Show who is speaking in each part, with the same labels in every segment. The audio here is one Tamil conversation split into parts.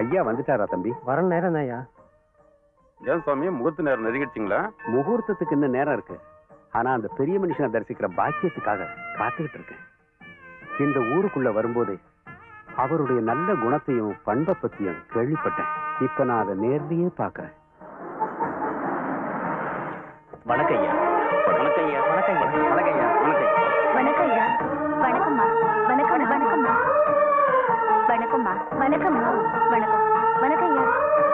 Speaker 1: ஐயா வந்துட்டாரா தம்பி
Speaker 2: வர நேரம் ஐயா
Speaker 3: ஏன் சுவாமி முகூர்த்த நேரம் நெருங்கிடுச்சிங்களா
Speaker 1: முகூர்த்தத்துக்கு இன்னும் நேரம் இருக்கு ஆனா அந்த பெரிய மனுஷனை தரிசிக்கிற பாக்கியத்துக்காக காத்துக்கிட்டு இருக்கேன் இந்த ஊருக்குள்ள வரும்போதே அவருடைய நல்ல குணத்தையும் பண்பை பத்தியும் கேள்விப்பட்டேன் இப்ப நான் அதை நேர்லயே பாக்குறேன்
Speaker 2: வணக்கம் ஐயா வணக்கம் ஐயா வணக்கம் ஐயா வணக்கம் ஐயா வணக்கம்
Speaker 4: வணக்கம் ஐயா வணக்கம்மா வணக்கம் வணக்கம்மா வணக்கம்மா வணக்கம்மா வணக்கம் வணக்கம் ஐயா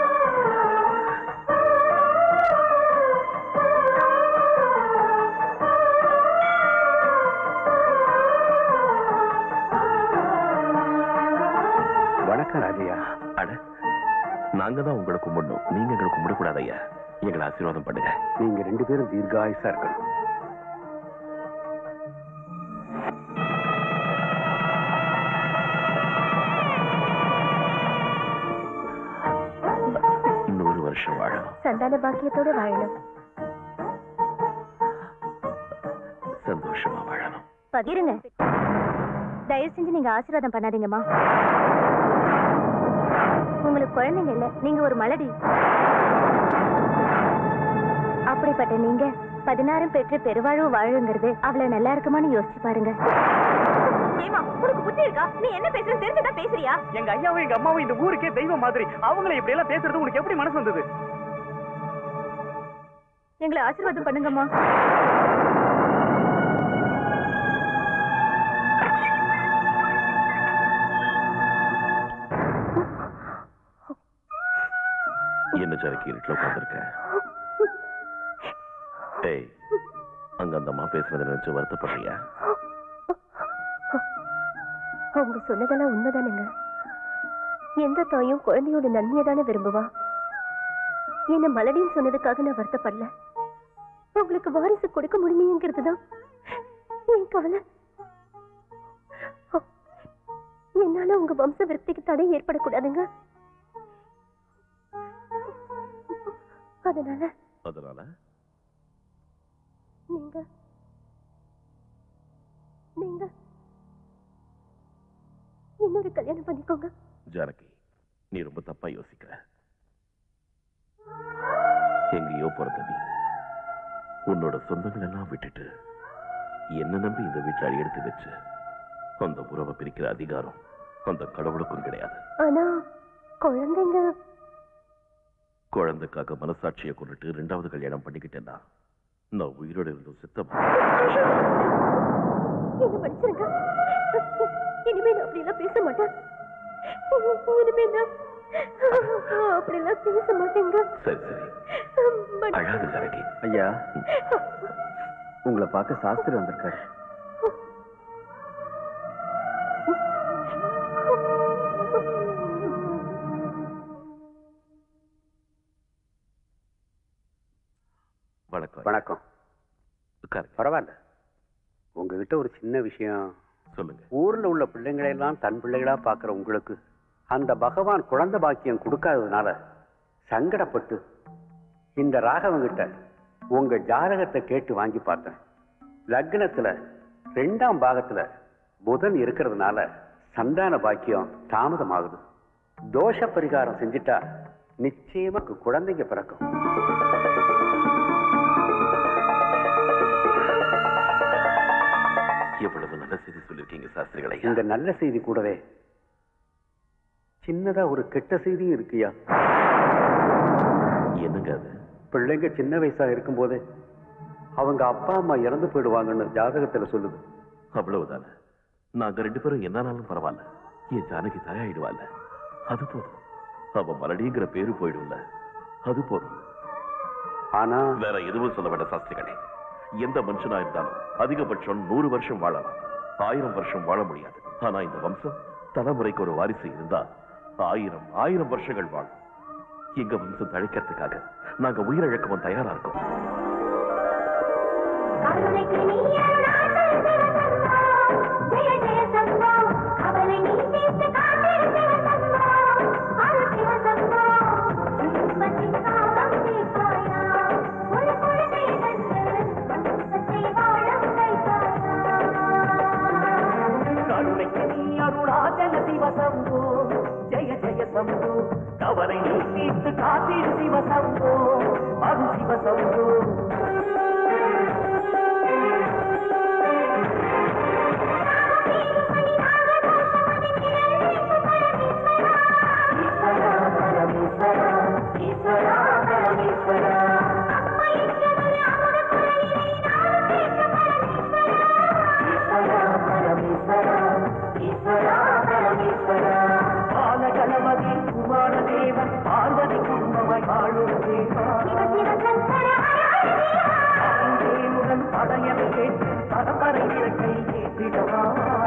Speaker 1: வணக்கம் ராஜையா
Speaker 3: அட நாங்க தான் உங்களை கும்பிடணும் நீங்க எங்களை கும்பிடக்கூடாது ஐயா எங்களை ஆசீர்வாதம் பண்ணுங்க
Speaker 1: நீங்க ரெண்டு பேரும் தீர்காயுசா இருக்கணும்
Speaker 3: நூறு வருஷம் வாழும்
Speaker 4: சந்தான பாக்கியத்தோட வாழணும்
Speaker 3: சந்தோஷமா வாழணும்
Speaker 4: பகிருங்க தயவு செஞ்சு நீங்க ஆசீர்வாதம் பண்ணாதீங்கம்மா உங்களுக்கு குழந்தைங்க இல்ல நீங்க ஒரு மலடி அப்படிப்பட்ட நீங்க பதினாறும் பெற்று பெருவாழ்வு வாழுங்கிறது அவ்வளவு நல்லா இருக்குமான்னு யோசிச்சு பாருங்க ஏமா உனக்கு புத்தி இருக்கா நீ என்ன பேசுறது தெரிஞ்சுதான் பேசுறியா
Speaker 2: எங்க ஐயாவும் எங்க அம்மாவும் இந்த ஊருக்கே தெய்வம் மாதிரி அவங்கள இப்படி எல்லாம் பேசுறது உனக்கு எப்படி மனசு வந்தது
Speaker 4: எங்களை ஆசீர்வாதம் பண்ணுங்கம்மா
Speaker 3: என்ன ஜானகி இருட்டில் உட்காந்துருக்க ஏய் அங்க அந்த அம்மா பேசுறதை நினைச்சு வருத்தப்படுறியா
Speaker 4: அவங்க சொன்னதெல்லாம் உண்மைதானுங்க எந்த தாயும் குழந்தையோட நன்மையை தானே விரும்புவா என்ன மலடின்னு சொன்னதுக்காக நான் வருத்தப்படல உங்களுக்கு வாரிசு கொடுக்க முடியலைங்கிறது தான் என் கவலை என்னால உங்க வம்ச விருத்திக்கு தடை ஏற்படக்கூடாதுங்க அதனால
Speaker 3: அதனால
Speaker 4: நீங்க நீங்க இன்னொரு கல்யாணம் பண்ணிக்கோங்க
Speaker 3: ஜானகி நீ ரொம்ப தப்பா யோசிக்கிற எங்கேயோ பிறந்த நீ உன்னோட சொந்தங்கள் எல்லாம் விட்டுட்டு என்ன நம்பி இந்த வீட்டுல அடி எடுத்து வச்சு அந்த உறவை பிரிக்கிற அதிகாரம் அந்த கடவுளுக்கும் கிடையாது
Speaker 4: ஆனா குழந்தைங்க
Speaker 3: குழந்தைக்காக மனசாட்சியை கொண்டுட்டு ரெண்டாவது கல்யாணம் பண்ணிக்கிட்டேன்னா நான் உயிரோட இருந்தும் சித்தமா
Speaker 4: என்ன மன்னிச்சிருங்க இனிமே நான் அப்படியெல்லாம் பேச மாட்டேன் இனிமே நான் அப்படியெல்லாம் பேச மாட்டேங்க
Speaker 3: சரி சரி
Speaker 4: மன்னி-
Speaker 3: அழாத ஜானகி
Speaker 1: ஐயா உங்களை பார்க்க சாஸ்திரி வந்திருக்காரு
Speaker 3: வணக்கம்
Speaker 1: வணக்கம்
Speaker 3: உட்காருங்க.
Speaker 1: பரவாயில்ல உங்ககிட்ட ஒரு சின்ன விஷயம்
Speaker 3: சொல்லுங்க
Speaker 1: ஊர்ல உள்ள பிள்ளைங்களை எல்லாம் தன் பிள்ளைகளா பார்க்கிற உங்களுக்கு அந்த பகவான் குழந்தை பாக்கியம் கொடுக்காததுனால சங்கடப்பட்டு இந்த ராகவங்கிட்ட உங்க ஜாதகத்தை கேட்டு வாங்கி பார்த்தேன் லக்னத்துல ரெண்டாம் பாகத்துல புதன் இருக்கிறதுனால சந்தான பாக்கியம் தாமதமாகுது தோஷ பரிகாரம் செஞ்சுட்டா நிச்சயமா குழந்தைங்க பிறக்கும்
Speaker 3: எவ்வளவு நல்ல செய்தி சொல்லியிருக்கீங்க சாஸ்திரிகளை
Speaker 1: இந்த நல்ல செய்தி கூடவே சின்னதா ஒரு கெட்ட செய்தியும் இருக்குயா
Speaker 3: என்னங்க அது
Speaker 1: பிள்ளைங்க சின்ன வயசா இருக்கும்போதே அவங்க அப்பா அம்மா இறந்து போயிடுவாங்கன்னு ஜாதகத்துல சொல்லுது
Speaker 3: அவ்வளவுதானே நாங்க ரெண்டு பேரும் என்னானாலும் பரவாயில்ல என் ஜானகி தயாரிடுவாள்ல அது போதும் அவ மலடிங்கிற பேரு போயிடும்ல அது போதும்
Speaker 1: ஆனா
Speaker 3: வேற எதுவும் சொல்ல வேண்டாம் சாஸ்திரிகளே எந்த மனுஷனா இருந்தாலும் அதிகபட்சம் நூறு வருஷம் வாழலாம் ஆயிரம் வருஷம் வாழ முடியாது ஆனா இந்த வம்சம் தலைமுறைக்கு ஒரு வாரிசு இருந்தா ஆயிரம் ஆயிரம் வருஷங்கள் வாழும் எங்க வம்சம் தழைக்கிறதுக்காக நாங்க உயிரிழக்கவும் தயாரா இருக்கோம்
Speaker 4: கருணைக்கு நீ அருளாசல் சிவசம்பா. ஜெய ஜெய சம்பா. கவலை நீ தீர்த்து காத்திரு சிவசம்பா. அருள் சிவசம்பா. திருப்பதி சாபம் தீர்ப்பாயா. ஒரு குழந்தை தந்து வம்சத்தை வாழ வைப்பாயா.
Speaker 2: கருணைக்கு நீ அருளாச்சல சிவ சம்போ ஜெய ஜெய சம்போ
Speaker 5: தீர்த்து காத்திரு சிவசம்போ அது சிவசம்போ ஈஸ்வரா பரமேஸ்வரா ஈஸ்வரா பரமேஸ்வரா ஈஸ்வரா பரமேஸ்வரா ஈஸ்வரா பரமேஸ்வரா பாலகணபதி குமாரதேவன் பார்வதி குடும்பமாய் வாழும் தேவா தேவன் படையவை கேட்டு பரம்பரை விளக்கை ஏற்றிடவா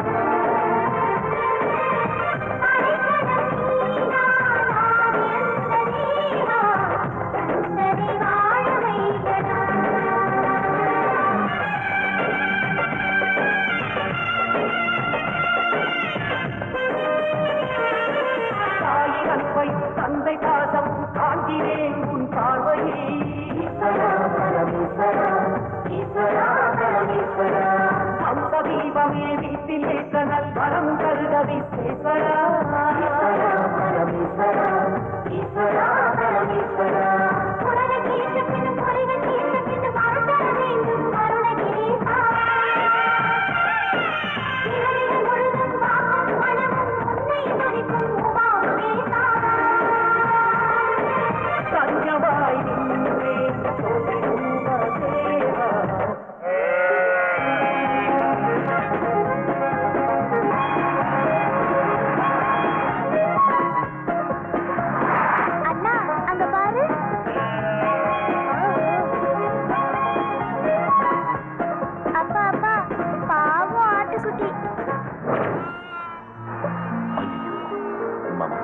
Speaker 5: தாய் அன்பை தந்தை பாசம் காண்கிறேன் உன் பார்வையே ஈஸ்வரா பரமேஸ்வரா ஈஸ்வரா பரமேஸ்வரா அம்ச தீபமே வீட்டில் ஏற்றனல் வரம் கருத விஸ்வேஸ்வரா ஈஸ்வரா பரமேஸ்வரா ஈஸ்வரா பரமேஸ்வரா சஞ்சவாய் நின்றே சோதி ரூபதேவா
Speaker 4: அண்ணா அங்க பாரு அப்பா அப்பா பாவம் ஆட்டுக்குட்டி
Speaker 3: ஐயோ மாமா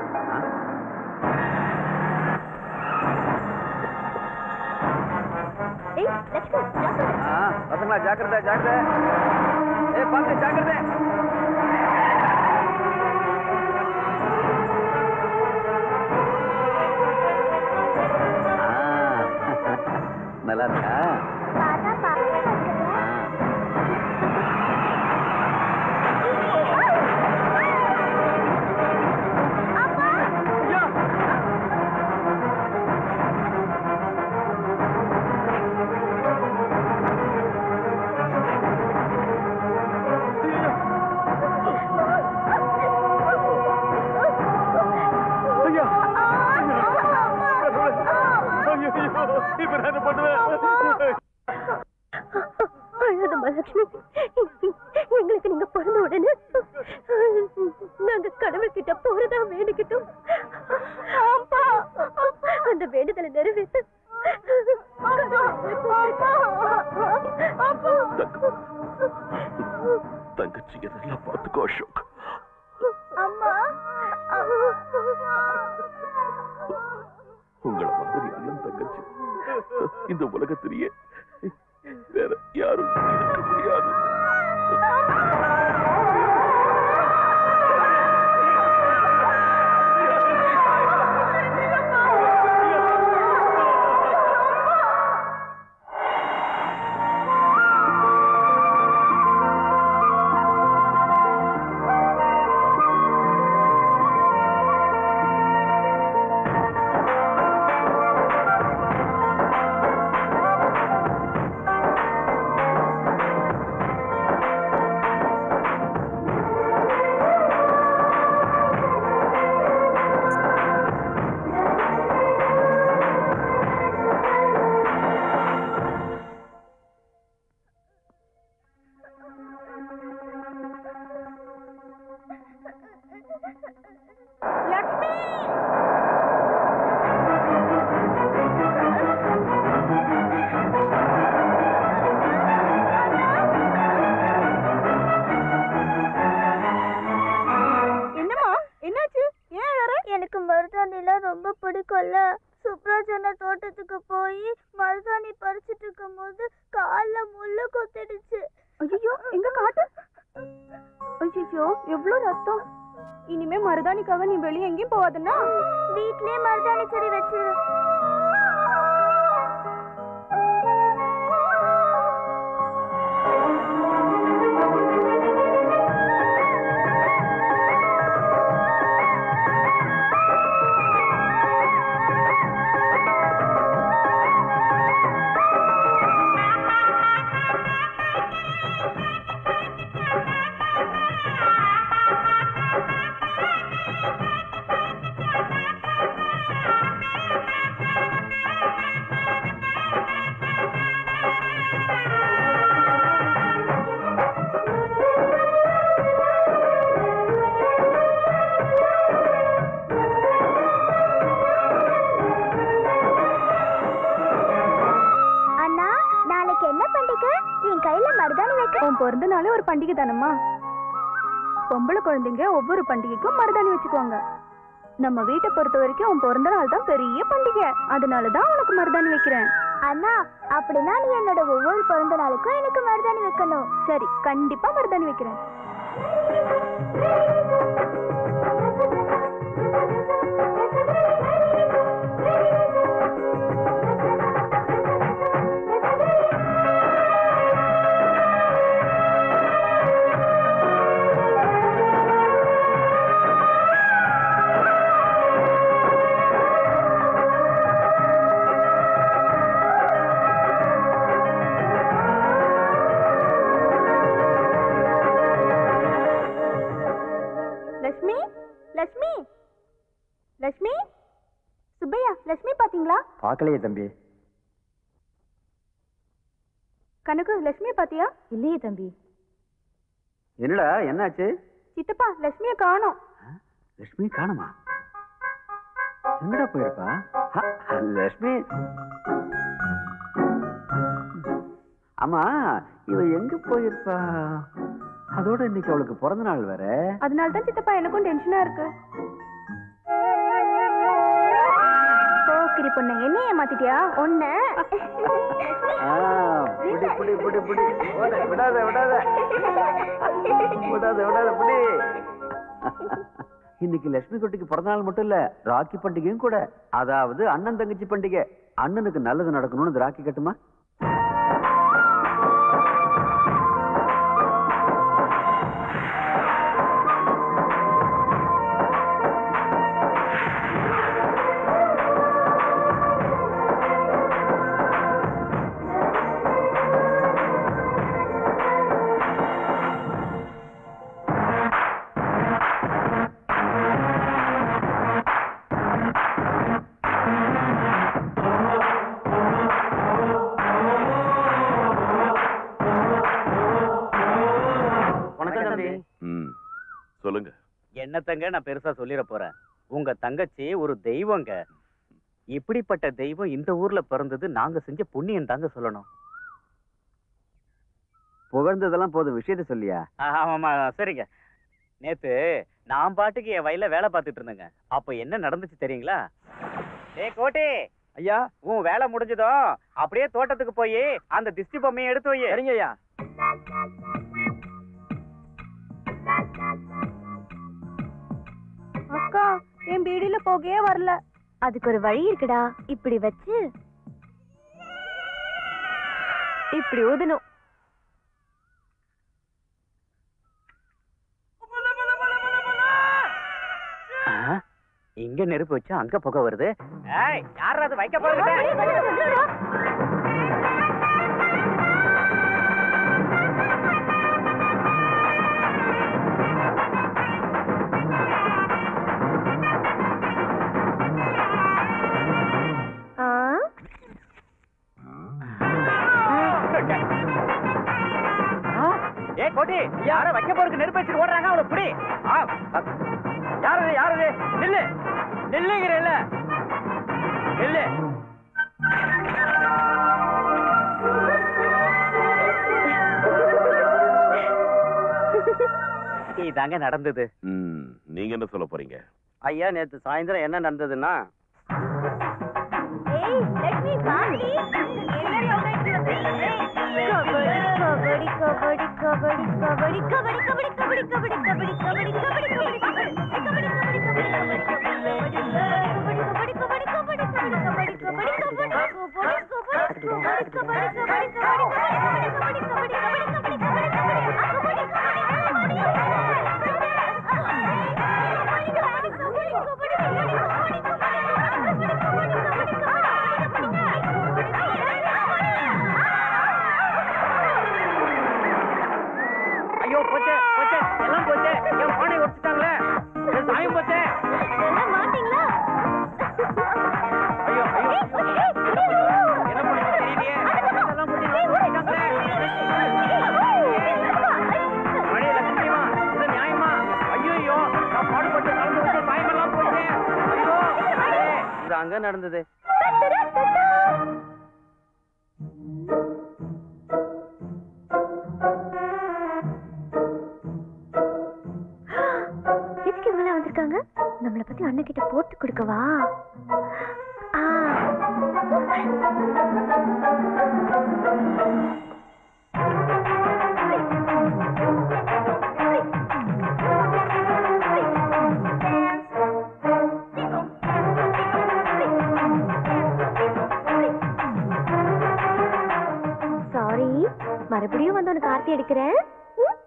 Speaker 4: ஏய் லட்சுமி ஜாக்கிரதை.
Speaker 2: பசங்களா ஜாக்கிரதை ஜாக்கிரதை ஏ பாத்து ஜாக்கிரதை நல்லா இருக்கா
Speaker 4: பார்த்தா பாவமா இருக்குது. அப்பா அழாத மகாலட்சுமி எங்களுக்கு நீங்க பிறந்த உடனே நாங்க கடவுள் கிட்ட போறதா வேண்டிக்கிட்டோம் அந்த வேண்டுதலை நிறைவேற்ற
Speaker 3: தங்கச்சி இதெல்லாம் பார்த்துக்கோ அசோக்
Speaker 4: அம்மா
Speaker 3: உங்களை மாதிரி அண்ணன் தங்கச்சி இந்த உலகத்திலேயே வேற யாரும் இருக்க முடியாது
Speaker 6: என்னம்மா என்னாச்சு ஏன் அழற
Speaker 4: எனக்கு மருதாணிலாம் ரொம்ப பிடிக்கும்ல சுப்ராஜன தோட்டத்துக்கு போய் மருதாணி பறிச்சிட்டு இருக்கும் போது கால்ல முள்ளு கொத்திடுச்சு
Speaker 6: ஐயோ எங்க காட்டு ஐயோ எவ்வளவு ரத்தம் இனிமே மருதாணிக்காக நீ வெளியே எங்கேயும் போவாதுன்னா
Speaker 4: வீட்லயே மருதாணி செடி வச்சிரு
Speaker 6: ஆ மருதாணி வைக்க உன் பிறந்த நாளே ஒரு பண்டிகை தானம்மா பொம்பளை குழந்தைங்க ஒவ்வொரு பண்டிகைக்கும் மருதாணி வச்சுக்குவாங்க நம்ம வீட்டை பொறுத்த வரைக்கும் உன் பிறந்த நாள் தான் பெரிய பண்டிகை அதனால தான் உனக்கு மருதாணி வைக்கிறேன்
Speaker 4: அண்ணா அப்படின்னா நீ என்னோட ஒவ்வொரு பிறந்த நாளுக்கும் எனக்கு மருதாணி வைக்கணும்
Speaker 6: சரி கண்டிப்பா மருதாணி வைக்கிறேன் லட்சுமி லட்சுமி லட்சுமி சுப்பையா லட்சுமி பாத்தீங்களா
Speaker 2: பார்க்கலையே தம்பி
Speaker 6: கனகு லட்சுமிய பாத்தியா
Speaker 4: இல்லையே தம்பி
Speaker 1: என்னடா என்னாச்சு
Speaker 6: சித்தப்பா லட்சுமிய காணோம்
Speaker 1: லட்சுமி காணுமா எங்கடா போயிருப்பா ஹ, லட்சுமி ஆமா இவ எங்க போயிருப்பா அதோட இன்னைக்கு அவளுக்கு பிறந்த நாள் வேற
Speaker 6: அதனால தான் சித்தப்பா எனக்கும் டென்ஷனா இருக்கு போக்கிரி பொண்ணு என்ன ஏமாத்திட்டியா ஒண்ணு
Speaker 1: ஆ, புடி புடி புடி புடி ஓட, விடாத விடாத விடாத விடாத புடி இன்னைக்கு லட்சுமி குட்டிக்கு பிறந்த நாள் மட்டும் இல்ல ராக்கி பண்டிகையும் கூட அதாவது அண்ணன் தங்கச்சி பண்டிகை அண்ணனுக்கு நல்லது நடக்கணும்னு இந்த ராக்கி கட்டுமா
Speaker 2: வணக்கம் தம்பி
Speaker 3: ம் சொல்லுங்க
Speaker 2: என்னத்தங்க நான் பெருசா சொல்லிட போறேன் உங்க தங்கச்சி ஒரு தெய்வங்க இப்படிப்பட்ட தெய்வம் இந்த ஊர்ல பிறந்தது நாங்க செஞ்ச புண்ணியம் தாங்க சொல்லணும்
Speaker 1: புகழ்ந்ததெல்லாம் போதும் விஷயத்த சொல்லியா
Speaker 2: ஆமாமா சரிங்க நேத்து நான் பாட்டுக்கு என் வயல்ல வேலை பார்த்துட்டு இருந்தேங்க அப்ப என்ன நடந்துச்சு தெரியுங்களா ஏய் கோட்டி
Speaker 7: ஐயா
Speaker 2: உன் வேலை முடிஞ்சதும் அப்படியே தோட்டத்துக்கு போய் அந்த திஷ்டி பொம்மையை எடுத்து வை
Speaker 7: சரிங்க ஐயா
Speaker 6: அக்கா என் பீடியில போகவே வரல
Speaker 4: அதுக்கு ஒரு வழி இருக்குடா இப்படி வச்சு
Speaker 6: இப்படி ஊதணும்
Speaker 2: ஆ, இங்க நெருப்பு வச்சா அங்க புகை வருது ஏய் யார் அது வைக்க போறது
Speaker 4: ஆ
Speaker 2: ஏ கோட்டி யார வைக்க போறதுக்கு நெருப்பு வச்சுட்டு ஓடுறாங்க அவளை புடி ஆ, அ- யாரது யாரது நில்லு நில்லுங்கிறல்ல நில்லு இதாங்க நடந்தது
Speaker 3: ம் நீங்க என்ன சொல்ல போறீங்க
Speaker 2: ஐயா நேத்து சாயந்தரம் என்ன நடந்ததுன்னா
Speaker 4: ஏய் லட்சுமி பாண்டி கபடி கபடி கபடி கபடி கபடி கபடி கபடி கபடி கபடி கபடி கபடி கபடி கபடி
Speaker 2: ஐயோ போச்சே போச்சே எல்லாம் போச்சே என் பானை உடைச்சிட்டாங்களே என் சாயம் போச்சே
Speaker 4: மாட்டீங்களா
Speaker 2: ஐயோ ஐயோ என்ன பண்ணுறது தெரியலையே எல்லாம் போட்டு உடைச்சிட்டாங்களே மழையில சத்தியமா இது நியாயமா ஐயோ நான் பாடுபட்டு கலந்து விட்டு சாயமெல்லாம் போச்சே ஐயோ இது அங்க நடந்தது
Speaker 4: அண்ணகிட்ட போட்டு கொடுக்கவா ஆ. சாரி மறுபடியும் வந்து உனக்கு ஆர்த்தி எடுக்கிறேன் ம்?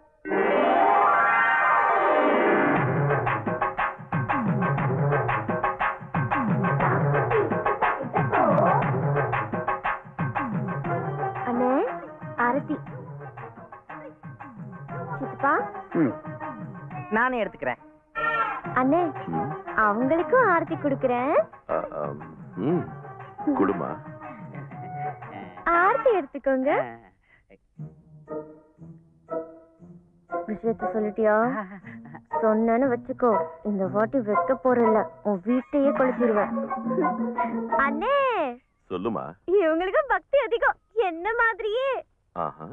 Speaker 4: அண்ணே ஆரத்தி சித்தப்பா
Speaker 1: ம்
Speaker 2: நானே எடுத்துக்கிறேன்
Speaker 4: அண்ணே அவங்களுக்கும் ஆரத்தி கொடுக்குறேன்
Speaker 3: ஆ, ஆம். ம் குடுமா
Speaker 4: ஆரத்தி எடுத்துக்கோங்க விஷயத்த சொல்லிட்டியா சொன்னேன்னு வச்சுக்கோ இந்த வாட்டி வைக்க போறல உன் வீட்டையே கொளுத்திடுவேன் அண்ணே
Speaker 3: சொல்லுமா
Speaker 4: இவங்களுக்கும் பக்தி அதிகம் என்ன மாதிரியே
Speaker 3: ஆஹா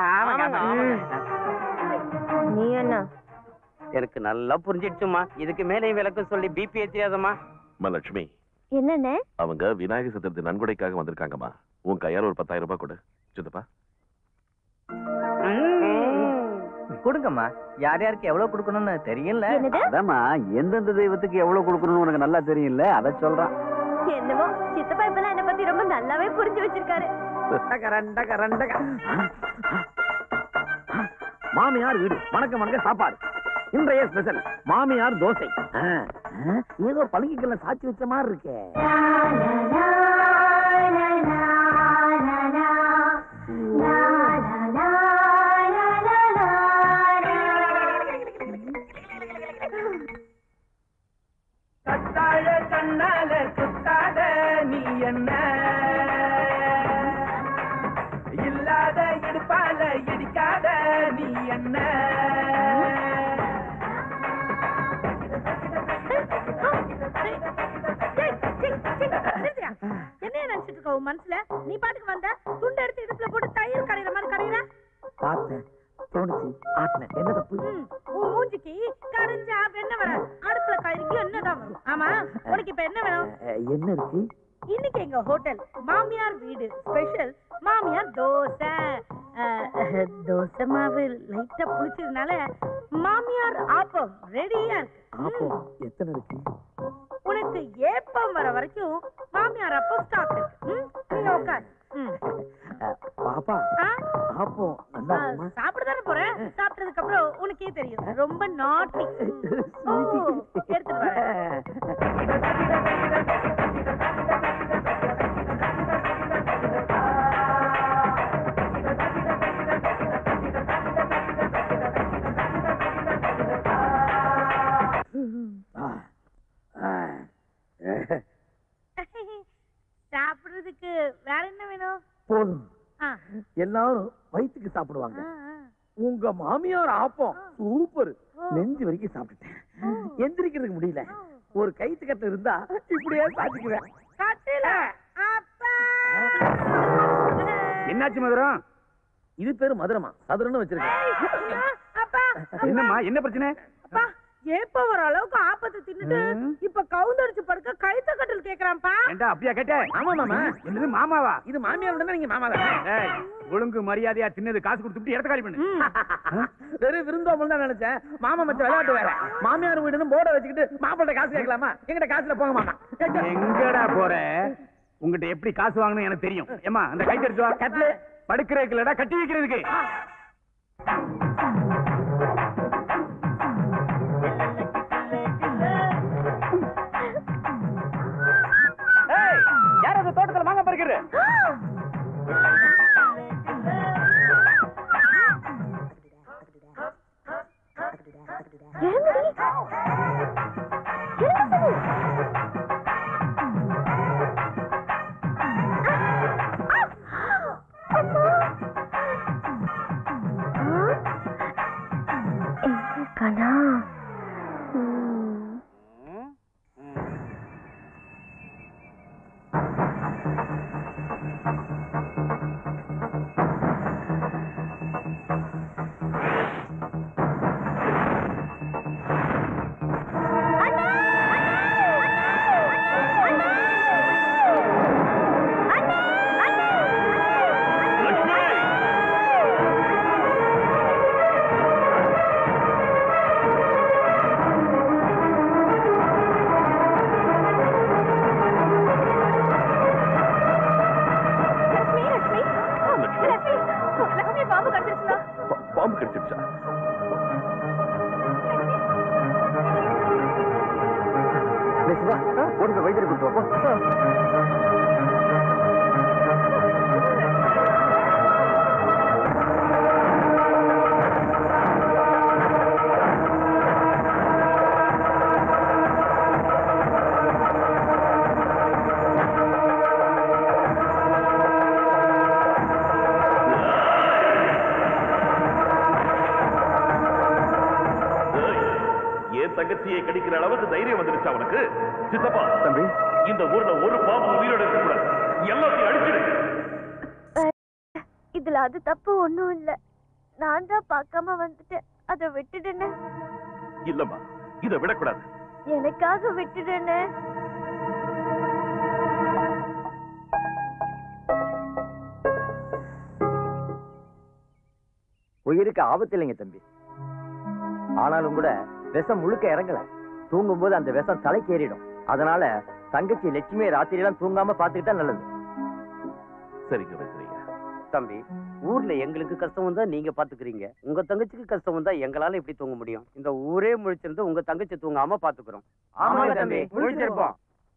Speaker 4: நீ என்ன
Speaker 2: எனக்கு நல்லா புரிஞ்சிடுச்சுமா இதுக்கு மேலே விளக்கம் சொல்லி பிபி ஏற்றியாதம்மா
Speaker 3: அம்மா லட்சுமி
Speaker 4: என்னண்ணே
Speaker 3: அவங்க விநாயகர் சதுர்த்தி நன்கொடைக்காக வந்திருக்காங்கம்மா உன் கையால ஒரு பத்தாயிரம் ரூபாய் கொடு சித்தப்பா
Speaker 2: கொடுங்கம்மா யார் யாருக்கு எவ்வளவு கொடுக்கணும்னு தெரியல
Speaker 4: என்னது
Speaker 1: அதாம்மா எந்தெந்த தெய்வத்துக்கு எவ்வளவு கொடுக்கணும்னு உனக்கு நல்லா தெரியும்ல அதை சொல்றான்
Speaker 4: என்னவோ சித்தப்பா இப்பெல்லாம் என்ன பத்தி ரொம்ப நல்லாவே புரிஞ்சு வச்சிருக்காரு
Speaker 1: மாமியார் வீடு வணக்கம் வணக்கம் சாப்பாடு இன்றைய ஸ்பெஷல் மாமியார் தோசை ஆ, ஆ, ஏதோ பழங்கிக்கல்ல சாச்சி வச்ச மாதிரி இருக்கே
Speaker 5: கத்தாழ கண்ணால குத்தாத நீ என்ன இல்லாத இடுப்பால இடிக்காத நீ என்ன
Speaker 7: என்ன நினைச்சிட்டு இருக்க உன் மனசுல நீ பாட்டுக்கு வந்த துண்டு எடுத்து இடுப்புல போட்டு தயிர் கடையிற மாதிரி கடையிற
Speaker 5: பார்த்தேன் தோணுச்சு ஆட்டினேன் என்ன தப்பு
Speaker 7: ம், உன் மூஞ்சிக்கு கரைஞ்சா வெண்ணெய் வராது அடுப்புல கறிக்கு என்னதான் வரும் ஆமா உனக்கு இப்ப என்ன வேணும்
Speaker 5: என்ன இருக்கு
Speaker 7: இன்னைக்கு எங்க ஹோட்டல் மாமியார் வீடு ஸ்பெஷல் மாமியார் தோசை அஹ், தோசை மாவு லைட்டா புளிச்சதுனால மாமியார் ஆப்பம் ரெடியா இருக்கு
Speaker 5: ஆப்பம் எத்தனை இருக்கு
Speaker 7: உனக்கு ஏப்பம் வர வரைக்கும் மாமியார் அப்பம் ஸ்டாக் இருக்கு ம், நீ உட்கார் ம்.
Speaker 5: பாப்பா
Speaker 7: ஆ?
Speaker 5: ஆப்பம் நல்லா
Speaker 7: ஆ,
Speaker 5: இருக்குமா
Speaker 7: சாப்பிடதானே போறேன் சாப்பிட்டதுக்கு அப்புறம் உனக்கே தெரியும் ரொம்ப நாட்டி ஓ எடுத்துட்டு வரேன் சாப்பிடுறதுக்கு வேற என்ன வேணும்
Speaker 5: போதும்
Speaker 7: ஆ,
Speaker 5: எல்லாரும் வயிற்றுக்கு சாப்பிடுவாங்க
Speaker 7: ஆ, ஆ.
Speaker 5: உங்க மாமியார் ஆப்பம் சூப்பர்
Speaker 7: ஓ.
Speaker 5: நெஞ்சு வரைக்கும் சாப்பிட்டுட்டேன் எந்திரிக்கிறதுக்கு முடியல ஒரு கைத்து கட்ட இருந்தா இப்படியே சாதிக்குவேன்
Speaker 7: கட்டில அப்பா
Speaker 1: என்னாச்சு மதுரம்
Speaker 5: இது பேரு மதுரமா சதுரன்னு வச்சிருக்கேன்
Speaker 7: அப்பா
Speaker 1: என்னம்மா என்ன பிரச்சனை
Speaker 7: அப்பா ஏப்ப ஒரு அளவுக்கு ஆப்பத்தை தின்னுட்டு இப்ப கவுந்தடிச்சு படுக்க கைத்த கட்டல் கேக்குறான்ப்பா
Speaker 1: ஏண்டா அப்படியா கேட்ட
Speaker 5: ஆமா மாமா
Speaker 1: என்னது மாமாவா
Speaker 5: இது மாமியார் தானே நீங்க மாமா தானே
Speaker 1: ஏய் ஒழுங்கு மரியாதையா தின்னது காசு கொடுத்துட்டு இடத்த காலி பண்ணு
Speaker 5: வெறும் விருந்தோம்பல் தான் நினைச்சேன் மாமா மச்ச விளையாட்டு வேற மாமியார் வீடுன்னு போர்டை வச்சுக்கிட்டு மாப்பிள்ளை காசு கேட்கலாமா எங்கிட்ட காசுல போங்க மாமா
Speaker 1: எங்கடா போற உங்ககிட்ட எப்படி காசு வாங்கணும் எனக்கு தெரியும் ஏமா அந்த கை எடுத்து வா
Speaker 5: கட்லு.
Speaker 1: படுக்கிறதுக்கு இல்லடா கட்டி வைக்கிறதுக்கு ஏய் யார் அந்த தோட்டத்துல மாங்க பறிக்கிறது
Speaker 4: இறங்குடி. இறங்க சொல்லு. அம்மா. ஆ? எங்க கணா ம்.
Speaker 2: ம், ம்.
Speaker 3: ஏய், என் தங்கச்சியை கடிக்கிற அளவுக்கு தைரியம் வந்துருச்சு அவனுக்கு சித்தப்பா
Speaker 8: தம்பி
Speaker 3: இந்த ஊர்ல ஒரு பாம்பு உயிரோட இருக்க கூடாது எல்லாத்தையும் அடிச்சிடு
Speaker 4: இதுல அது தப்பு ஒண்ணும் இல்ல நான் தான் பார்க்காம வந்துட்டேன் அதை விட்டுடுன்னு
Speaker 3: இல்லம்மா இதை விடக்கூடாது
Speaker 4: எனக்காக விட்டுடுன்னு
Speaker 8: உயிருக்கு ஆபத்து இல்லைங்க தம்பி ஆனாலும் கூட விஷம் முழுக்க இறங்கல தூங்கும்போது அந்த விஷம் தலைக்கு ஏறிடும் அதனால தங்கச்சி லட்சுமியை ராத்திரியெல்லாம் தூங்காம பாத்துக்கிட்டா நல்லது
Speaker 3: சரிங்க வைக்கிறீங்க
Speaker 2: தம்பி ஊர்ல எங்களுக்கு கஷ்டம் வந்தா நீங்க பாத்துக்கிறீங்க உங்க தங்கச்சிக்கு கஷ்டம் வந்தா எங்களால எப்படி தூங்க முடியும் இந்த ஊரே முழிச்சிருந்து உங்க தங்கச்சி தூங்காம பாத்துக்கிறோம்
Speaker 8: ஆமாங்க தம்பி.
Speaker 2: முழிச்சிருப்போம்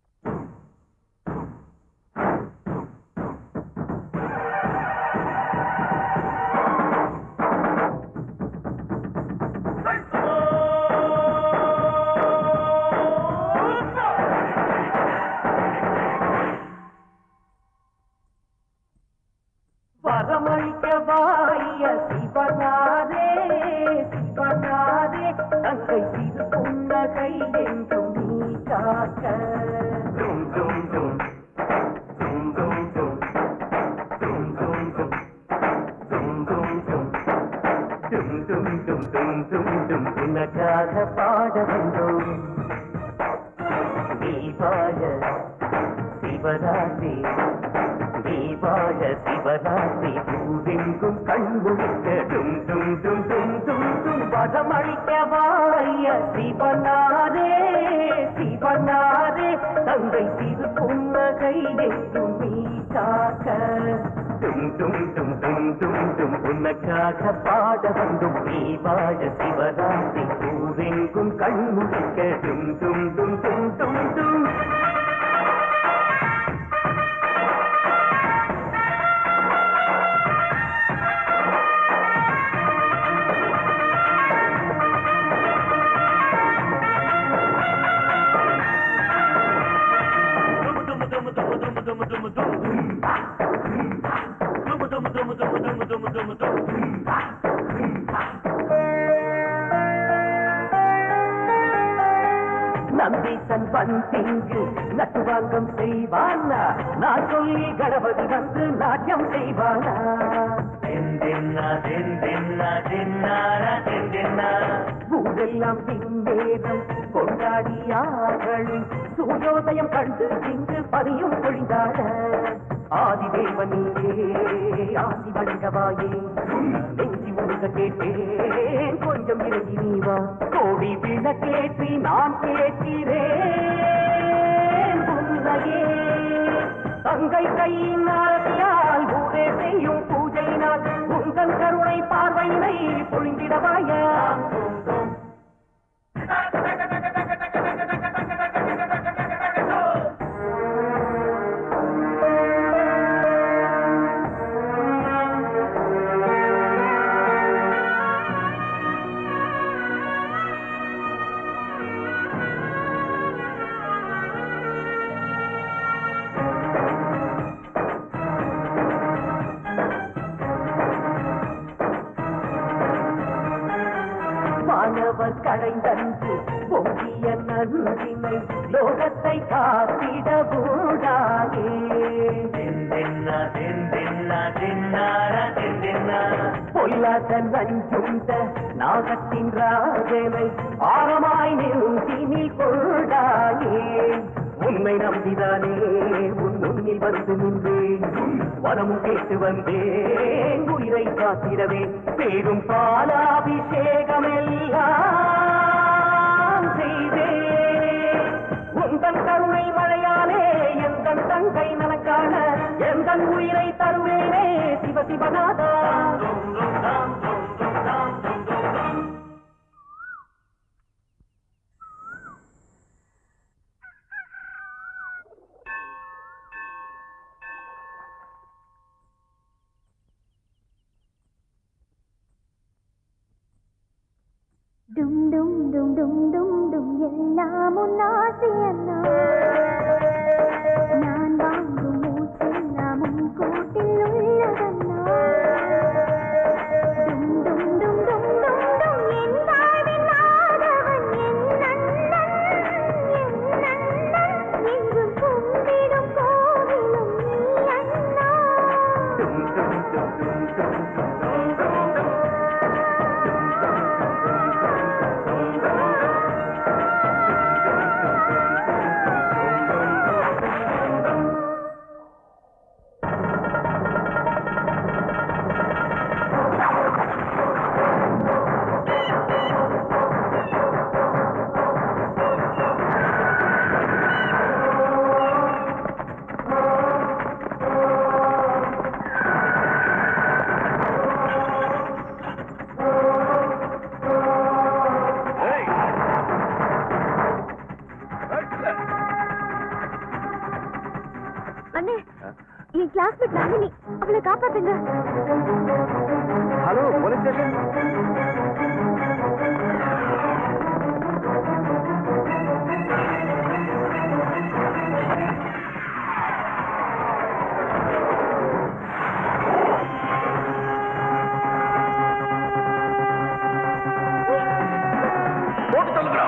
Speaker 9: வரமளிக்க வாய சிவனாரே சிவனாரே தங்கை சிறு புன்னகை என்றும் நீ காக்க தும் தும் தும் தும் தும் தும் தும் தும் தும் தும் தும் தும் தும் தும் தும் தும் தும் தும் உனக்காக பாட வந்தோம் நீ வாழ சிவராத்திரி தீபாய சிவராத்திரி பூவெங்கும் கண்முழிக்க டும் டும் டும் டும் டும் டும் வதமளிக்க வாய சிவனாரே சிவனாரே தந்தை சிறு புன்னகை என்றும் நீ காக்க டும் டும் டும் டும் டும் டும் உனக்காக பாட வந்தும் நீ வாழ சிவராத்திரி பூவெங்கும் கண்முழிக்க டும் டும் டும் டும் டும் டும் நந்தீசன் வந்திங்கு நட்டுவாங்கம் செய்வானா நான் சொல்லி கணபதி வந்து நாட்டியம் செய்வானா தெந்தென்னா தெந்தென்னா தென்னாரா தெந்தென்னா ஊரெல்லாம் பின்னேரம் கொண்டாடியார்களும் சூரியோதயம் கண்டு இங்கு பதியும் பொழிந்தாட ஆதிதேவனியே ஆசி வழங்கவாயே நெஞ்சி முழுக்க கேட்டேன் கொஞ்சம் இறங்கி நீ வா கோடி விளக்கேற்றி நான் கேட்கிறேன் உன்னையே தங்கை கையின் ஆரத்தியால் ஊரே செய்யும் பூஜையினால் உங்கள் கருணை பார்வையினை பொழிந்திடவாயா வானவர் கடைந்தன்று பொங்கிய நன்றினை லோகத்தை காத்திட ஊடாகே பொல்லாத நஞ்சுண்ட நாகத்தின் ராஜனை ஆழமாய் நெருஞ்சினில் கொண்டாயே உன்னை நம்பிதானே உன் முன்னில் வந்து நின்றேன் வரமும் கேட்டு வந்தேன் உயிரை காத்திடவே பேரும் பாலாபிஷேகம் எல்லாம் செய்தேன் உந்தன் கருணை மழையாலே எந்தன் தங்கை நனக்கான எந்தன் உயிரை தருவேனே சிவ சிவநாதா
Speaker 4: டும் டும் டும் டும் டும் டும் எல்லாம் உன் ஆசையல்லா நான் வாங்கும் மூச்செல்லாம் உன் கூட்டில் உள்ளதல்லா டும் டும் டும் டும் டும் டும் என் வாழ்வின் ஆதவன் என் நண்பன் என் நண்பன் எங்கும் கும்பிடும் கோவிலும் நீ அண்ணா அண்ணே என் கிளாஸ்மேட் நந்தினி அவளை காப்பாத்துங்க
Speaker 8: ஹலோ போலீஸ் ஸ்டேஷன்
Speaker 3: போட்டு தள்ளுங்கடா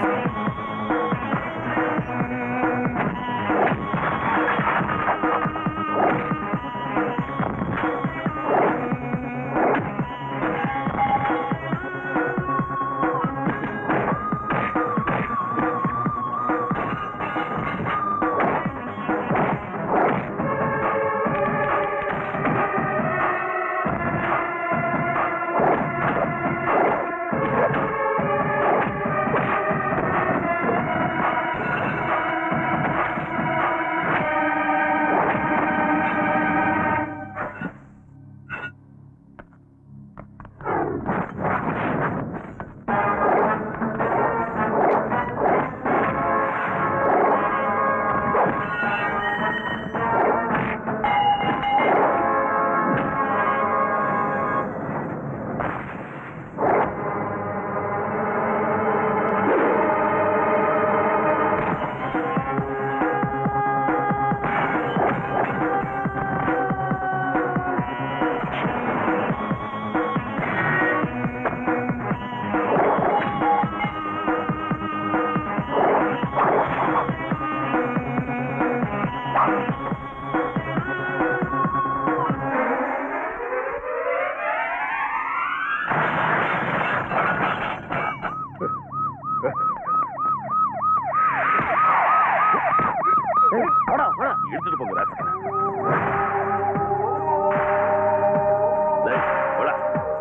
Speaker 3: இழுத்துட்டு போங்க ராஸ்கல். டேய், போடா.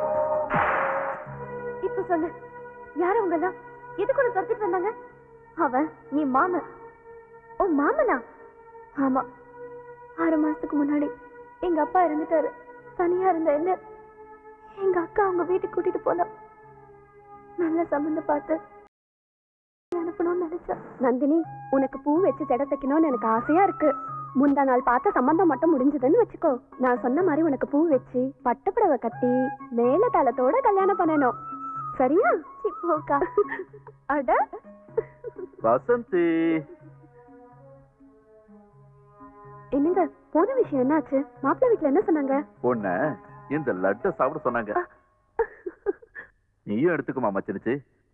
Speaker 4: இப்ப சொல்லு யார் அவங்க எல்லாம் எதுக்கு உன்னை துரத்திட்டு வந்தாங்க அவன் என் மாமன் ஓ மாமனா ஆமா ஆறு மாசத்துக்கு முன்னாடி எங்க அப்பா இறந்துட்டாரு தனியா இருந்த என்ன எங்க அக்கா அவங்க வீட்டுக்கு கூட்டிட்டு போனா நல்ல சம்பந்தம் பார்த்து அனுப்பணும்னு நினைச்சேன் நந்தினி உனக்கு பூ வச்சு ஜட தைக்கணும்னு எனக்கு ஆசையா இருக்கு முந்தா நாள் பார்த்த சம்பந்தம் மட்டும் முடிஞ்சதுன்னு வச்சுக்கோ நான் சொன்ன மாதிரி உனக்கு பூ வச்சு பட்டுப்புடவை கட்டி மேல தளத்தோட கல்யாணம் பண்ணணும் சரியா போக்கா அட
Speaker 3: வசந்தி
Speaker 4: என்னங்க போன விஷயம் என்னாச்சு மாப்பிள்ளை வீட்டுல என்ன சொன்னாங்க
Speaker 3: பொண்ண இந்த லட்டை சாப்பிட சொன்னாங்க நீயும் எடுத்துக்குமா மச்சினுச்சு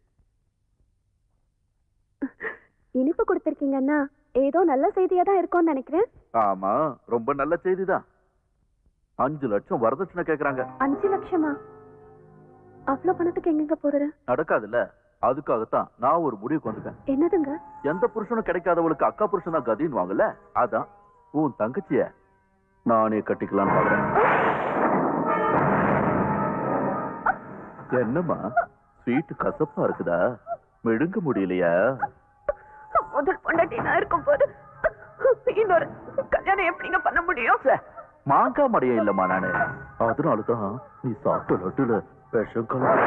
Speaker 4: இனிப்பு கொடுத்திருக்கீங்கன்னா ஏதோ நல்ல செய்தியா தான் இருக்கும்னு நினைக்கிறேன்
Speaker 3: ஆமா ரொம்ப நல்ல செய்திதான் அஞ்சு லட்சம் வரதட்சணை கேக்குறாங்க
Speaker 4: அஞ்சு லட்சமா அவ்வளவு பணத்துக்கு எங்கெங்க போறது
Speaker 3: நடக்காதுல்ல அதுக்காகத்தான் நான் ஒரு முடிவுக்கு வந்துட்டேன்
Speaker 4: என்னதுங்க
Speaker 3: எந்த புருஷனும் கிடைக்காதவளுக்கு அக்கா புருஷனா கதின்னு வாங்கல அதான் உன் தங்கச்சிய நானே கட்டிக்கலாம்னு பாக்குறேன் என்னம்மா ஸ்வீட் கசப்பா இருக்குதா மெடுங்க முடியலையா
Speaker 6: முதல் பொண்டாட்டி நான் இருக்கும் போது இன்னொரு கல்யாணம் எப்படிங்க பண்ண முடியும்
Speaker 3: ச்சே, மாங்காய் மடையம் இல்லம்மா நானு அதனாலதான் நீ சாப்பிட்ட லட்டுல விஷம் கலந்து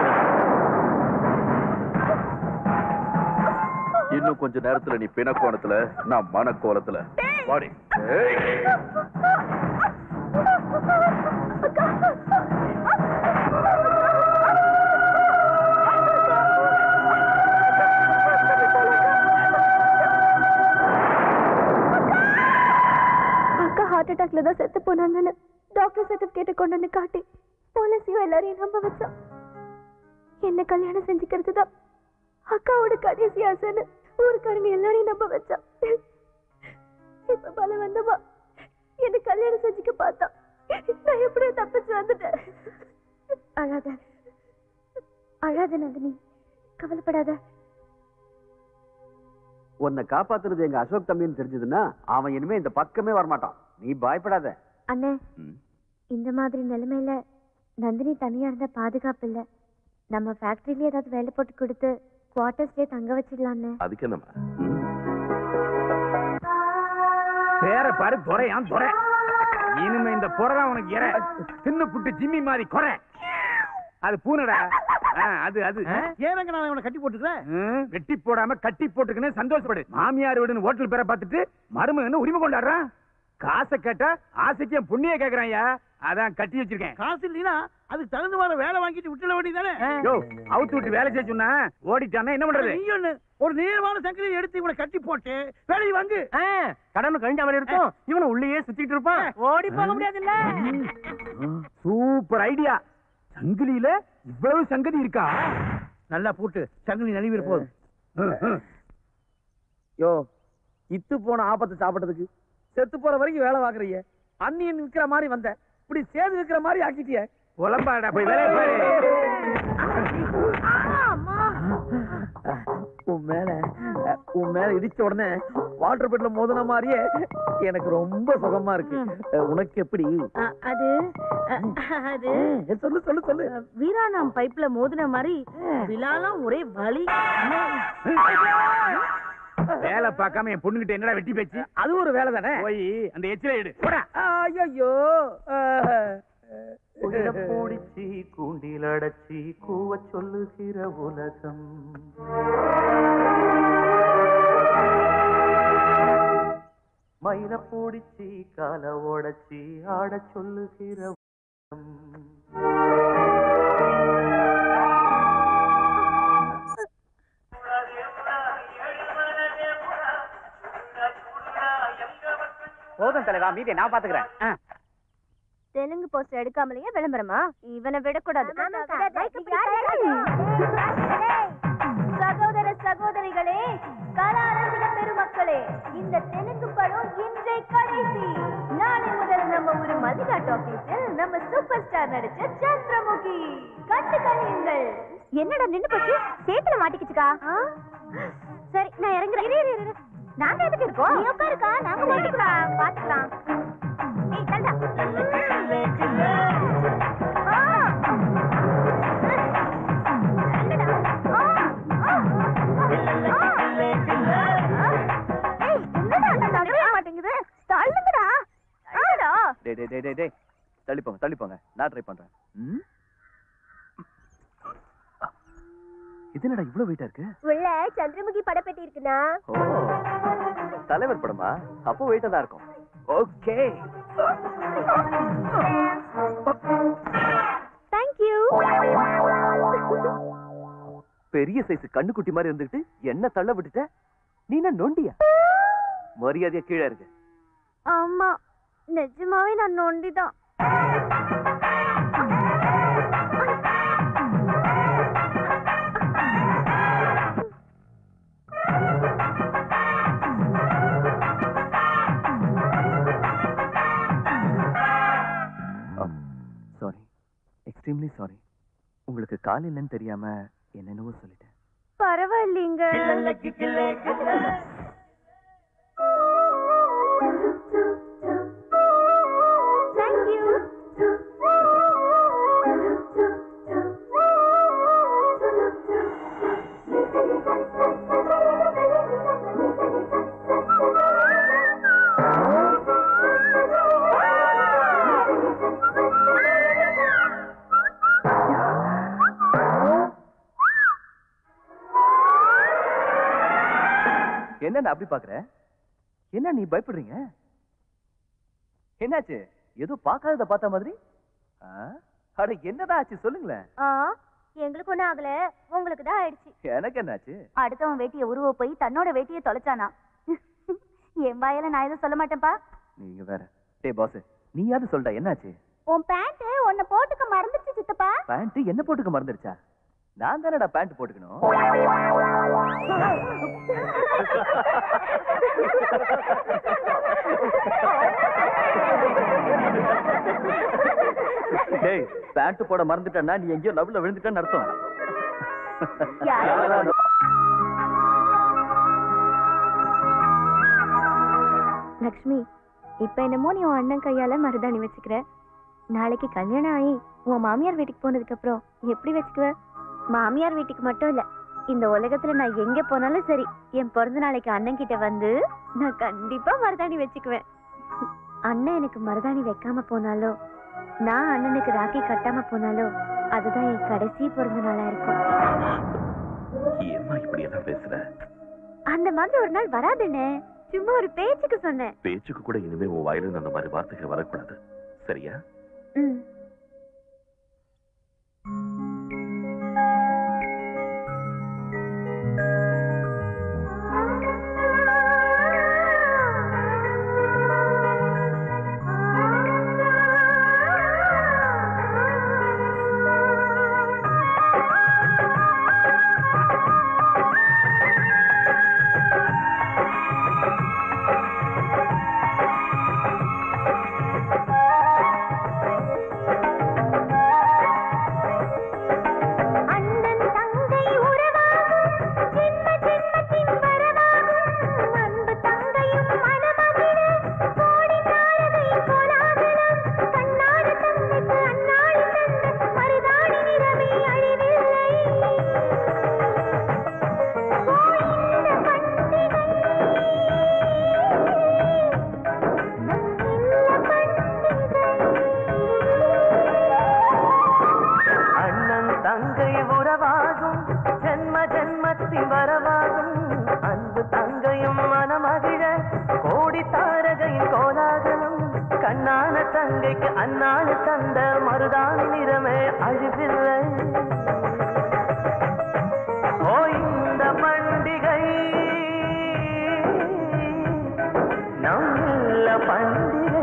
Speaker 3: இன்னும் கொஞ்ச நேரத்துல நீ பிணக்கோணத்துல நான் மனக்கோலத்துல வாடி ஏய்.
Speaker 4: சர்டிபிகேட்டை கொண்டு வந்து காட்டி போலீஸையும் எல்லாரையும் நம்ப வச்சான் என்ன கல்யாணம் செஞ்சுக்கிறது தான் அக்காவோட கடைசி ஆசைன்னு ஊருக்காரங்க எல்லாரையும் நம்ப வச்சான் இப்ப பலவந்தமா என்ன கல்யாணம் செஞ்சுக்க பார்த்தான் நான் எப்படியோ தப்பிச்சு வந்துட்டேன் அழாத அழாத நந்தினி கவலைப்படாத
Speaker 1: உன்னை காப்பாத்துறது எங்க அசோக் தம்பின்னு தெரிஞ்சதுன்னா அவன் இனிமே இந்த பக்கமே வரமாட்டான் நீ பயப்படாத
Speaker 4: அண்ணே இந்த மாதிரி நிலைமையில நந்தினி தனியா இருந்தா பாதுகாப்பு இல்ல நம்ம ஃபேக்டரியில ஏதாவது வேலை போட்டு கொடுத்து குவார்டர்ஸ்லயே தங்க வச்சிடலான்னு
Speaker 3: அதுக்கு என்னம்மா
Speaker 5: பேர பாரு துறையான் துறை இனிமே இந்த புறதான் உனக்கு இற தின்னு புட்டு ஜிம்மி மாதிரி குறை அது பூனடா ஆ, அது அது
Speaker 10: ஏனங்க நான் இவனை கட்டி போட்டுக்கிறேன்
Speaker 5: ம், வெட்டி போடாம கட்டி போட்டுக்கன்னு சந்தோஷப்படு மாமியார் வீடுன்னு ஹோட்டல் பேரை பார்த்துட்டு மருமகன்னு உரிமை கொண்டாடுறான் காசை கேட்டா ஆசைக்கு என் புண்ணிய கேக்குறான்யா அதான் கட்டி வச்சிருக்கேன்
Speaker 10: காசு இல்லைன்னா அதுக்கு தகுந்த மாதிரி வேலை வாங்கிட்டு விட்டுல வேண்டியதானே
Speaker 5: யோ அவுத்து விட்டு வேலை செய்ய சொன்னா ஓடிட்டானா என்ன பண்றது
Speaker 10: நீ ஒண்ணு ஒரு நீளமான சங்கிலியை எடுத்து இவனை கட்டி போட்டு வேலையை வாங்கு
Speaker 8: கடனு கழிஞ்ச மாதிரி இருக்கும் இவனை உள்ளேயே சுத்திட்டு இருப்பான்
Speaker 7: ஓடி போக முடியாதுல்ல
Speaker 5: சூப்பர் ஐடியா சங்கிலியில இவ்வளவு சங்கதி இருக்கா
Speaker 10: நல்லா போட்டு சங்கிலி நழுவிட போகுது
Speaker 5: யோ இத்து போன ஆபத்தை சாப்பிட்டதுக்கு செத்து போற வரைக்கும் வேலை வாங்குறீங்க அண்ணியன் விக்கிற மாதிரி வந்த இப்படி சேது விக்கிற மாதிரி ஆக்கிட்டிய உலம்பாடா போய் வேலையை பாரு உன் மேல உன் மேல இடிச்ச உடனே வாட்டர் பெட்ல மோதின மாதிரியே எனக்கு ரொம்ப சுகமா இருக்கு உனக்கு எப்படி
Speaker 7: அ- அது அ- அது
Speaker 5: சொல்லு சொல்லு சொல்லு
Speaker 7: வீராணாம் பைப்ல மோதின மாதிரி விழாலாம் ஒரே வலி
Speaker 5: வேலை பார்க்காம என் பொண்ணுகிட்ட என்னடா வெட்டி பேச்சு அது ஒரு வேலை தானே போய் அந்த எச்சில எடு போடா ஐயோ
Speaker 9: பூடிச்சி கூண்டில் அடைச்சி கூவ சொல்லுகிற உலகம் மயில பூடிச்சி கால ஓடச்சி ஆட சொல்லுகிற உலகம்
Speaker 2: போதும் தலைவா மீதி நான் பாத்துக்கிறேன் ஆ.
Speaker 4: தெலுங்கு போஸ்டர் எடுக்காமலேயே விளம்பரமா இவனை விடக்கூடாது சகோதர சகோதரிகளே கலா ரசிக பெருமக்களே இந்த தெலுங்கு படம் இன்றை கடைசி நாளை முதல் நம்ம ஒரு மதிகா டாக்கீஸில் நம்ம சூப்பர் ஸ்டார் நடிச்ச சந்திரமுகி கண்டு கழியுங்கள் என்னடா நின்னு போச்சு சேத்துல மாட்டிக்கிச்சுக்கா சரி நான் இறங்குறேன் இரு, இரு, இரு. நாங்க எதுக்கு இருக்கோம் நீ உட்காருக்கா நாங்க மாட்டிக்கலாம் பாத்துக்கலாம் ஏய் தண்டா
Speaker 8: டே டே டே டே டே தள்ளி போங்க தள்ளி போங்க நான் ட்ரை பண்றேன் ம்? இது என்னடா இவ்வளவு வெயிட்டா இருக்கு
Speaker 4: உள்ள சந்திரமுகி படப்பெட்டி இருக்குண்ணா
Speaker 8: ஓ தலைவர் படமா அப்போ வெயிட்டா தான் இருக்கும் ஓகே
Speaker 4: தேங்க்யூ
Speaker 8: பெரிய சைஸ் கண்ணுக்குட்டி மாதிரி இருந்துட்டு என்ன தள்ள விட்டுட்ட நீ என்ன நொண்டியா மரியாதையா கீழே இருக்கு
Speaker 4: ஆமா நிஜமாவே நான் நொண்டிதான்
Speaker 8: சாரி எக்ஸ்ட்ரீம்லி சாரி உங்களுக்கு கால் இல்லைன்னு தெரியாம என்னென்னவோ சொல்லிட்டேன்
Speaker 4: பரவாயில்லைங்க தேங்க்யூ
Speaker 8: என்ன நான் அப்படி பாக்குற என்ன நீ பயப்படுறீங்க என்னாச்சு ஏதோ பார்க்காதத பார்த்த மாதிரி ஆ? அட என்னதான் ஆச்சு சொல்லுங்களேன்
Speaker 4: ஆ எங்களுக்கு ஒண்ணும் ஆகல உங்களுக்கு தான் ஆயிடுச்சு
Speaker 8: எனக்கு என்னாச்சு
Speaker 4: அடுத்தவன் வேட்டியை உருவ போய் தன்னோட வேட்டியை தொலைச்சானா என் வாயால நான் எதுவும் சொல்ல மாட்டேன்ப்பா
Speaker 8: நீங்க வேற டே பாஸ் நீயாவது சொல்டா என்னாச்சு
Speaker 6: உன் பேண்ட் உன்னை போட்டுக்க மறந்துச்சு சித்தப்பா
Speaker 8: பேண்ட் என்ன போட்டுக்க மறந்துடுச்சா நான் தானடா பேண்ட் போட்டுக்கணும் டேய் பேண்ட் போட மறந்துட்டேன்னா நீ எங்கேயோ லவ்ல விழுந்துட்டேன்னு அர்த்தம்
Speaker 6: யாரு? லக்ஷ்மி இப்ப என்னமோ நீ உன் அண்ணன் கையால மருதாணி வச்சுக்கிற நாளைக்கு கல்யாணம் ஆகி உன் மாமியார் வீட்டுக்கு போனதுக்கு அப்புறம் எப்படி வச்சுக்குவ மாமியார் வீட்டுக்கு மட்டும் இல்ல இந்த உலகத்துல நான் எங்க போனாலும் சரி என் பிறந்த நாளைக்கு அண்ணன் கிட்ட வந்து நான் கண்டிப்பா மருதாணி வச்சுக்குவேன் அண்ணன் எனக்கு மருதாணி வைக்காம போனாலோ நான் அண்ணனுக்கு ராக்கி கட்டாம போனாலோ அதுதான் என் கடைசி பிறந்த நாளா இருக்கும்
Speaker 3: ஏம்மா இப்படி எல்லாம் பேசுற
Speaker 6: அந்த மாதிரி ஒரு நாள் வராதுண்ணே சும்மா ஒரு பேச்சுக்கு சொன்னேன்
Speaker 3: பேச்சுக்கு கூட இனிமே உன் வாயிலிருந்து அந்த மாதிரி வார்த்தைகள் வரக்கூடாது சரியா
Speaker 6: ம் அண்ணன் தங்கை உறவாகும் ஜென்ம ஜென்மத்தின் வரவாகும் அன்பு தங்கையும் மனமகிழ கோடி தாரகை கோலாகலம் கண்ணாடி தந்தைக்கு அன்னாடி தந்த மருதாணி நிறமே அழிவில்லை ஓ இந்த பண்டிகை நம் இல்ல பண்டிகை
Speaker 9: அண்ணன் தங்கை உறவாகும் ஜென்ம ஜென்மத்தின் வரவாகும் அன்பு தங்கையும் மனமகிழ கோடி தாரகையின் கோலாகலம் கண்ணான தங்கைக்கு அண்ணான தந்த மருதாணி நிறமே அழுவில்லை ஓ இந்த பண்டிகை நம் இல்ல பண்டிகை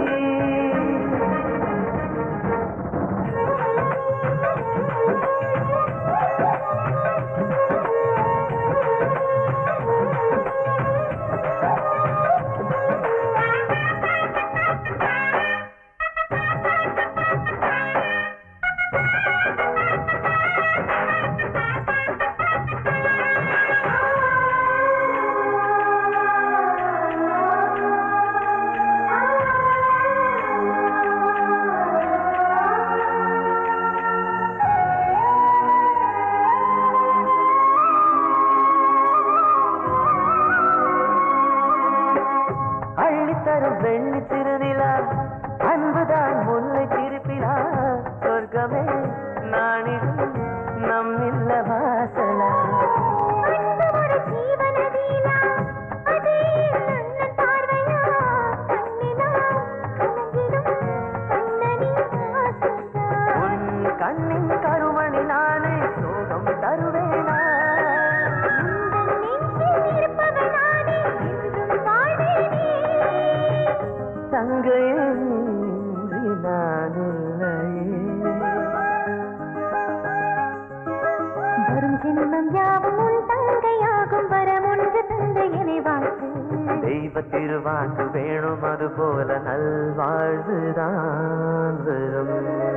Speaker 9: அள்ளித்தரும் வெள்ளி திருநிலா அன்புதான் முல்லை திருப்பிலா சொர்க்கமே நாணிடும் நம் இல்ல வாசலா
Speaker 6: அன்பு ஒரு ஜீவநதியிலா, அது என் பார்வையா, கண்ணிலா, கலங்கிடும் கண்ணனின் ஆசையா.
Speaker 9: உன் கண்ணின் கருமணி நானே சோகம் தருவேனா
Speaker 6: உந்தன் நெஞ்சில் இருப்பவள் நானே, என்றும் வாழ்வேனே.
Speaker 9: தங்கையே இன்றி நான் இல்லையே
Speaker 6: வரும் ஜென்மம் யாவும் உன் தங்கையாகும் வரம் ஒன்று தந்த என்னை வாழ்த்து
Speaker 9: தெய்வ திருவாக்கு வேணும் அது போல நல்வாழ்வுதான் வரும்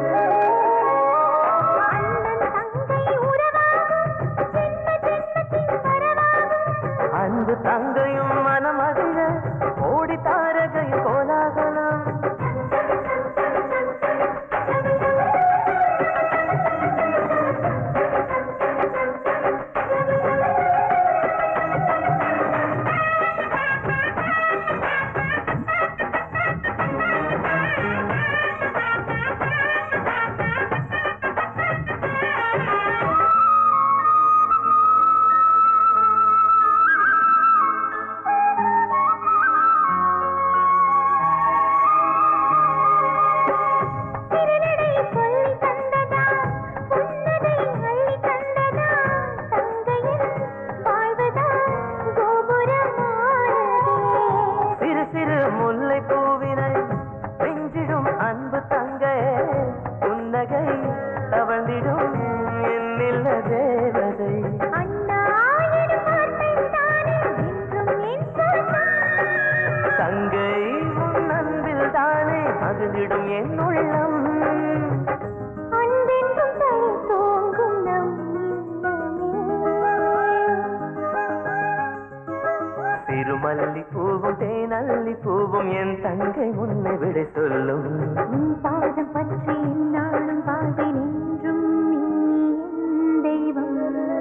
Speaker 6: அண்ணன் தங்கை உறவாகும் ஜென்ம ஜென்மத்தின் வரவாகும்
Speaker 9: அன்பு தங்கையும் மனமகிழ ஓடி தாரகை கோலாகலம்
Speaker 6: ஆ
Speaker 9: என் உள்ளம்
Speaker 4: அன்பென்றும் தலை தோங்கும் நம்
Speaker 9: சிறுமல்லி பூவும் தேனல்லி பூவும் என் தங்கை உன்னை விட சொல்லும்
Speaker 4: உன் பாதம் பற்றி நாளும் வாழ்வேன் என்றும் நீ என் தெய்வம்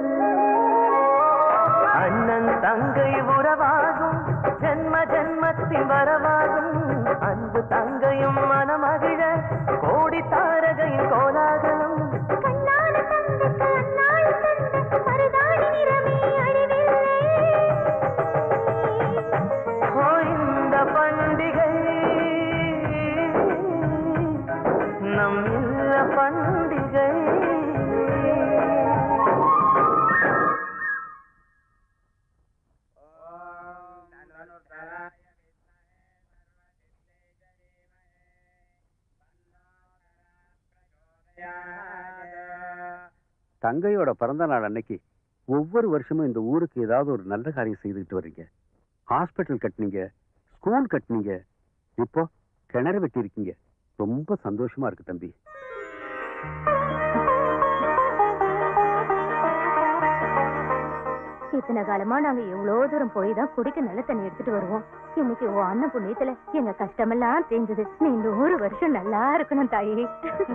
Speaker 9: அண்ணன் தங்கை உறவாகும் ஜென்ம ஜென்மத்தின் வரவாகும் அன்பு தங்கையும் மனமகிழ கோடி தாரகையின் கோலாகலம்
Speaker 4: கண்ணான தந்தைக்கு அந்நாள் தந்த மருதாணி நிறமே அழிவில்லை
Speaker 9: ஓ இந்த பண்டிகை நம் இல்ல பண்டிகை
Speaker 1: தங்கையோட பிறந்த நாள் அன்னைக்கு ஒவ்வொரு வருஷமும் இந்த ஊருக்கு ஏதாவது ஒரு நல்ல காரியம் செய்துக்கிட்டு வர்றீங்க ஹாஸ்பிட்டல் கட்டுனீங்க ஸ்கூல் கட்டுனீங்க இப்போ கிணறு வெட்டியிருக்கீங்க ரொம்ப சந்தோஷமா இருக்கு தம்பி
Speaker 4: இத்தனை காலமா நாங்க எவ்வளவு தூரம் போய் தான் குடிக்க நல்ல தண்ணி எடுத்துட்டு வருவோம் இன்னைக்கு உன் அண்ணன் புண்ணியத்துல எங்க கஷ்டமெல்லாம் தெரிஞ்சது நீ நூறு வருஷம் நல்லா இருக்கணும் தாயி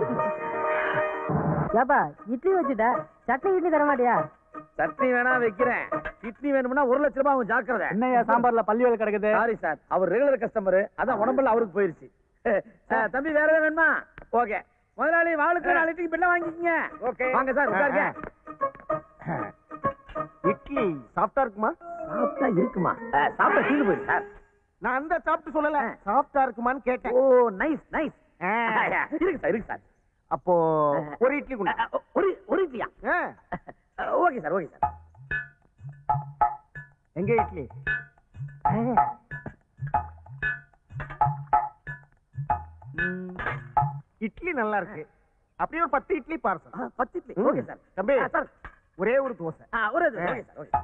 Speaker 7: ஏப்பா இட்லி வச்சுட்ட சட்னி இட்லி தர மாட்டியா
Speaker 10: சட்னி வேணா வைக்கிறேன் இட்லி வேணும்னா ஒரு லட்ச ரூபாய் அவன் ஜாக்கிரதை
Speaker 8: என்னையா சாம்பார்ல பள்ளி வேலை கிடக்குது
Speaker 10: சாரி சார் அவர் ரெகுலர் கஸ்டமர் அதான் உடம்புல அவருக்கு போயிருச்சு அஹ், தம்பி வேற ஏதாவது வேணுமா ஓகே முதலாளி வாளுக்கு நாலு இட்லிக்கு பில்ல வாங்கிக்கங்க ஓகே வாங்க சார் உட்காருங்க
Speaker 8: இட்லி சாஃப்டா இருக்குமா
Speaker 10: சாப்பிட்டா இருக்குமா சாப்பிட்டா தீர்ந்து போயிரு சார்
Speaker 8: நான் அந்த சாப்பிட்டு சொல்லல சாஃப்டா இருக்குமான்னு கேட்டேன்
Speaker 10: ஓ நைஸ் நைஸ் இருக்கு சார் இருக்கு சார்
Speaker 8: அப்போ ஒரு இட்லி கொண்டு
Speaker 10: அஹ், அஹ், ஒரு ஒரு இட்லியா ஓகே சார் ஓகே சார்
Speaker 8: எங்க இட்லி ம், இட்லி நல்லா இருக்கு அப்படியே ஒரு பத்து இட்லி பார்சல்
Speaker 10: பத்து இட்லி
Speaker 8: ம்.
Speaker 10: ஓகே சார்
Speaker 8: தம்பி
Speaker 10: ஆ, சார்
Speaker 8: ஒரே ஒரு தோசை
Speaker 10: ஆ ஒரு இது, ஓகே சார் ஓகே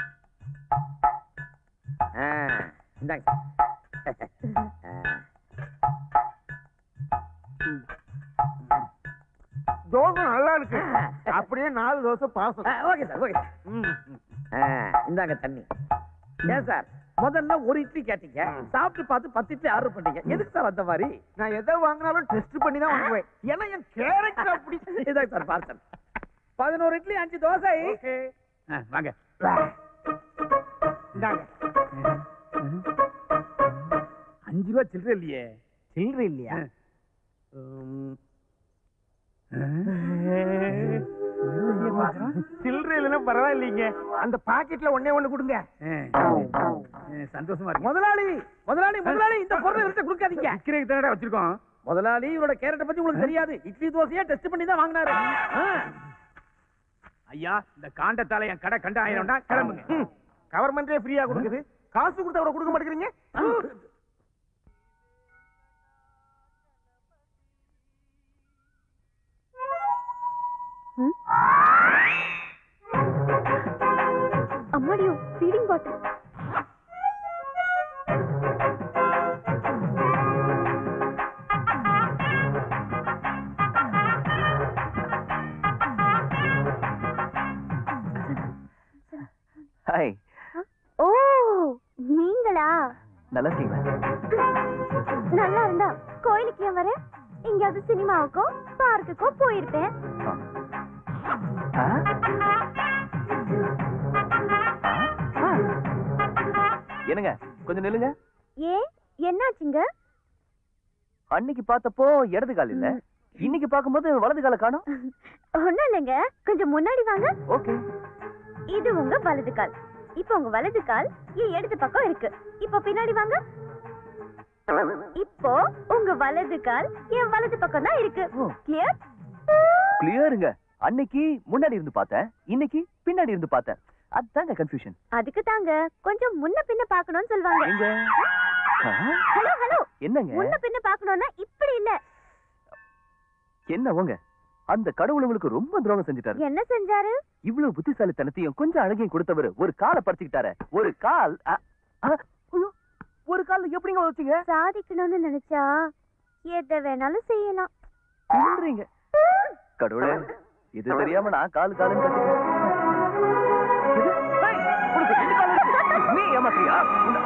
Speaker 10: ஆ இந்தாங்க சார்
Speaker 8: தோசை நல்லா இருக்கு அப்படியே நாலு தோசை பார்சல்
Speaker 10: ஆ, ஓகே சார் ஓகே ஆ, இந்தாங்க தண்ணி ஏன் சார் முதல்ல ஒரு இட்லி கேட்டீங்க சாப்பிட்டு பார்த்து பத்து இட்லி ஆர்டர் பண்ணீங்க எதுக்கு சார் அந்த மாதிரி
Speaker 8: நான் எதை வாங்கினாலும் டெஸ்ட் பண்ணி தான் வாங்குவேன் ஏன்னா என் கேரக்டர் அப்படி
Speaker 10: இதாங்க சார் பார்சல் பதினோரு இட்லி அஞ்சு தோசை ஆ, வாங்க
Speaker 8: இந்தாங்க
Speaker 10: அஞ்சு ரூபா சில்லற இல்லையே
Speaker 8: சில்லறை இல்லையா சில்லறை இல்லைன்னா பரவாயில்லைங்க அந்த பாக்கெட்ல ஒண்ணே ஒண்ணு கொடுங்க
Speaker 10: சந்தோஷமா இருக்கு முதலாளி முதலாளி முதலாளி இந்த பொருளை இவர்கிட்ட கொடுக்காதீங்க
Speaker 5: விக்கிறதுக்கு தானடா வச்சிருக்கோம்
Speaker 10: முதலாளி இவரோட கேரட்டை பத்தி உங்களுக்கு தெரியாது இட்லி தோசையா டெஸ்ட் பண்ணி தான் வாங்கினாரு ஆ.
Speaker 5: ஐயா இந்த காண்டத்தால என் கடை கண்ட ஆயிரம்டா கிளம்புங்க
Speaker 8: கவர்மெண்டே ஃப்ரீயா கொடுக்குது காசு கொடுத்தா கூட கொடுக்க மாட்டேங்கிறீங்க
Speaker 4: அம்மாடியோ ஃபீடிங் பாட்டில்
Speaker 8: ஹாய்
Speaker 4: ஓ நீங்களா
Speaker 8: நல்லா இருக்கீங்களா
Speaker 4: நல்லா இருந்தா கோயிலுக்கு ஏன் வர எங்கேயாவது சினிமாவுக்கோ பார்க்குக்கோ போயிருப்பேன்
Speaker 8: என்னங்க கொஞ்சம் நில்லுங்க
Speaker 4: ஏன் என்னாச்சுங்க
Speaker 8: அன்னைக்கு பார்த்தப்போ இடது கால் இல்ல இன்னைக்கு பார்க்கும்போது வலது கால காணோம்
Speaker 4: ஒண்ணும் இல்லைங்க கொஞ்சம் முன்னாடி வாங்க
Speaker 8: ஓகே
Speaker 4: இது உங்க வலது கால் இப்போ உங்க வலது கால் என் இடது பக்கம் இருக்கு இப்போ பின்னாடி வாங்க இப்போ உங்க வலது கால் என் வலது பக்கம் தான் இருக்கு கிளியர்
Speaker 8: கிளியருங்க அன்னைக்கு முன்னாடி இருந்து பார்த்தேன் இன்னைக்கு பின்னாடி இருந்து பார்த்தேன் அதுதாங்க கன்ஃபியூஷன்
Speaker 4: அதுக்கு தாங்க கொஞ்சம் முன்ன பின்ன பார்க்கணும்னு சொல்லுவாங்க
Speaker 8: எங்க ஆ?
Speaker 4: ஹலோ ஹலோ
Speaker 8: என்னங்க
Speaker 4: முன்ன பின்ன பார்க்கணும்னா இப்படி இல்ல
Speaker 8: என்ன உங்க அந்த கடவுள் உங்களுக்கு ரொம்ப துரோகம் செஞ்சுட்டாரு
Speaker 4: என்ன செஞ்சாரு
Speaker 8: இவ்வளவு புத்திசாலித்தனத்தையும் கொஞ்சம் அழகையும் கொடுத்தவர் ஒரு காலை பறிச்சுக்கிட்டாரு ஒரு கால் அ, அ, ஐயோ, ஒரு கால் எப்படிங்க வச்சீங்க
Speaker 4: சாதிக்கணும்னு நினைச்சா எதை வேணாலும் செய்யலாம்
Speaker 8: சொல்றீங்க கடவுளே இது தெரியாம நான் காலு காலுன்னு கத்திக்கிறேன் இது? ஏய், உனக்கு ரெண்டு காலு இருக்கு. நீ ஏமாத்தியா உன்னை-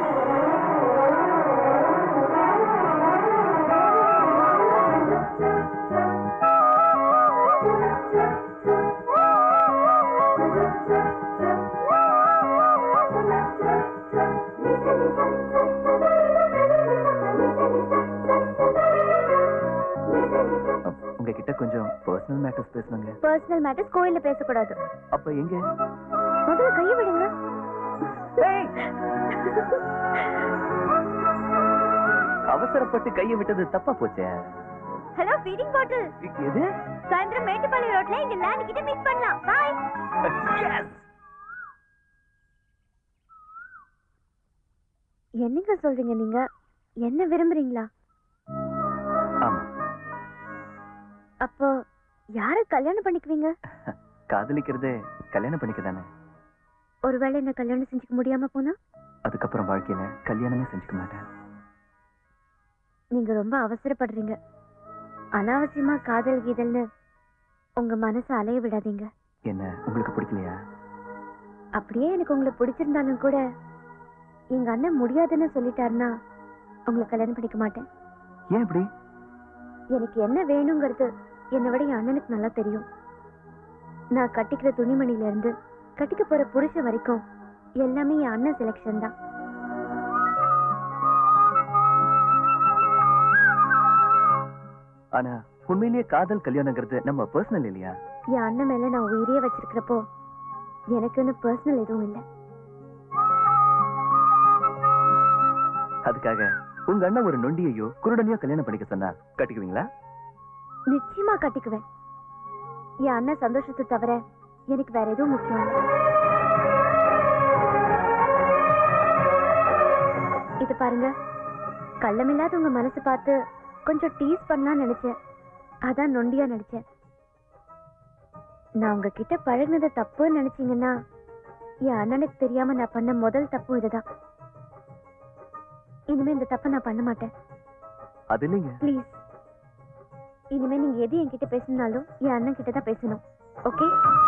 Speaker 8: உங்ககிட்ட கொஞ்சம் பர்சனல் மேட்டர்ஸ் பேசணுங்க
Speaker 4: பர்சனல் மேட்டர்ஸ் கோயில்ல பேசக்கூடாது
Speaker 8: அப்ப எங்க
Speaker 4: முதல்ல கையை விடுங்க
Speaker 8: அவசரப்பட்டு கையை விட்டது தப்பா போச்சே
Speaker 4: ஹலோ ஃபீடிங் பாட்டில்
Speaker 8: எது
Speaker 4: சாயந்தரம் மேட்டுப்பாளையம் ரோட்ல இங்க லேண்ட் கிட்ட மீட் பண்ணலாம் பாய் என்னங்க சொல்றீங்க நீங்க என்ன விரும்புறீங்களா
Speaker 8: ஆமா
Speaker 4: அப்போ யார கல்யாணம் பண்ணிக்குவீங்க
Speaker 8: காதலிக்கிறதே கல்யாணம் பண்ணிக்க தானே
Speaker 4: ஒருவேளை என்ன கல்யாணம் செஞ்சுக்க முடியாம போனா
Speaker 8: அதுக்கப்புறம் வாழ்க்கையில கல்யாணமே செஞ்சுக்க மாட்டேன்
Speaker 4: நீங்க ரொம்ப அவசரப்படுறீங்க அனாவசியமா காதல் கீதல்னு உங்க மனசை அலைய விடாதீங்க
Speaker 8: என்ன உங்களுக்கு பிடிக்கலையா
Speaker 4: அப்படியே எனக்கு உங்களை பிடிச்சிருந்தாலும் கூட எங்க அண்ணன் முடியாதுன்னு சொல்லிட்டாருன்னா உங்களை கல்யாணம் பண்ணிக்க மாட்டேன்
Speaker 8: ஏன் இப்படி
Speaker 4: எனக்கு என்ன வேணுங்கிறது என்னை விட என் அண்ணனுக்கு நல்லா தெரியும் நான் கட்டிக்கிற துணிமணில இருந்து கட்டிக்க போற புருஷன் வரைக்கும் எல்லாமே என் அண்ணன் செலெக்ஷன் தான்
Speaker 8: ஆனா உண்மையிலேயே காதல் கல்யாணங்கிறது நம்ம பர்சனல் இல்லையா
Speaker 4: என் அண்ணன் மேல நான் உயிரையே வச்சிருக்கிறப்போ எனக்குன்னு பர்சனல் எதுவும் இல்லை
Speaker 8: அதுக்காக உங்க அண்ணன் ஒரு நொண்டியையோ குருடனையோ கல்யாணம் பண்ணிக்க சொன்னா கட்டிக்குவீங்களா
Speaker 4: நிச்சயமா கட்டிக்குவேன் என் அண்ணன் சந்தோஷத்தை தவிர எனக்கு வேற எதுவும் முக்கியம் இல்லை இது பாருங்க கள்ளமில்லாத உங்க மனசு பார்த்து கொஞ்சம் டீஸ் பண்ணலாம்னு நினைச்சேன் அதான் நொண்டியா நினைச்சேன் நான் உங்ககிட்ட பழகுனது தப்புன்னு நினைச்சீங்கன்னா என் அண்ணனுக்கு தெரியாம நான் பண்ண முதல் தப்பு இதுதான் இனிமே இந்த தப்பை நான் பண்ண மாட்டேன்
Speaker 8: அது இல்லைங்க
Speaker 4: ப்ளீஸ் இனிமே நீங்க எது என்கிட்ட பேசினாலும் என் அண்ணன் கிட்ட தான் பேசணும் ஓகே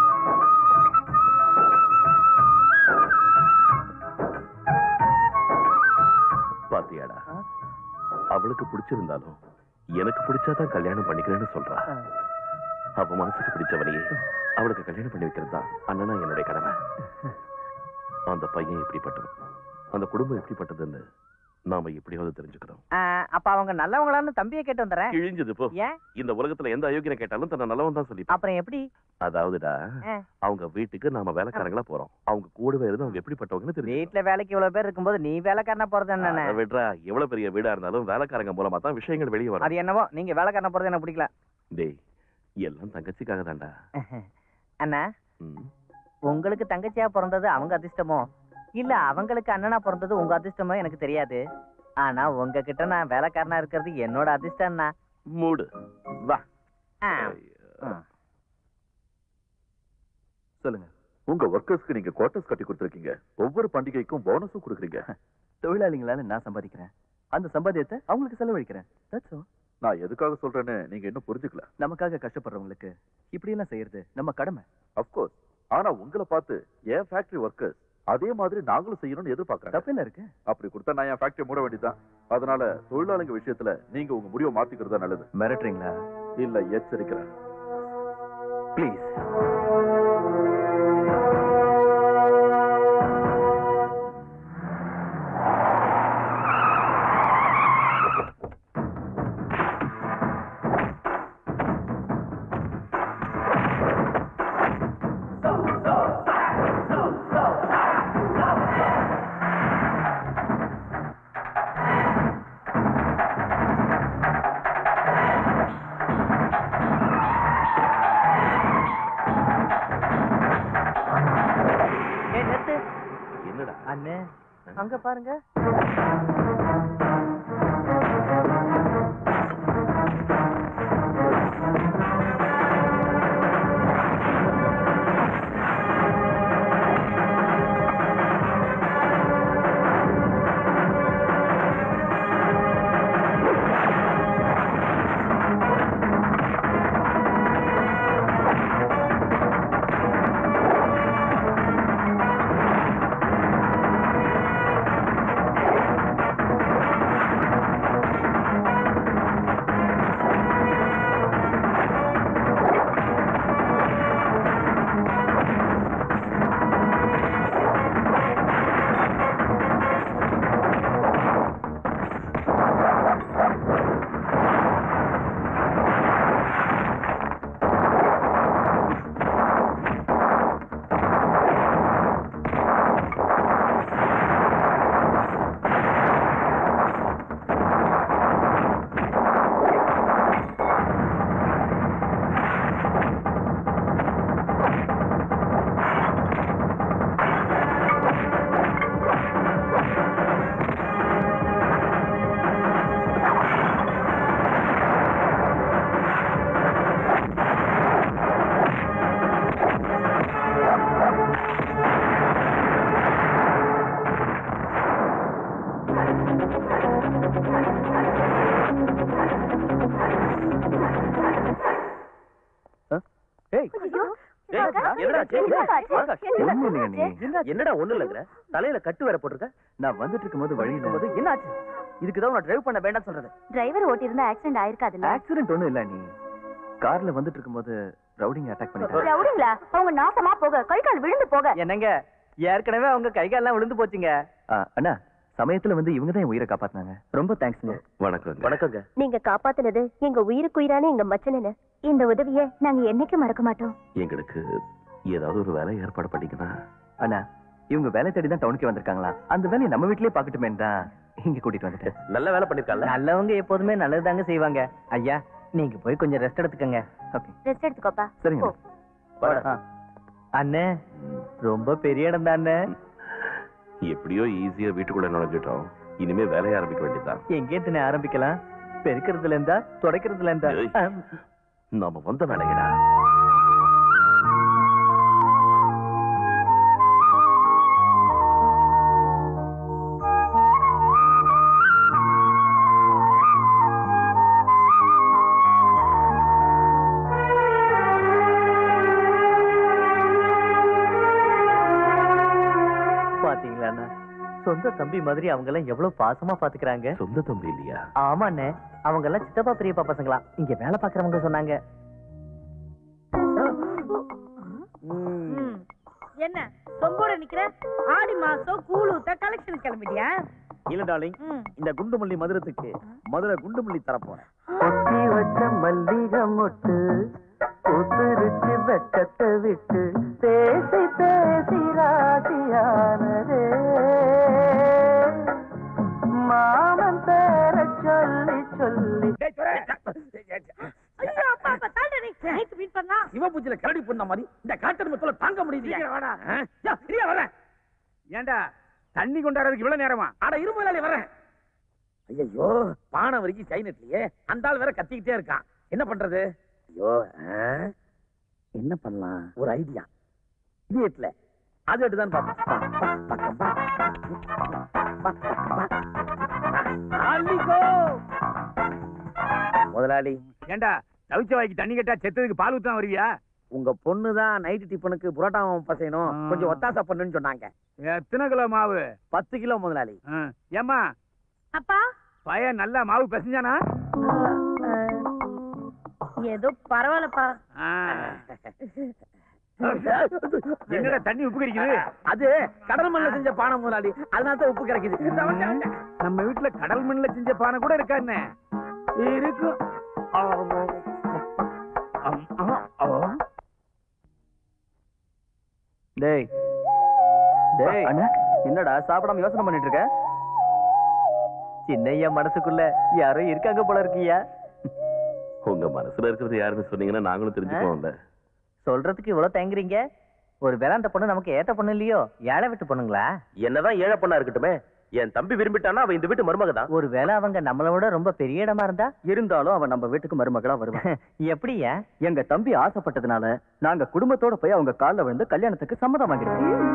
Speaker 3: பாத்தியாடா அவளுக்கு பிடிச்சிருந்தாலும் எனக்கு பிடிச்சாதான் கல்யாணம் பண்ணிக்கிறேன்னு சொல்றா அவ மனசுக்கு பிடிச்சவனையே அவளுக்கு கல்யாணம் பண்ணி வைக்கிறது தான் அண்ணனா என்னுடைய கடமை அந்த பையன் எப்படிப்பட்டவன் அந்த குடும்பம் எப்படிப்பட்டதுன்னு நாம எப்படியாவது தெரிஞ்சுக்கிறோம்
Speaker 11: அப்ப அவங்க நல்லவங்களான்னு தம்பியை கேட்டு வந்துடுறேன்
Speaker 3: கிழிஞ்சது போ
Speaker 11: ஏன்
Speaker 3: இந்த உலகத்துல எந்த அயோக்கியனை கேட்டாலும் தன்னை நல்லவன் தான் சொல்லி
Speaker 11: அப்புறம் எப்படி
Speaker 3: அதாவதுடா
Speaker 11: ஆ.
Speaker 3: அவங்க வீட்டுக்கு நாம வேலைக்காரங்களா போறோம் அவங்க கூடவே இருந்து அவங்க எப்படிப்பட்டவங்கன்னு தெரியும்
Speaker 11: வீட்டுல வேலைக்கு இவ்வளவு பேர் இருக்கும்போது நீ வேலைக்காரனா போறது என்னன்னு
Speaker 3: அதை விட்றா எவ்வளவு பெரிய வீடா இருந்தாலும் வேலைக்காரங்க மூலமா தான் விஷயங்கள் வெளியே வரும்
Speaker 11: அது என்னவோ நீங்க வேலைக்காரனா போறது எனக்கு பிடிக்கல
Speaker 3: டேய் எல்லாம் தங்கச்சிக்காக தான்டா
Speaker 11: அண்ணா உங்களுக்கு தங்கச்சியா பிறந்தது அவங்க அதிர்ஷ்டமோ இல்ல அவங்களுக்கு அண்ணனா பிறந்தது உங்க அதிர்ஷ்டமோ எனக்கு தெரியாது ஆனா உங்ககிட்ட நான் வேலைக்காரனா இருக்கிறது என்னோட அதிர்ஷ்டம்னா
Speaker 3: மூடு வா
Speaker 11: ஆ.
Speaker 8: சொல்லுங்க
Speaker 12: உங்க ஒர்க்கர்ஸ்க்கு நீங்க குவார்டர்ஸ் கட்டி கொடுத்துருக்கீங்க ஒவ்வொரு பண்டிகைக்கும் போனஸும் கொடுக்குறீங்க
Speaker 8: தொழிலாளிங்களால நான் சம்பாதிக்கிறேன் அந்த சம்பாத்தியத்தை அவங்களுக்கு செலவழிக்கிறேன் That's all.
Speaker 12: நான் எதுக்காக சொல்றேன்னு நீங்க இன்னும் புரிஞ்சுக்கல
Speaker 8: நமக்காக கஷ்டப்படுறவங்களுக்கு இப்படி எல்லாம் செய்யறது நம்ம கடமை
Speaker 12: அப்கோர்ஸ் ஆனா உங்களை பார்த்து என் ஃபேக்டரி ஒர்க்கர்ஸ் அதே மாதிரி நாங்களும் செய்யணும்னு எதிர்பார்க்கறேன்
Speaker 8: தப்பு என்ன இருக்கு
Speaker 12: அப்படி கொடுத்தா நான் என் ஃபேக்டரி மூட வேண்டியதுதான் அதனால தொழிலாளிங்க விஷயத்துல நீங்க உங்க முடிவை மாத்திக்கிறதா நல்லது
Speaker 8: மிரட்டுறீங்களா
Speaker 12: இல்ல எச்சரிக்கிறேன்
Speaker 8: ப்ளீஸ்
Speaker 11: ஏய், நிறுத்து
Speaker 3: என்னடா
Speaker 11: அண்ணே அங்க பாருங்க
Speaker 8: ஏய் ஏய், என்னடா ஆச்சு? ஆகாஷ், ஒண்ணும் இல்லைங்க நீ. என்னடா ஒண்ணு இல்லைங்கிற தலையில கட்டு வேற போட்டிருக்க நான் வந்துட்டு இருக்கும்போது வழியில போது என்ன ஆச்சு இதுக்கு தான் நான் டிரைவ் பண்ண வேண்டாம் சொல்றது
Speaker 6: டிரைவர் ஓட்டி இருந்தா ஆக்சிடென்ட் ஆயிருக்காதுல்ல
Speaker 8: ஆக்சிடென்ட் ஒண்ணும் இல்ல நீ கார்ல வந்துட்டு இருக்கும்போது ரவுடிங்க அட்டாக் பண்ணிட்டாங்க
Speaker 6: ரவுடிங்களா அவங்க நாசமா போக கை கால் விழுந்து போக
Speaker 11: என்னங்க ஏற்கனவே அவங்க கை கால்லாம் விழுந்து போச்சுங்க
Speaker 8: ஆ, அண்ணா சமயத்துல வந்து இவங்க தான் என் உயிரை காப்பாத்துனாங்க ரொம்ப தேங்க்ஸ்ங்க
Speaker 3: வணக்கம்
Speaker 8: வணக்கங்க
Speaker 4: நீங்க காப்பாத்துனது எங்க உயிருக்கு உயிரான எங்க மச்சனன
Speaker 6: இந்த உதவிய நாங்க என்னைக்கு மறக்க மாட்டோம்
Speaker 3: எங்களுக்கு ஏதாவது ஒரு வேலை ஏற்பாடு பண்ணிக்கணும்
Speaker 8: அண்ணா இவங்க வேலை தேடி தான் டவுனுக்கு வந்திருக்காங்களா அந்த வேலையை நம்ம வீட்லயே பாக்கட்டுமே தான் இங்க கூட்டிட்டு வந்துட்டேன்
Speaker 11: நல்ல வேலை பண்ணிருக்காங்க நல்லவங்க எப்போதுமே நல்லதுதாங்க செய்வாங்க ஐயா நீங்க போய் கொஞ்சம் ரெஸ்ட் எடுத்துக்கங்க
Speaker 8: ஓகே
Speaker 6: ரெஸ்ட் எடுத்துக்கோப்பா
Speaker 8: சரிங்க
Speaker 11: ஆ. அண்ணே ரொம்ப பெரிய இடம் தான் அண்ணே
Speaker 3: எப்படியோ ஈஸியா வீட்டுக்குள்ள நுழைஞ்சிட்டோம் இனிமே வேலைய ஆரம்பிக்க வேண்டியதுதான்
Speaker 11: எங்கே ஆரம்பிக்கலாம் பெருக்கிறதுல இருந்தா துடைக்கிறதுல இருந்தா
Speaker 3: ஏய். நாம வந்த வேலையடா
Speaker 11: பாத்தீங்களா அண்ணா சொந்த தம்பி மாதிரி அவங்க எல்லாம் எவ்வளவு பாசமா பாத்துக்கிறாங்க
Speaker 3: சொந்த தம்பி இல்லையா
Speaker 11: ஆமா அண்ணே அவங்க எல்லாம் சித்தப்பா பெரியப்பா பசங்களா இங்க வேலை பாக்குறவங்க சொன்னாங்க
Speaker 7: ம். என்ன சொம்போட நிக்கிற ஆடி மாசம் கூழூத்த கலெக்ஷன் கிளம்பிட்டியா
Speaker 10: இல்ல டார்லிங்
Speaker 7: ம்.
Speaker 10: இந்த குண்டுமல்லி மதுரத்துக்கு மதுரை குண்டுமல்லி தரப்போறேன்
Speaker 9: கொத்தி வச்ச மல்லிகை மொட்டு உதிரிச்சு வெக்கத்தை விட்டு பேசி பேசி ராசியானதே மாமன் பேர சொல்லி சொல்லி
Speaker 7: ஐயோ அப்பா அப்பா தாண்டா நீ நைட் மீட் பண்ணா
Speaker 10: சிவபூஜையில கரடி பண்ண மாதிரி இந்த காட்டெருமத்தோட தாங்க முடியல வாடா வரேன்
Speaker 5: ஏன்டா தண்ணி கொண்டாடுறதுக்கு இவ்வளவு நேரமா
Speaker 10: அட இருமுதலாளி வரேன் ஐயோ பானை வரைக்கும் கை நெட்டலையே அந்த ஆள் வேற கத்திக்கிட்டே இருக்கான் என்ன பண்றது ஐயோ ஆ? என்ன பண்ணலாம் ஒரு ஐடியா இது எட்டுல அது எட்டு தான் பாப்போம் பா, பா, பக்கம் பா. பா, பக்கம் பா. அள்ளிக்கோ. முதலாளி
Speaker 5: ஏன்டா தவிச்ச வாய்க்கு தண்ணி கேட்டா செத்ததுக்கு பால் ஊத்தான் வருவியா
Speaker 10: உங்க பொண்ணு தான் நைட்டு டிஃபனுக்கு புரோட்டாவும் பசையணும்
Speaker 5: ஆ.
Speaker 10: கொஞ்சம் ஒத்தாசா பண்ணுன்னு சொன்னாங்க
Speaker 5: எத்தனை கிலோ மாவு
Speaker 10: பத்து கிலோ முதலாளி
Speaker 5: ஆ. ஏம்மா
Speaker 7: அப்பா
Speaker 5: பையன் நல்லா மாவு பிசைஞ்சானா
Speaker 7: ஏதோ பரவாயில்லப்பா
Speaker 5: ஆ. என்னடா தண்ணி உப்பு கறிக்குது
Speaker 10: அது கடல் மண்ணில் செஞ்ச பானை முதலாளி அதனால தான் உப்பு கிடைக்குது இந்த வந்தேன், வந்தேன்.
Speaker 5: நம்ம வீட்டுல கடல் மண்ணுல செஞ்ச பானை கூட இருக்கா என்ன இருக்கும் அம், ஆ, ஆ.
Speaker 8: டேய் டேய் அண்ணா என்னடா சாப்பிடாம யோசனை பண்ணிட்டு இருக்க
Speaker 11: சின்னையா மனசுக்குள்ள யாரோ இருக்காங்க போல இருக்கியா
Speaker 3: உங்க மனசுல இருக்கிறது யாருன்னு சொன்னீங்கன்னா நாங்களும் தெரிஞ்சுக்குவோம்ல
Speaker 11: சொல்றதுக்கு இவ்வளவு தயங்குறீங்க ஒரு வேளை அந்த பொண்ணு நமக்கு ஏத்த பொண்ணு இல்லையோ ஏழை விட்டு பொண்ணுங்களா
Speaker 8: என்னதான் ஏழை பொண்ணா இருக்கட்டுமே என் தம்பி விரும்பிட்டானா அவ இந்த வீட்டு மருமக தான்
Speaker 11: ஒரு வேளை அவங்க நம்மளை விட ரொம்ப பெரிய இடமா இருந்தா
Speaker 8: இருந்தாலும் அவன் நம்ம வீட்டுக்கு மருமகளா வருவான்
Speaker 11: எப்படியா
Speaker 8: எங்க தம்பி ஆசைப்பட்டதுனால நாங்க குடும்பத்தோட போய் அவங்க கால்ல விழுந்து கல்யாணத்துக்கு சம்மதம் வாங்கிடுவோம்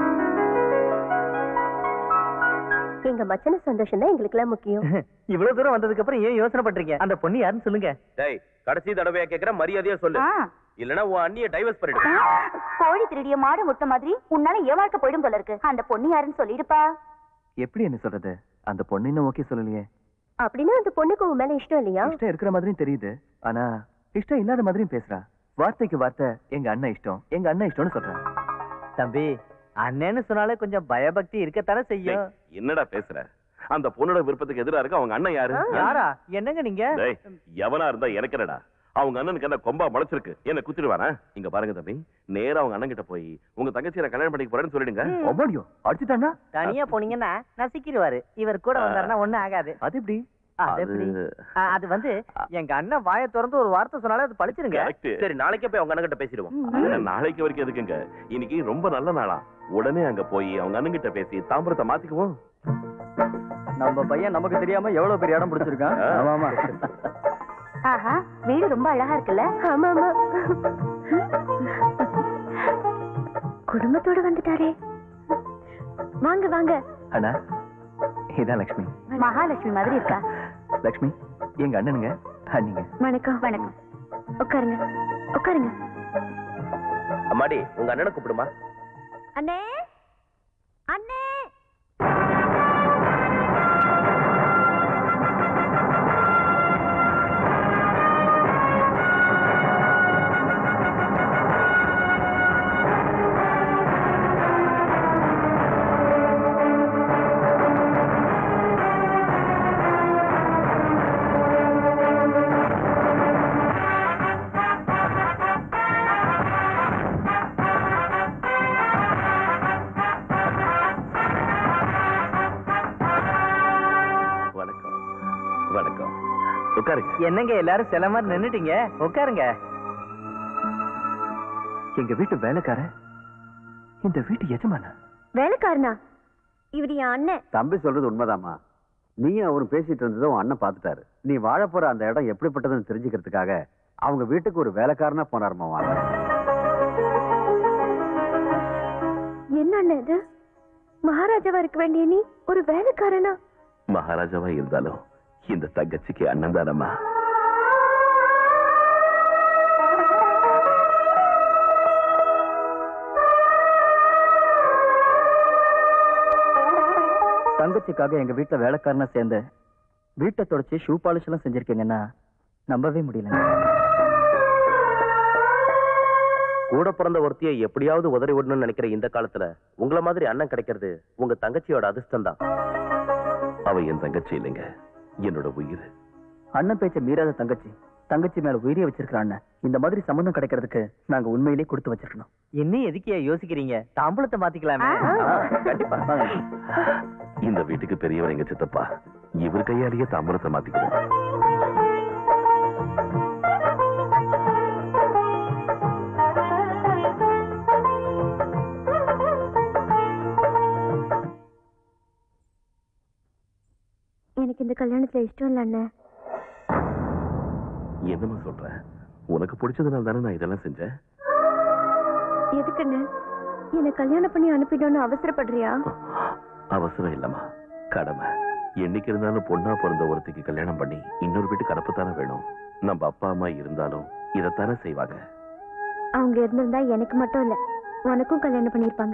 Speaker 4: எங்க மச்சன சந்தோஷம் தான் எங்களுக்கு எல்லாம் முக்கியம்
Speaker 11: இவ்வளவு தூரம் வந்ததுக்கு அப்புறம் ஏன் யோசனை பண்றீங்க அந்த பொண்ணு யாருன்னு சொல்லுங்க
Speaker 8: டேய் கடைசி தடவையா கேக்குற மரியாதையா சொல்லு இல்லனா உன் அண்ணிய டைவர்ஸ் பண்ணிடு
Speaker 6: கோழி திருடிய மாடு முட்டை மாதிரி உன்னால என் வாழ்க்கை போயிடும் போல இருக்கு அந்த பொண்ணு யாருன்னு சொல்லிடுப்பா
Speaker 8: எப்படி என்ன சொல்றது அந்த பொண்ணு இன்னும் ஓகே சொல்லலையே
Speaker 4: அப்படின்னா அந்த பொண்ணுக்கு உன் மேல இஷ்டம் இல்லையா
Speaker 8: இஷ்டம் இருக்கிற மாதிரியும் தெரியுது ஆனா இஷ்டம் இல்லாத மாதிரியும் பேசுறா வார்த்தைக்கு வார்த்தை எங்க அண்ணன் இஷ்டம் எங்க அண்ணன் இஷ்டம்னு சொல்றான்
Speaker 11: தம்பி அண்ணன்னு சொன்னாலே கொஞ்சம் பயபக்தி இருக்கத்தானே செய்யும்
Speaker 3: என்னடா பேசுற அந்த பொண்ணோட விருப்பத்துக்கு எதிரா இருக்க அவங்க அண்ணன் யாரு
Speaker 11: யாரா என்னங்க நீங்க
Speaker 3: டேய் எவனா இருந்தா எனக்கு என்னடா அவங்க அண்ணனுக்கு என்ன கொம்பா முளைச்சிருக்கு என்ன குத்திடுவானா இங்க பாருங்க தம்பி நேரா அவங்க அண்ணன் கிட்ட போய் உங்க தங்கச்சியை நான் கல்யாணம் பண்ணிக்க போறேன்னு சொல்லிடுங்க
Speaker 8: ஒவ்வொடியோ அடிச்சுட்டானா
Speaker 11: தனியா போனீங்கன்னா நசிக்கிடுவாரு இவர் கூட வந்தாருன்னா ஒண்ணும் ஆகாது
Speaker 8: அது எப்படி
Speaker 11: அது எப்படி ஆ, அது வந்து எங்க அண்ணன் வாயை திறந்து ஒரு வார்த்தை சொன்னாலே அது பழிச்சிருங்க
Speaker 3: Correct.
Speaker 8: சரி நாளைக்கே போய் அவங்க அண்ணன் கிட்ட பேசிடுவோம்
Speaker 3: அதெல்லாம் நாளைக்கு வரைக்கும் எதுக்குங்க இன்னைக்கு ரொம்ப நல்ல நாளா உடனே அங்க போய் அவங்க அண்ணன் கிட்ட பேசி தாம்பரத்தை மாத்திக்குவோம்
Speaker 8: நம்ம பையன் நமக்கு தெரியாம எவ்வளவு பெரிய இடம் பிடிச்சிருக்கான்
Speaker 3: ஆ.
Speaker 8: ஆமா ஆமா
Speaker 6: ஆஹா வீடு ரொம்ப அழகா இருக்குல்ல
Speaker 4: ஆமா ஆமா குடும்பத்தோட வந்துட்டாரே வாங்க வாங்க
Speaker 8: அண்ணா இதான் லக்ஷ்மி
Speaker 6: மகாலட்சுமி மாதிரி இருக்கா
Speaker 8: லக்ஷ்மி எங்க அண்ணனுங்க அண்ணிங்க
Speaker 4: வணக்கம்
Speaker 6: வணக்கம்
Speaker 4: உட்காருங்க உட்காருங்க
Speaker 13: அம்மாடி உங்க அண்ணனை கூப்பிடுமா
Speaker 4: அண்ணே அண்ணே
Speaker 3: வணக்கம் வணக்கம் உட்காருங்க
Speaker 11: என்னங்க எல்லாரும் சில மாதிரி நின்னுட்டீங்க உட்காருங்க
Speaker 8: எங்க வீட்டு வேலைக்கார இந்த வீட்டு எஜமான
Speaker 4: வேலைக்காரனா இவர் என் அண்ணன்
Speaker 1: தம்பி சொல்றது உண்மைதாம்மா நீயும் அவரும் பேசிட்டு இருந்ததை உன் அண்ணன் பார்த்துட்டாரு நீ வாழ போற அந்த இடம் எப்படிப்பட்டதுன்னு தெரிஞ்சுக்கிறதுக்காக அவங்க வீட்டுக்கு ஒரு வேலைக்காரனா போனாருமா வாங்க
Speaker 4: என்ன அண்ணன் இது மகாராஜாவா இருக்க வேண்டிய நீ ஒரு வேலைக்காரனா
Speaker 3: மகாராஜாவா இருந்தாலும் இந்த தங்கச்சிக்கு அண்ணன் தானம்மா
Speaker 8: தங்கச்சிக்காக எங்க வீட்டுல வேலைக்காரனா சேர்ந்து வீட்டை தொடச்சி ஷூ பாலிஷ் எல்லாம் செஞ்சிருக்கீங்கன்னா நம்பவே முடியல
Speaker 13: கூட பிறந்த ஒருத்தியை எப்படியாவது உதறி விடணும்னு நினைக்கிற இந்த காலத்துல உங்கள மாதிரி அண்ணன் கிடைக்கிறது உங்க தங்கச்சியோட அதிர்ஷ்டம் தான்
Speaker 3: அவ என் தங்கச்சி இல்லைங்க என்னோட உயிர்
Speaker 8: அண்ணன் பேச்ச மீறாத தங்கச்சி தங்கச்சி மேல உயிரியை வச்சிருக்கிற அண்ணன் இந்த மாதிரி சம்மந்தம் கிடைக்கிறதுக்கு நாங்க உண்மையிலேயே கொடுத்து வச்சிருக்கணும்
Speaker 11: இன்னும் எதுக்கியா யோசிக்கிறீங்க தாம்பூலத்தை மாத்திக்கலாமே
Speaker 3: கண்டிப்பா இந்த வீட்டுக்கு பெரியவர் எங்க சித்தப்பா இவர் கையாலேயே தாம்பரத்தை மாத்திக்குவோம்
Speaker 4: எனக்கு இந்த கல்யாணத்துல இஷ்டம் இல்ல அண்ணன்
Speaker 3: என்னம்மா சொல்ற உனக்கு பிடிச்சதுனால தானே நான் இதெல்லாம் செஞ்சேன்
Speaker 4: எதுக்குன்னு என்னை கல்யாணம் பண்ணி அனுப்பிடணும்னு அவசரப்படுறியா
Speaker 3: அவசரம் இல்லம்மா கடமை என்னைக்கு இருந்தாலும் பொண்ணா பிறந்த ஒருத்திக்கு கல்யாணம் பண்ணி இன்னொரு வீட்டுக்கு அனுப்பத்தானே வேணும் நம்ம அப்பா அம்மா இருந்தாலும் இதைத்தானே செய்வாங்க
Speaker 4: அவங்க இருந்திருந்தா எனக்கு மட்டும் இல்ல உனக்கும் கல்யாணம் பண்ணிருப்பாங்க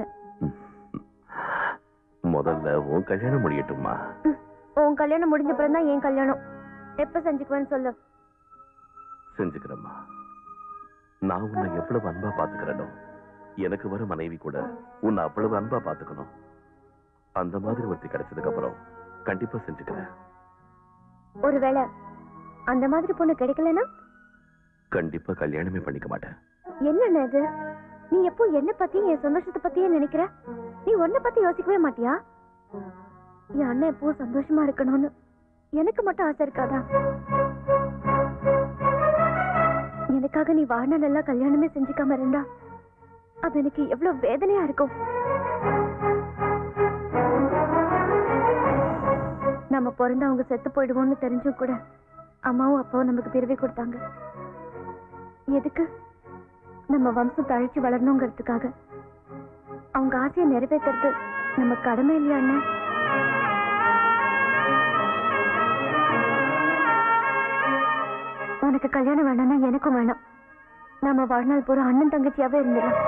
Speaker 3: முதல்ல உன் கல்யாணம் முடியட்டும்மா
Speaker 4: உன் கல்யாணம் முடிஞ்ச பிறகு தான் என் கல்யாணம் எப்ப செஞ்சுக்குவேன்னு சொல்லு
Speaker 3: செஞ்சுக்கிறேம்மா நான் உன்னை எவ்வளவு அன்பா பாத்துக்கிறேனோ எனக்கு வர மனைவி கூட உன்னை அவ்வளவு அன்பா பாத்துக்கணும் அந்த மாதிரி ஒருத்தி கிடைச்சதுக்கு அப்புறம் கண்டிப்பா செஞ்சுக்கிறேன்
Speaker 4: ஒருவேளை அந்த மாதிரி பொண்ணு கிடைக்கலனா
Speaker 3: கண்டிப்பா கல்யாணமே பண்ணிக்க மாட்டேன்
Speaker 4: என்னண்ணே இது நீ எப்போ என்ன பத்தி என் சந்தோஷத்தை பத்தியே நினைக்கிற நீ உன்னை பத்தி யோசிக்கவே மாட்டியா என் அண்ணன் எப்போ சந்தோஷமா இருக்கணும்னு எனக்கு மட்டும் ஆசை இருக்காதா எனக்காக நீ வாழ்நாளெல்லாம் கல்யாணமே செஞ்சுக்காம இருந்தா அது எனக்கு எவ்வளவு வேதனையா இருக்கும் நம்ம பிறந்து அவங்க செத்து போயிடுவோம்னு தெரிஞ்சும் கூட அம்மாவும் அப்பாவும் நமக்கு பிறவி கொடுத்தாங்க எதுக்கு நம்ம வம்சம் தழைச்சு வளரணுங்கிறதுக்காக அவங்க ஆசையை நிறைவேற்றுறது நம்ம கடமை இல்லையா அண்ணன் உனக்கு கல்யாணம் வேணாம்னா எனக்கும் வேணாம் நாம வாழ்நாள் பூரா அண்ணன் தங்கச்சியாவே இருந்துடலாம்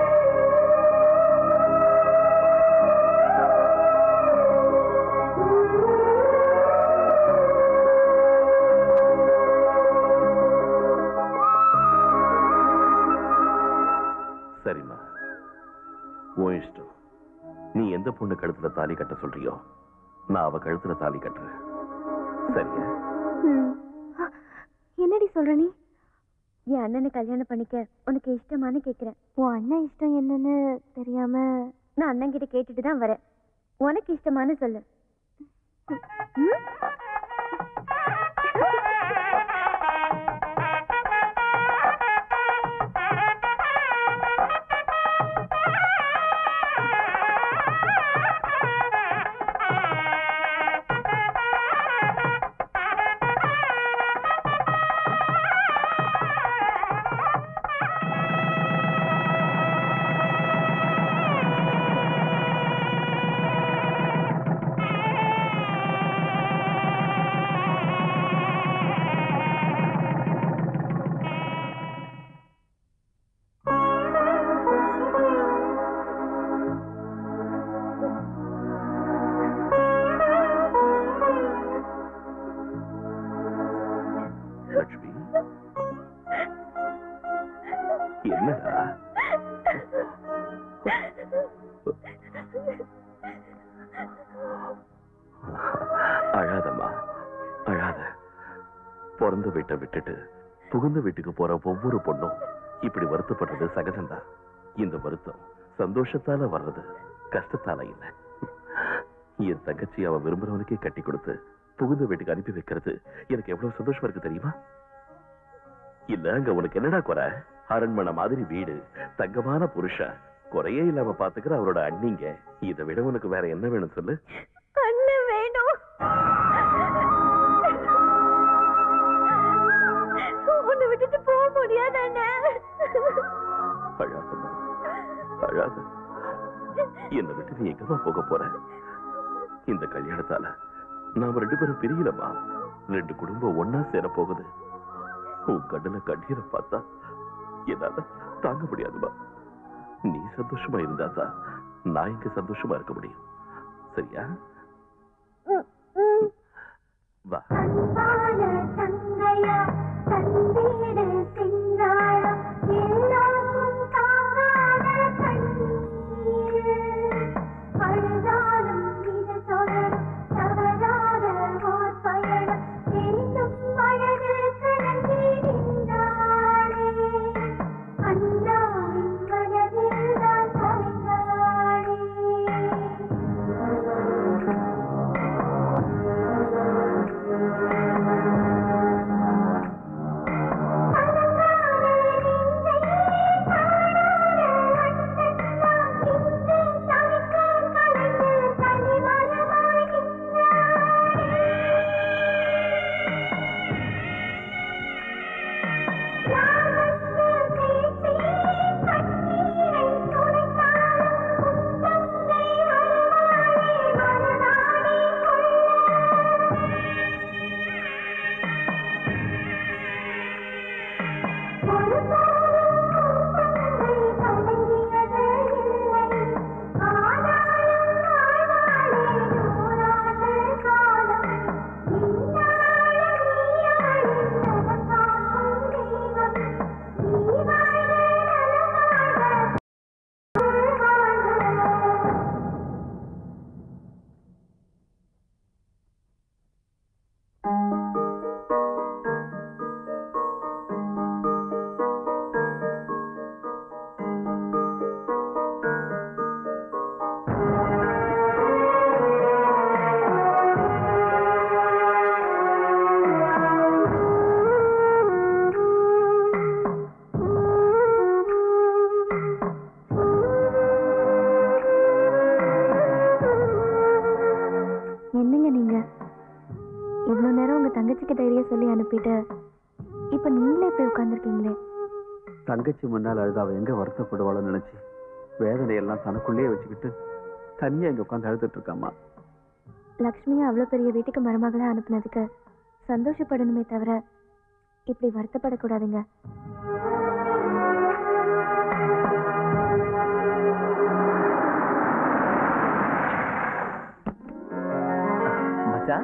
Speaker 3: சரிம்மா உன் இஷ்டம் நீ எந்த பொண்ணு கழுத்துல தாலி கட்ட சொல்றியோ நான் அவ கழுத்துல தாலி கட்டுறேன் சரியா
Speaker 4: ம். ஆ, என்னடி சொல்ற நீ என் அண்ணனை கல்யாணம் பண்ணிக்க உனக்கு இஷ்டமான்னு கேக்குறேன் உன் அண்ணன் இஷ்டம் என்னன்னு தெரியாம நான் அண்ணன் கிட்ட கேட்டுட்டு தான் வரேன் உனக்கு இஷ்டமான்னு சொல்லு ம்?
Speaker 3: என்னடா அழாதம்மா அழாத பிறந்த வீட்டை விட்டுட்டு புகுந்த வீட்டுக்கு போற ஒவ்வொரு பொண்ணும் இப்படி வருத்தப்படுறது சகஜம்தான் இந்த வருத்தம் சந்தோஷத்தால வர்றது கஷ்டத்தால இல்ல என் தங்கச்சி அவ விரும்புறவனுக்கே கட்டி கொடுத்து புகுந்த வீட்டுக்கு அனுப்பி வைக்கிறது எனக்கு எவ்வளவு சந்தோஷமா இருக்கு தெரியுமா இல்ல அங்க உனக்கு என்னடா குறை அரண்மனை மாதிரி வீடு தங்கமான புருஷன் குறையே இல்லாம பாத்துக்கிற அவரோட அண்ணிங்க இதை விட உனக்கு வேற என்ன வேணும் சொல்லு
Speaker 4: அண்ணன் வேணும் உன்னை விட்டுட்டு போக முடியாது அண்ணன்
Speaker 3: அழாதம்மா அழாத என்னை விட்டு நீ எங்கம்மா போக போற இந்த கல்யாணத்தால நாம ரெண்டு பேரும் பிரியலம்மா ரெண்டு குடும்பம் ஒன்னா சேர போகுது உன் கண்ணுல கண்ணீரை பார்த்தா என்னால தாங்க முடியாதுமா நீ சந்தோஷமா இருந்தா தான் நான் இங்க சந்தோஷமா இருக்க முடியும் சரியா வா
Speaker 6: என்னங்க நீங்க இவ்வளவு நேரம் உங்க தங்கச்சிக்கு தைரியம் சொல்லி அனுப்பிட்டு இப்ப நீங்களே இப்படி உட்கார்ந்துருக்கீங்களே
Speaker 1: தங்கச்சி முன்னால் அழுது அவ எங்க வருத்தப்படுவாளோன்னு நினைச்சு வேதனையெல்லாம் தனக்குள்ளேயே வச்சுக்கிட்டு தனியா இங்க உட்காந்து அழுதுட்டு இருக்காம்மா
Speaker 6: லக்ஷ்மியை அவ்வளவு பெரிய வீட்டுக்கு மருமகளா அனுப்புனதுக்கு சந்தோஷப்படணுமே தவிர இப்படி வருத்தப்படக்கூடாதுங்க
Speaker 8: மச்சான்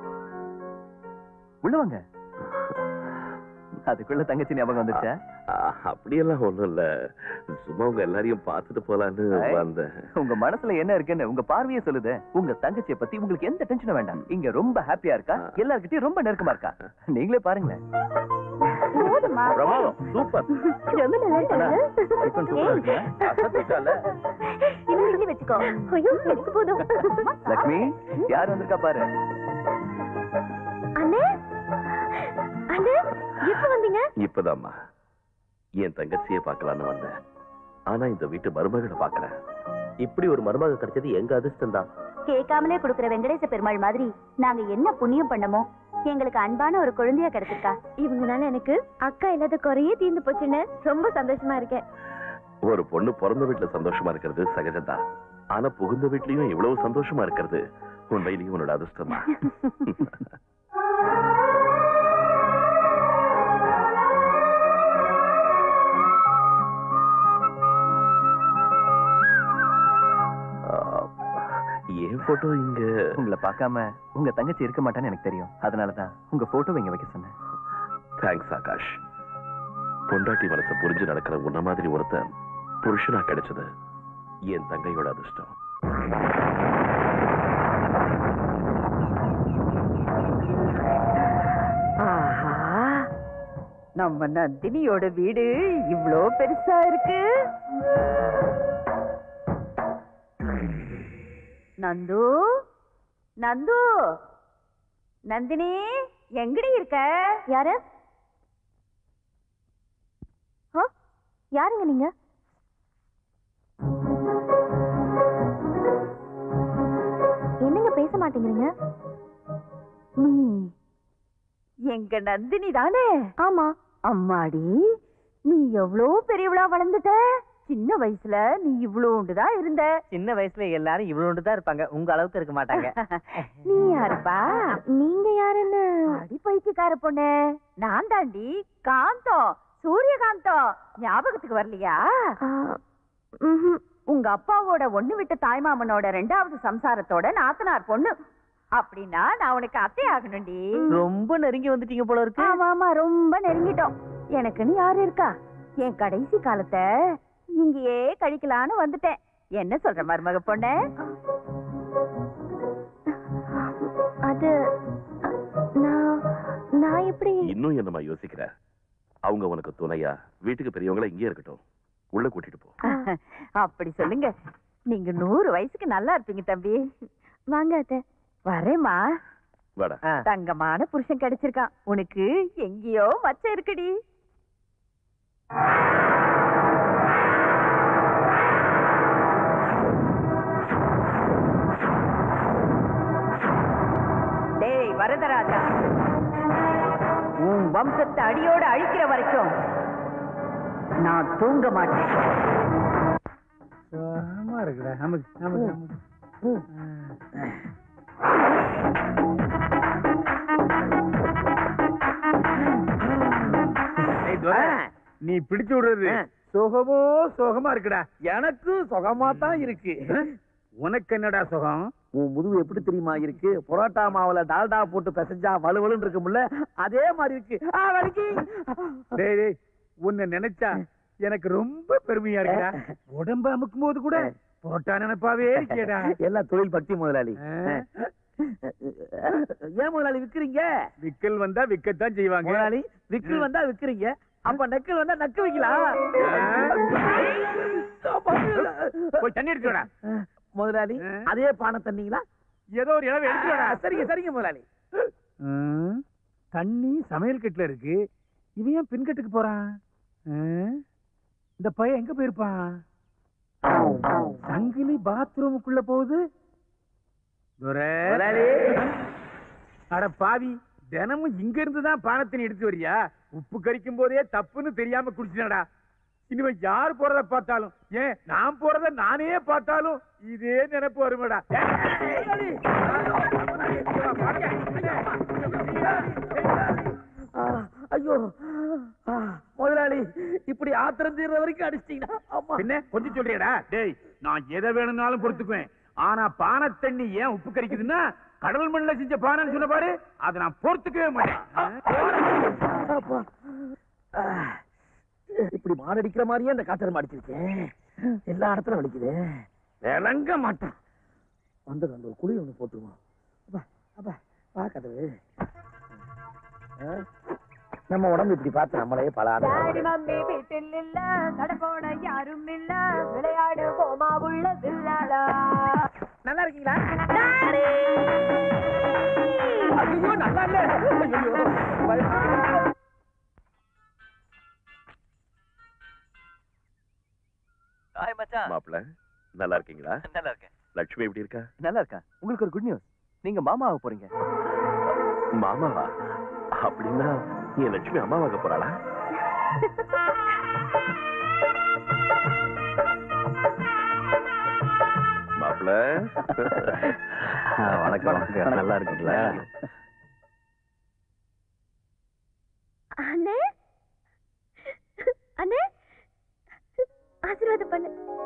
Speaker 8: உள்ள வாங்க அதுக்குள்ள தங்கச்சி ஞாபகம் வந்துச்சா
Speaker 3: ஆஹ், அப்படியெல்லாம் ஒண்ணும் இல்ல சும்மா உங்க எல்லாரையும் பார்த்துட்டு போலான்னு
Speaker 8: ஐ.
Speaker 3: வந்தேன்
Speaker 8: உங்க மனசுல என்ன இருக்குன்னு உங்க பார்வையே சொல்லுது உங்க தங்கச்சியை பத்தி உங்களுக்கு எந்த டென்ஷனும் வேண்டாம் இங்க ரொம்ப ஹாப்பியா இருக்கா எல்லார்கிட்டயும் ரொம்ப நெருக்கமா இருக்கா நீங்களே பாருங்களேன்
Speaker 6: போதுமா
Speaker 3: பிரமாதம் சூப்பர்
Speaker 6: ரொம்ப நல்லா இருக்காங்க
Speaker 8: டிஃபன் சூப்பரா இருக்குல்ல?
Speaker 3: அசத்திட்டால
Speaker 6: இன்னும் இட்லி வச்சுக்கோ ஐயோ எனக்கு போதும்
Speaker 8: லக்ஷ்மி யார் வந்திருக்கா பாரு
Speaker 6: அண்ணே அண்ணே எப்ப வந்தீங்க
Speaker 3: இப்பதாம்மா என் தங்கச்சியை பார்க்கலான்னு வந்தேன் ஆனா இந்த வீட்டு மருமகளை பார்க்கறேன்
Speaker 13: இப்படி ஒரு மருமக கிடைச்சது எங்க அதிர்ஷ்டம் தான்
Speaker 14: கேட்காமலே கொடுக்கிற வெங்கடேச பெருமாள் மாதிரி நாங்க என்ன புண்ணியம் பண்ணமோ எங்களுக்கு அன்பான ஒரு குழந்தையா கிடைச்சிருக்கா
Speaker 6: இவங்கனால எனக்கு அக்கா இல்லாத குறையே தீர்ந்து போச்சுன்னு ரொம்ப சந்தோஷமா இருக்கேன்
Speaker 3: ஒரு பொண்ணு பிறந்த வீட்டுல சந்தோஷமா இருக்கிறது சகஜம்தான் ஆனா புகுந்த வீட்லயும் இவ்வளவு சந்தோஷமா இருக்கிறது உண்மையிலேயே உன்னோட அதிர்ஷ்டம் தான் என் போட்டோ இங்க
Speaker 8: உங்களை பார்க்காம உங்க தங்கச்சி இருக்க மாட்டான்னு எனக்கு தெரியும் அதனாலதான் உங்க போட்டோ இங்க வைக்க சொன்னேன்
Speaker 3: தேங்க்ஸ் ஆகாஷ் பொண்டாட்டி மனசை புரிஞ்சு நடக்கிற உன்ன மாதிரி ஒருத்தன் புருஷனா கிடைச்சது என் தங்கையோட அதிர்ஷ்டம்
Speaker 15: ஆஹா நம்ம நந்தினியோட வீடு இவ்ளோ பெருசா இருக்கு நந்து நந்து நந்தினி எங்கடி இருக்க
Speaker 4: யாரு ஆ? யாருங்க நீங்க என்னங்க பேச மாட்டேங்கிறீங்க
Speaker 15: நீ எங்க நந்தினி தானே
Speaker 4: ஆமா
Speaker 15: அம்மாடி நீ எவ்வளோ பெரியவளா வளர்ந்துட்ட சின்ன வயசுல நீ இவ்வளோண்டு தான் இருந்த
Speaker 11: சின்ன வயசுல எல்லாரும் இவ்வளோண்டு தான் இருப்பாங்க உங்க அளவுக்கு இருக்க மாட்டாங்க
Speaker 15: நீ யாருப்பா
Speaker 4: நீங்க யாருன்னு
Speaker 15: அடி பைத்தியக்கார பொண்ணு நான் தாண்டி காந்தம் சூரியகாந்தம் ஞாபகத்துக்கு வரலையா
Speaker 4: ஆ, ம்ஹும்.
Speaker 15: உங்க அப்பாவோட ஒண்ணு விட்ட தாய்மாமனோட ரெண்டாவது சம்சாரத்தோட நாத்தனார் பொண்ணு அப்படின்னா நான் உனக்கு அத்தை ஆகணும்டி
Speaker 11: ரொம்ப நெருங்கி வந்துட்டீங்க போல இருக்கு
Speaker 15: ஆமா ஆமா ரொம்ப நெருங்கிட்டோம் எனக்குன்னு யாரு இருக்கா என் கடைசி காலத்தை இங்கேயே கழிக்கலான்னு வந்துட்டேன் என்ன சொல்ற மருமக பொண்ணு
Speaker 4: அது நான் நான் எப்படி
Speaker 3: இன்னும் என்னம்மா யோசிக்கிற அவங்க உனக்கு துணையா வீட்டுக்கு பெரியவங்கள இங்கே இருக்கட்டும் உள்ள கூட்டிட்டு போ
Speaker 15: அப்படி சொல்லுங்க நீங்க நூறு வயசுக்கு நல்லா இருப்பீங்க தம்பி
Speaker 4: வாங்க அத்தை
Speaker 15: வரேம்மா
Speaker 3: வாடா
Speaker 15: தங்கமான புருஷன் கிடைச்சிருக்கான் உனக்கு எங்கேயோ மச்சம் இருக்குடி டேய் வரதராஜா உன் வம்சத்தை அடியோட அழிக்கிற வரைக்கும் நான் தூங்க மாட்டேன்
Speaker 5: ஆமா இருக்குடா நமக்கு நமக்கு நமக்கு ஏய் துரை, நீ பிடிச்சு விடுறது சுகமோ சுகமா இருக்குடா
Speaker 10: எனக்கு சுகமா தான் இருக்கு
Speaker 5: உனக்கு என்னடா சுகம்
Speaker 10: உன் முதுகு எப்படி தெரியுமா இருக்கு புரோட்டா மாவுல டால்டா போட்டு பிசைஞ்சா வலுவலுன்னு இருக்கும்ல அதே மாதிரி இருக்கு ஆ, வலிக்கு.
Speaker 5: டேய் டேய் உன்னை நினைச்சா எனக்கு ரொம்ப பெருமையா இருக்குடா உடம்பு அமுக்கும் போது கூட புரோட்டா நினைப்பாவே இருக்கேடா
Speaker 10: எல்லாம் தொழில் பக்தி முதலாளி
Speaker 5: ஆ.
Speaker 10: ஏன் முதலாளி விக்கிறீங்க
Speaker 5: விக்கல் வந்தா விக்கத்தான் செய்வாங்க
Speaker 10: முதலாளி விக்கல் வந்தா விக்கிறீங்க அப்ப நக்கல் வந்தா நக்கு வைக்கலாம்
Speaker 5: போய் தண்ணி எடுத்துடா
Speaker 10: முதலாளி அதே பானை தண்ணீங்களா
Speaker 5: ஏதோ ஒரு இளவு எடுத்துடா
Speaker 10: சரிங்க சரிங்க முதலாளி
Speaker 5: ம், தண்ணி சமையல் கட்டுல இருக்கு இவன் ஏன் பின்கட்டுக்கு போறான் ம், இந்த பையன் எங்க போயிருப்பான் சங்கிலி பாத்ரூமுக்குள்ள போகுது துரை.
Speaker 10: முதலாளி.
Speaker 5: அட பாவி தினமும் இங்க இருந்து தான் பானத்தண்ணி எடுத்து வரியா உப்பு கரிக்கும் போதே தப்புன்னு தெரியாம குடிச்சினடா இனிமே யார் போறத பார்த்தாலும் ஏன் நான் போறத நானே பார்த்தாலும் இதே நினைப்பு வருமடா
Speaker 10: ஆ, ஐயோ ஆ, முதலாளி இப்படி ஆத்திரம் தீர்ற வரைக்கும் அடிச்சிட்டீங்கன்னா ஆமா
Speaker 5: என்ன கொஞ்சம் சொல்றியடா டேய் நான் எதை வேணும்னாலும் பொறுத்துக்குவேன் ஆனா பானை தண்ணி ஏன் உப்பு கரிக்குதுன்னா கடல் மண்ணில் செஞ்ச பானைன்னு சொன்ன பாரு அதை நான் பொறுத்துக்கவே மாட்டேன்
Speaker 10: அப்பா. ஆ, இப்படி மாரடிக்கிற மாதிரியே அந்த காத்தரம் அடிச்சிருக்கேன் எல்லா இடத்துல வலிக்குது விளங்க மாட்டான் வந்து அந்த ஒரு குழி ஒண்ணு போட்டுருவோம் அப்பா அப்பா வா கதவு ஆ, நம்ம உடம்பு இப்படி பார்த்து நம்மளே பல
Speaker 15: டாடி மம்மி வீட்டில் இல்ல கடப்போட யாரும் இல்ல விளையாடு போமா உள்ள வில்லாடா
Speaker 10: நல்லா இருக்கீங்களா ஐயோ நல்லா இல்ல ஐயோ பயம்.
Speaker 8: ஹாய் மச்சான்
Speaker 3: மாப்பிள்ள நல்லா இருக்கீங்களா
Speaker 8: நல்லா இருக்கேன்
Speaker 3: லட்சுமி எப்படி இருக்கா
Speaker 8: நல்லா இருக்கா உங்களுக்கு ஒரு குட் நியூஸ் நீங்க மாமா ஆக போறீங்க
Speaker 3: மாமாவா அப்படின்னா என் லட்சுமி அம்மாவாக போறாளா மாப்பிள்ள
Speaker 8: வணக்கம் வணக்கம் நல்லா இருக்கீங்களா
Speaker 4: அண்ணே அண்ணே ஆசீர்வாதம் பண்ணு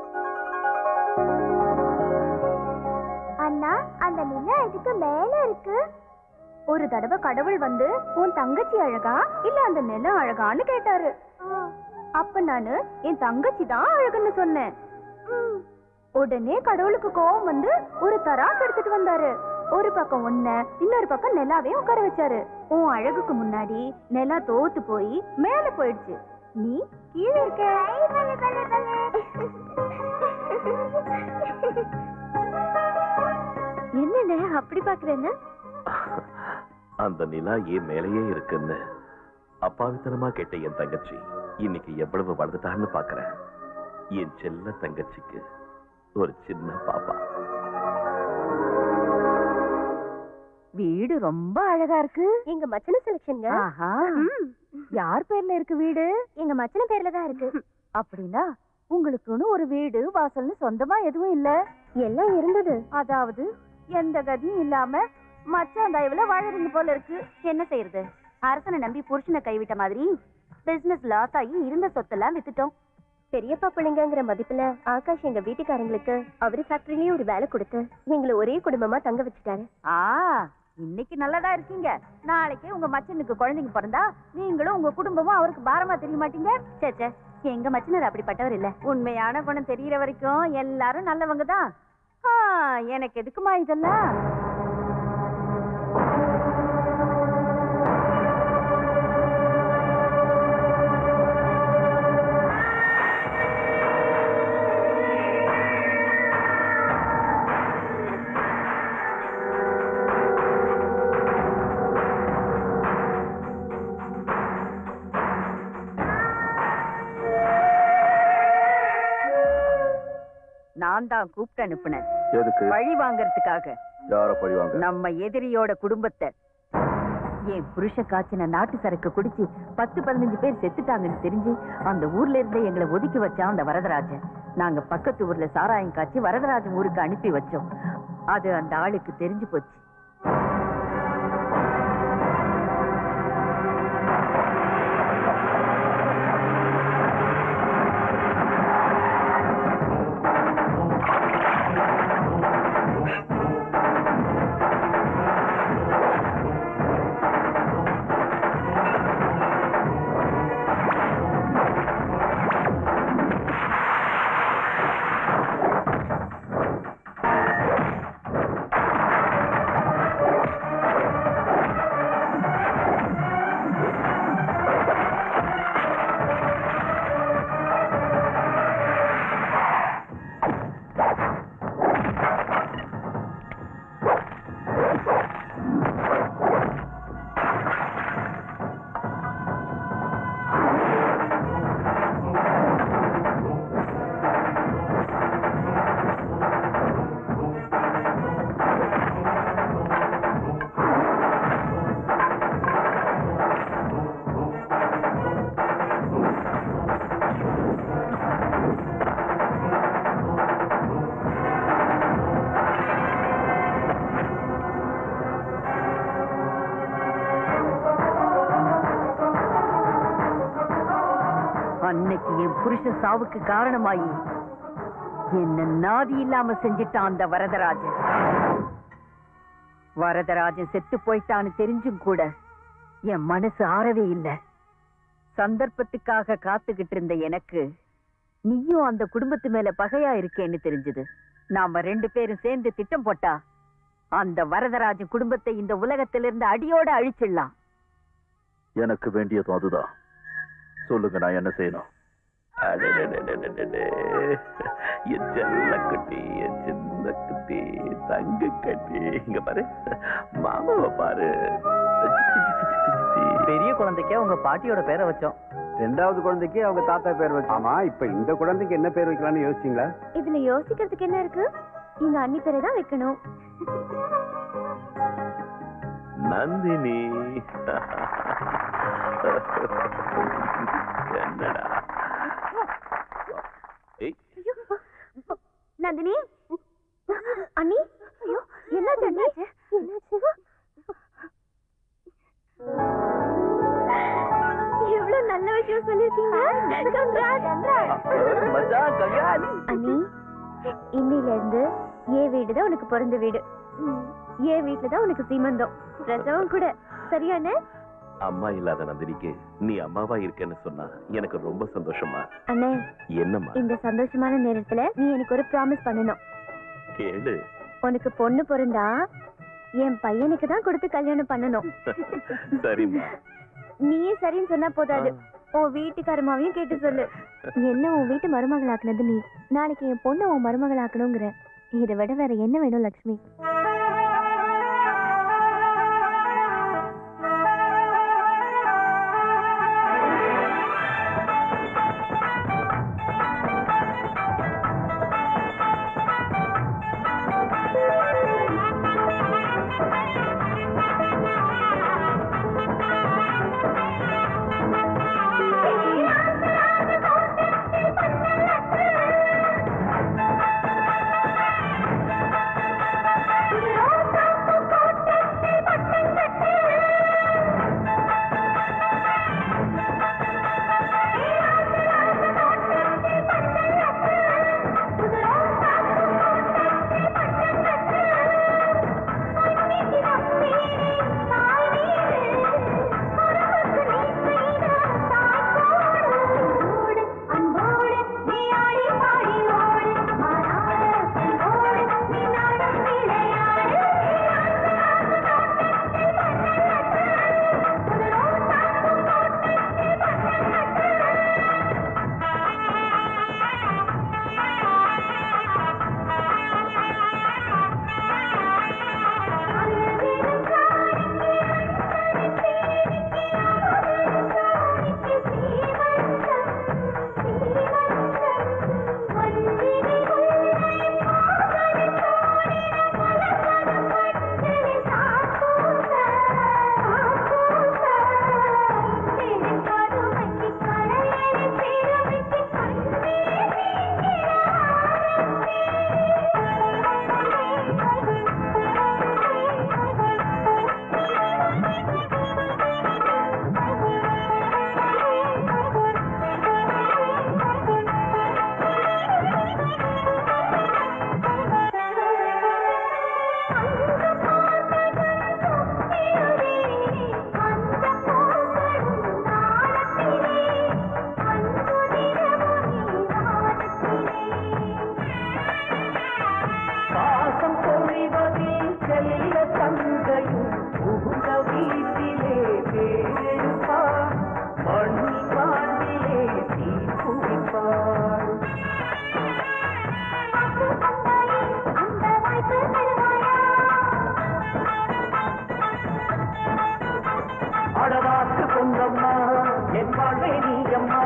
Speaker 4: அண்ணா அந்த நிலா எதுக்கு மேல இருக்கு ஒரு தடவை கடவுள் வந்து உன் தங்கச்சி அழகா இல்ல அந்த நிலம் அழகான்னு கேட்டாரு
Speaker 6: அப்ப நானு என் தங்கச்சி தான் அழகுன்னு சொன்னேன் ம். உடனே கடவுளுக்கு கோவம் வந்து ஒரு தராசு எடுத்துட்டு வந்தாரு ஒரு பக்கம் உன்ன இன்னொரு பக்கம் நிலாவையும் உட்கார வச்சாரு உன் அழகுக்கு முன்னாடி நிலா தோத்து போய் மேல போயிடுச்சு நீ கீழே இருக்க
Speaker 4: என்னண்ணே அப்படி பாக்குறேன்னு
Speaker 3: அந்த நிலா ஏன் மேலேயே இருக்குன்னு அப்பாவித்தனமா கேட்ட என் தங்கச்சி இன்னைக்கு எவ்வளவு வளர்ந்துட்டான்னு பாக்குறேன் என் செல்ல தங்கச்சிக்கு ஒரு சின்ன பாப்பா
Speaker 15: வீடு ரொம்ப அழகா இருக்கு
Speaker 4: எங்க மச்சன செலக்ஷன்ங்க
Speaker 15: ஆஹா யார் பேர்ல இருக்கு வீடு
Speaker 4: எங்க மச்சன பேர்ல தான் இருக்கு
Speaker 15: அப்படின்னா உங்களுக்குன்னு ஒரு வீடு வாசல்னு சொந்தமா எதுவும் இல்ல
Speaker 4: எல்லாம் இருந்தது
Speaker 15: அதாவது எந்த கதியும் இல்லாம மச்சான் தயவுல வாழறீங்க போல இருக்கு
Speaker 14: என்ன செய்யறது அரசனை நம்பி புருஷனை கைவிட்ட மாதிரி பிசினஸ் லாஸ் ஆகி இருந்த சொத்தெல்லாம் வித்துட்டோம்
Speaker 4: பெரியப்பா பிள்ளைங்கிற மதிப்புல ஆகாஷ் எங்க வீட்டுக்காரங்களுக்கு அவரு ஃபேக்டரியிலயும் ஒரு வேலை கொடுத்து எங்களை ஒரே குடும்பமா தங்க வச்சுட்டாரு
Speaker 15: ஆ இன்னைக்கு நல்லதா இருக்கீங்க நாளைக்கே உங்க மச்சனுக்கு குழந்தைங்க பிறந்தா நீங்களும் உங்க குடும்பமும் அவருக்கு பாரமா தெரிய மாட்டீங்க
Speaker 14: சேச்சே எங்க மச்சினர் அப்படிப்பட்டவர் இல்ல
Speaker 15: உண்மையான குணம் தெரியற வரைக்கும் எல்லாரும் நல்லவங்க தான் எனக்கு எதுக்குமா இதெல்லாம் நான் தான் கூப்பிட்டு அனுப்புனேன்
Speaker 12: எதுக்கு
Speaker 15: பழி வாங்கறதுக்காக
Speaker 12: யார பழிவாங்க
Speaker 15: நம்ம எதிரியோட குடும்பத்தை என் புருஷ காய்ச்சின நாட்டு சரக்கு குடிச்சு பத்து பதினஞ்சு பேர் செத்துட்டாங்கன்னு தெரிஞ்சு அந்த ஊர்ல இருந்தே எங்களை ஒதுக்கி வச்சான் அந்த வரதராஜன் நாங்க பக்கத்து ஊர்ல சாராயம் காய்ச்சி வரதராஜன் ஊருக்கு அனுப்பி வச்சோம் அது அந்த ஆளுக்கு தெரிஞ்சு போச்சு அன்னைக்கு என் புருஷன் சாவுக்கு காரணமாயி என்ன நாதி இல்லாம செஞ்சிட்டான் அந்த வரதராஜன் வரதராஜன் செத்து போயிட்டான்னு தெரிஞ்சும் கூட என் மனசு ஆறவே இல்லை சந்தர்ப்பத்துக்காக காத்துக்கிட்டு இருந்த எனக்கு நீயும் அந்த குடும்பத்து மேல பகையா இருக்கேன்னு தெரிஞ்சது நாம ரெண்டு பேரும் சேர்ந்து திட்டம் போட்டா அந்த வரதராஜன் குடும்பத்தை இந்த உலகத்திலிருந்து அடியோட அழிச்சிடலாம்
Speaker 12: எனக்கு வேண்டியதும் அதுதான் சொல்லுங்க நான் என்ன செய்யணும்
Speaker 3: அடடடடடடடே. என் செல்ல குட்டி என் சின்ன குட்டி தங்க கட்டி இங்க பாரு மாமாவை பாரு
Speaker 11: பெரிய குழந்தைக்கு உங்க பாட்டியோட பேரை வச்சோம்
Speaker 1: ரெண்டாவது குழந்தைக்கு அவங்க தாத்தா பேர் வச்சு ஆமா இப்ப இந்த குழந்தைக்கு என்ன பேர் வைக்கலாம்னு யோசிச்சீங்களா
Speaker 4: இதுல யோசிக்கிறதுக்கு என்ன இருக்கு எங்க அண்ணி பேரை தான் வைக்கணும்
Speaker 3: நந்தினி என்னடா ஏய்
Speaker 4: நந்தினி அண்ணி ஐயோ என்னாச்சு அண்ணி என்னாச்சு எவ்வளவு நல்ல விஷயம் சொல்லிருக்கீங்க
Speaker 11: மச்சான் கங்காஸ்
Speaker 4: அண்ணி இன்னில இருந்து என் வீடு தான் உனக்கு பிறந்த வீடு என் வீட்டுல தான் உனக்கு சீமந்தம் பிரசவம் கூட சரியானே
Speaker 3: அம்மா இல்லாத நந்தினிக்கு நீ அம்மாவா இருக்கேன்னு சொன்னா எனக்கு ரொம்ப சந்தோஷமா
Speaker 4: அண்ணே
Speaker 3: என்னம்மா
Speaker 4: இந்த சந்தோஷமான நேரத்துல நீ எனக்கு ஒரு ப்ராமிஸ் பண்ணணும்
Speaker 3: கேளு
Speaker 4: உனக்கு பொண்ணு பிறந்தா என் பையனுக்கு தான் கொடுத்து கல்யாணம் பண்ணணும்
Speaker 3: சரிம்மா
Speaker 4: நீயே சரின்னு சொன்னா போதாது உன் வீட்டுக்காரமாவையும் கேட்டு சொல்லு என்ன உன் வீட்டு மருமகளாக்குனது நீ நாளைக்கு என் பொண்ணை உன் மருமகளாக்கணுங்கிற இதை விட வேற என்ன வேணும் லக்ஷ்மி
Speaker 9: பாசம் பொழிவதில் செல்ல தங்கையும் புகுந்த வீட்டிலே பேரெடுப்பார் மண்ணி பாண்டிலே தீ குடிப்பார் அடவாக்கு கொண்டம்மா என் வாழ்வே நீ அம்மா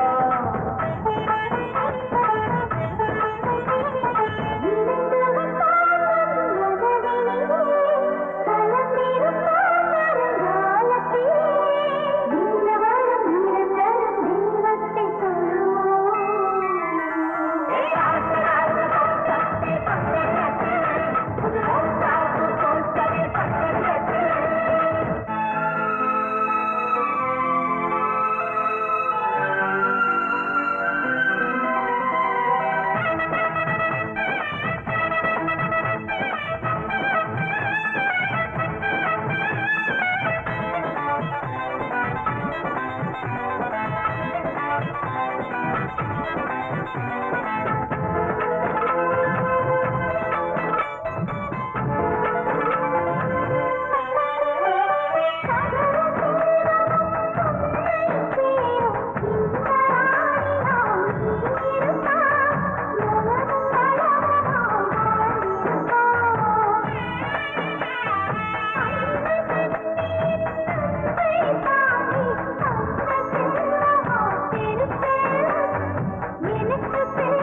Speaker 16: எனக்கு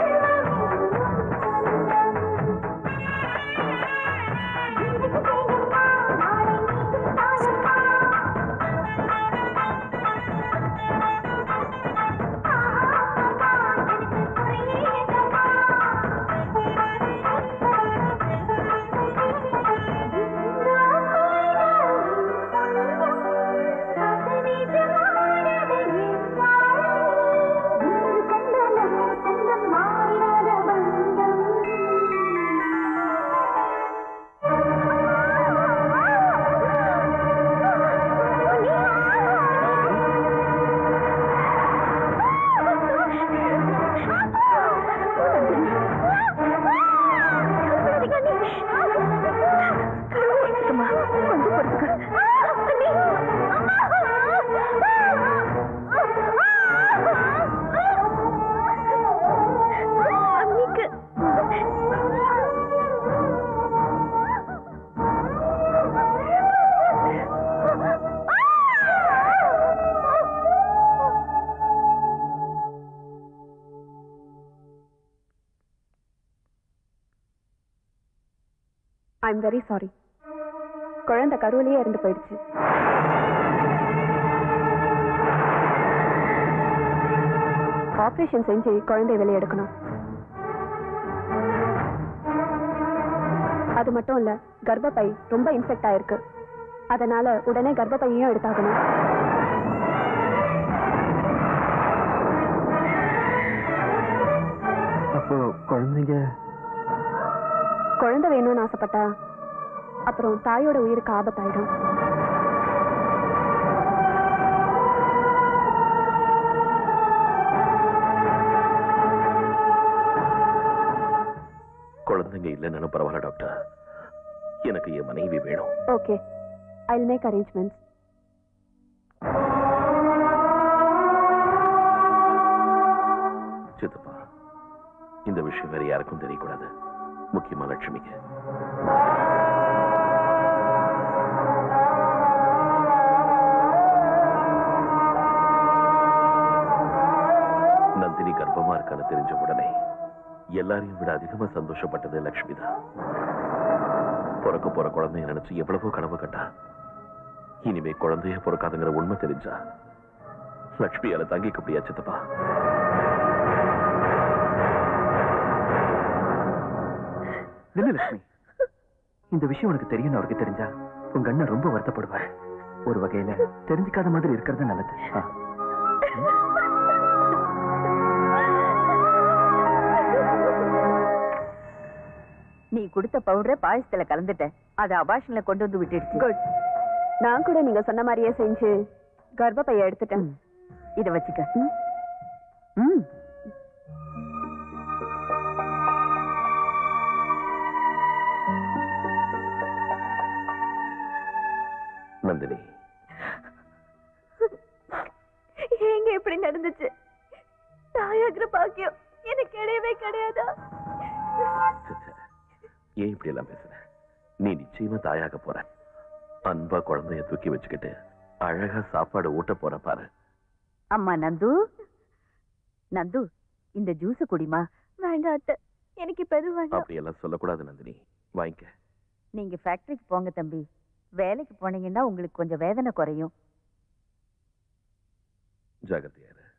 Speaker 6: ஐ எம் வெரி சாரி குழந்தை கருவிலேயே இறந்து போயிடுச்சு ஆபரேஷன் செஞ்சு குழந்தை வெளியே எடுக்கணும் அது மட்டும் இல்ல கர்ப்பப்பை ரொம்ப இன்ஃபெக்ட் ஆயிருக்கு அதனால உடனே கர்ப்பப்பையையும் எடுத்தாகணும்
Speaker 16: அப்போ குழந்தைங்க
Speaker 6: குழந்தை வேணும்னு ஆசைப்பட்டா அப்புறம் தாயோட உயிருக்கு ஆபத்தாயிடும்
Speaker 3: குழந்தைங்க இல்லைன்னு பரவாயில்ல டாக்டர் எனக்கு என் மனைவி வேணும்
Speaker 6: ஓகே ஐ மேக் அரேஞ்ச்மெண்ட்ஸ்
Speaker 3: சித்தப்பா இந்த விஷயம் வேற யாருக்கும் தெரியக்கூடாது முக்கியமா லட்சுமிக்கு நந்தினி கர்ப்பமா இருக்கான்னு தெரிஞ்ச உடனே எல்லாரையும் விட அதிகமா சந்தோஷப்பட்டது லட்சுமி தான் பிறக்க போற குழந்தைய நினைச்சு எவ்வளவோ கனவு கண்டா இனிமே குழந்தைய பிறக்காதுங்கிற உண்மை தெரிஞ்சா லட்சுமியால தாங்கிக்க முடியா சித்தப்பா
Speaker 16: இல்ல லட்சுமி இந்த விஷயம் உனக்கு தெரியும்னு அவருக்கு தெரிஞ்சா உங்க அண்ணன் ரொம்ப வருத்தப்படுவார் ஒரு வகையில தெரிஞ்சுக்காத மாதிரி இருக்கிறது நல்லது ஆ.
Speaker 15: நீ கொடுத்த பவுடரை பாயசத்துல கலந்துட்ட அது அபாஷன்ல கொண்டு வந்து விட்டுடுச்சு
Speaker 6: குட் நான் கூட நீங்க சொன்ன மாதிரியே செஞ்சு கர்ப்பப்பைய எடுத்துட்டேன்
Speaker 15: இத வச்சுக்க ம்
Speaker 3: நந்தினி
Speaker 4: ஏங்க இப்படி நடந்துச்சு தாயாகிற பாக்கியம் எனக்கு கிடையவே கிடையாதா
Speaker 3: ஏன் இப்படி எல்லாம் பேசுற நீ நிச்சயமா தாயாக போற அன்பா குழந்தைய தூக்கி வச்சுக்கிட்டு அழகா சாப்பாடு ஊட்ட போற பாரு
Speaker 15: அம்மா நந்து நந்து இந்த ஜூஸ குடிமா
Speaker 4: வேண்டாம் அத்தை எனக்கு இப்ப எதுவும் வேண்டாம்
Speaker 3: அப்படி எல்லாம் சொல்லக்கூடாது நந்தினி வாங்கிக்க
Speaker 15: நீங்க ஃபேக்டரிக்கு போங்க தம்பி வேலைக்கு போனீங்கன்னா உங்களுக்கு கொஞ்சம் வேதனை குறையும்
Speaker 3: ஜாகிரதையா இரு.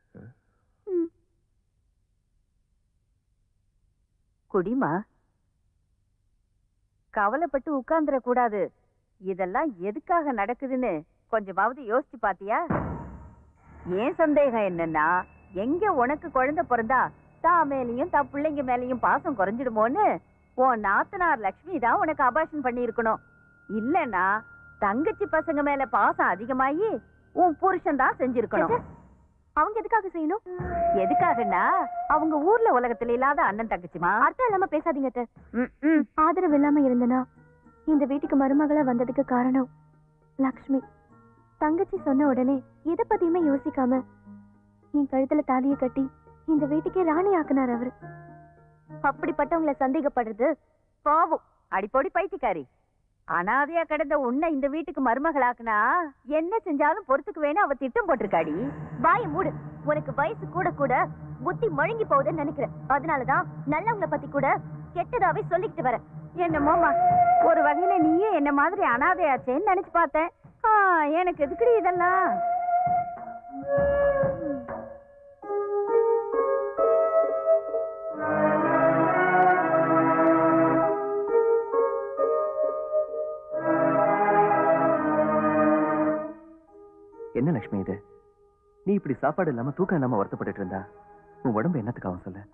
Speaker 15: குடிமா கவலைப்பட்டு உட்கார்ந்துட கூடாது இதெல்லாம் எதுக்காக நடக்குதுன்னு கொஞ்சமாவது யோசிச்சு பாத்தியா ஏன் சந்தேகம் என்னன்னா எங்க உனக்கு குழந்தை பிறந்தா தான் மேலையும் தான் பிள்ளைங்க மேலையும் பாசம் குறைஞ்சிடுமோன்னு உன் நாத்தனார் லக்ஷ்மி தான் உனக்கு அபாஷன் பண்ணி இருக்கணும் இல்லனா தங்கச்சி பசங்க மேல பாசம் அதிகமாயி உன் புருஷன் தான் செஞ்சிருக்கணும்
Speaker 4: அவங்க எதுக்காக செய்யணும்
Speaker 15: எதுக்காகன்னா அவங்க ஊர்ல உலகத்துல இல்லாத அண்ணன் தங்கச்சிமா
Speaker 4: அர்த்தம் இல்லாம பேசாதீங்க அத்தை ஆதரவு இல்லாம இருந்தனா இந்த வீட்டுக்கு மருமகளா வந்ததுக்கு காரணம் லக்ஷ்மி தங்கச்சி சொன்ன உடனே எதை பத்தியுமே யோசிக்காம என் கழுத்துல தாலியை கட்டி இந்த வீட்டுக்கே ராணி ஆக்குனார் அவரு அப்படிப்பட்டவங்கள சந்தேகப்படுறது
Speaker 15: பாவம் அடிப்பொடி பைத்தியக்காரி அனாதையா கிடந்த உன்னை இந்த வீட்டுக்கு மருமகளாக்குனா என்ன செஞ்சாலும் பொறுத்துக்கு வேணும் அவ திட்டம் போட்டிருக்காடி
Speaker 4: வாய மூடு உனக்கு வயசு கூட கூட புத்தி மழுங்கி போகுதுன்னு நினைக்கிறேன் அதனாலதான் நல்லவங்கள பத்தி கூட கெட்டதாவே சொல்லிக்கிட்டு வரேன்
Speaker 15: என்னமோமா ஒரு வகையில நீயும் என்ன மாதிரி அனாதையாச்சேன்னு நினைச்சு பார்த்தேன் ஆ, எனக்கு எதுக்குடி இதெல்லாம்
Speaker 16: என்ன லட்சுமி இது நீ இப்படி சாப்பாடு இல்லாம தூக்கம் இல்லாம வருத்தப்பட்டுட்டு இருந்தா உன் உடம்பு என்னத்துக்கு அவன் சொல்ல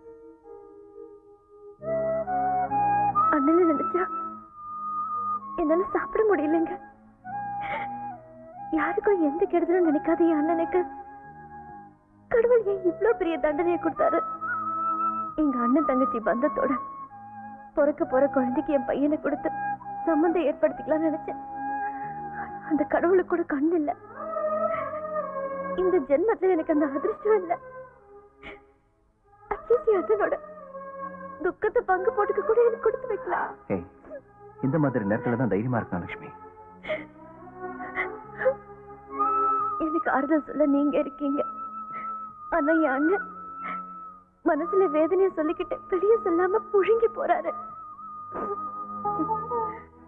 Speaker 4: அண்ணனை நினைச்சா என்னால சாப்பிட முடியலங்க யாருக்கும் எந்த கெடுதலும் நினைக்காத என் அண்ணனுக்கு கடவுள் ஏன் இவ்ளோ பெரிய தண்டனையை கொடுத்தாரு எங்க அண்ணன் தங்கச்சி பந்தத்தோட பிறக்க போற குழந்தைக்கு என் பையனை கொடுத்து சம்மந்தம் ஏற்படுத்திக்கலாம்னு நினைச்சேன் அந்த கடவுளுக்கு கூட கண் இல்ல இந்த ஜென்மத்துல எனக்கு அந்த அதிர்ஷ்டம் இல்ல அட்லீஸ்ட் என் அண்ணனோட துக்கத்தை பங்கு போட்டுக்க கூட எனக்கு கொடுத்து வைக்கலாம்
Speaker 16: ஏய் இந்த மாதிரி நேரத்துல தான் தைரியமா இருக்கான் லட்சுமி
Speaker 4: எனக்கு ஆறுதல் சொல்ல நீங்க இருக்கீங்க ஆனா என் அண்ணன் மனசுல வேதனைய சொல்லிக்கிட்டு வெளியே சொல்லாம புழுங்கி போறாரு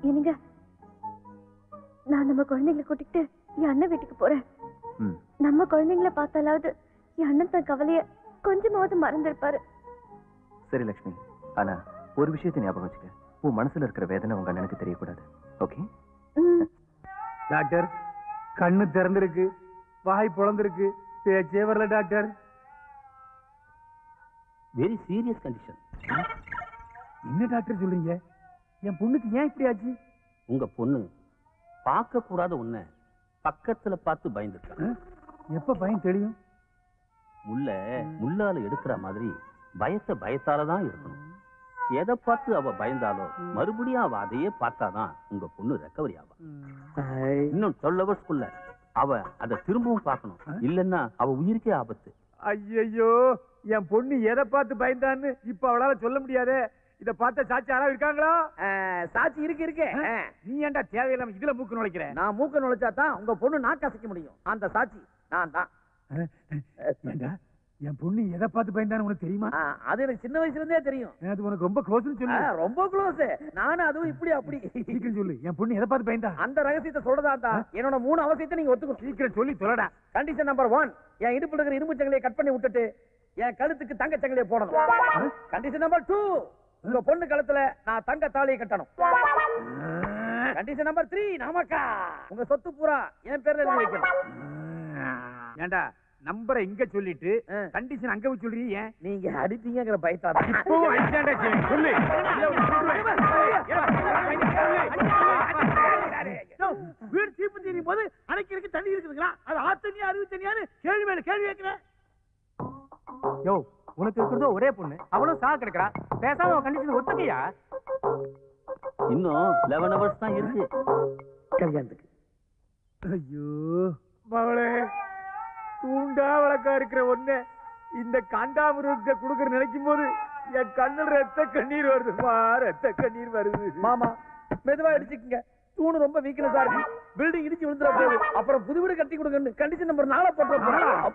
Speaker 4: என்னங்க நான் நம்ம குழந்தைங்களை கூட்டிட்டு என் அண்ணன் வீட்டுக்கு போறேன்
Speaker 16: ம்
Speaker 4: நம்ம குழந்தைங்களை பார்த்தாலாவது என் அண்ணன் தன் கவலைய கொஞ்சமாவது மறந்திருப்பாரு
Speaker 16: சரி லக்ஷ்மி ஆனா ஒரு விஷயத்தை ஞாபகம் வச்சுக்க உன் மனசுல இருக்கிற வேதனை உங்க அண்ணனுக்கு தெரியக்கூடாது ஓகே
Speaker 5: டாக்டர் கண்ணு திறந்திருக்கு வாய் பொழந்திருக்கு பேச்சே வரல டாக்டர்
Speaker 1: வெரி சீரியஸ் கண்டிஷன்
Speaker 5: என்ன டாக்டர் சொல்றீங்க என் பொண்ணுக்கு ஏன் இப்படி ஆச்சு
Speaker 1: உங்க பொண்ணு பார்க்க கூடாத உன்னை பக்கத்துல பார்த்து பயந்துட்டான்
Speaker 5: எப்ப பயம் தெரியும்
Speaker 1: முள்ள முள்ளால எடுக்கிற மாதிரி பயத்தை பயத்தால தான் இருக்கணும் எதை பார்த்து அவ பயந்தாலோ மறுபடியும் அவ அதையே பார்த்தாதான் உங்க பொண்ணு ரெக்கவரி ஆவா இன்னும் டுவெல் ஹவர்ஸ்க்குள்ள அவ அதை திரும்பவும் பார்க்கணும் இல்லைன்னா அவ உயிருக்கே ஆபத்து
Speaker 5: ஐயையோ என் பொண்ணு எதை பார்த்து பயந்தான்னு இப்ப அவளால சொல்ல முடியாதே இத பார்த்த சாட்சி யாராவது இருக்காங்களா
Speaker 10: சாட்சி இருக்கு இருக்கு
Speaker 5: நீ ஏன்டா தேவையில்லாம இதுல மூக்கு நுழைக்கிற
Speaker 10: நான் மூக்க நுழைச்சா தான் உங்க பொண்ணு நாக்கு அசைக்க முடியும் அந்த சாட்சி நான் தான்
Speaker 5: ஏண்டா என் பொண்ணு எதை பார்த்து பயந்தான்னு உனக்கு தெரியுமா
Speaker 10: ஆ, அது எனக்கு சின்ன வயசுல இருந்தே தெரியும்
Speaker 5: அது உனக்கு ரொம்ப க்ளோஸ்னு
Speaker 10: ஆ,
Speaker 5: சொல்லு
Speaker 10: ரொம்ப க்ளோஸ் நானும் அதுவும் இப்படி அப்படி
Speaker 5: சீக்கிரம் சொல்லு என் பொண்ணு எதை பார்த்து பயந்தா
Speaker 10: அந்த ரகசியத்தை சொல்றதா தான் என்னோட மூணு அவசியத்தை நீங்க ஒத்துக்கணும்
Speaker 5: சீக்கிரம் சொல்லி சொல்லடா
Speaker 10: கண்டிஷன் நம்பர் ஒன் என் இடுப்புல இருக்கிற இரும்பு சங்கிலியை கட் பண்ணி விட்டுட்டு என் கழுத்துக்கு தங்க சங்கிலியை போடணும் கண்டிஷன் நம்பர் டூ உங்க பொண்ணு கழுத்துல நான் தங்க தாலியை கட்டணும் கண்டிஷன் நம்பர் த்ரீ நமக்கா உங்க சொத்து பூரா என் பேர்ல எழுதி வைக்கணும்
Speaker 5: ஏண்டா நம்பரை இங்க சொல்லிட்டு கண்டிஷன் அங்க போய் சொல்றீங்க ஏன்
Speaker 10: நீங்க அடிப்பீங்கிற பயத்தாதான்
Speaker 5: இப்போ அடிச்சாண்டா சரி, சொல்லு
Speaker 10: வீடு தீப்பு தெரியும் போது அணைக்கிறதுக்கு தண்ணி இருக்குதுங்களா அது ஆத்து தண்ணியா அறிவு தண்ணியான்னு கேள்வி மேல கேள்வி கேட்கிறேன்
Speaker 5: யோ உனக்கு இருக்கிறதோ ஒரே பொண்ணு அவளும் சா கிடக்குறா பேசாம அவன் கண்டிஷன் ஒத்துக்கையா
Speaker 1: இன்னும் லெவன் ஹவர்ஸ் தான் இருக்கு
Speaker 10: கல்யாணத்துக்கு
Speaker 5: ஐயோ மகளே தூண்டா வழக்கா இருக்கிற ஒண்ணு இந்த காண்டாமிருகத்தை கொடுக்கற நினைக்கும் போது என் கண்ணில் ரத்த கண்ணீர் வருதுமா ரத்த கண்ணீர் வருது
Speaker 10: மாமா மெதுவா அடிச்சுக்கங்க தூணு ரொம்ப வீக்னஸா இருக்கு பில்டிங் இடிச்சு விழுந்துற போகுது அப்புறம் புது வீடு கட்டி கொடுங்க கண்டிஷன் நம்பர் நாளை போட்டு போறேன்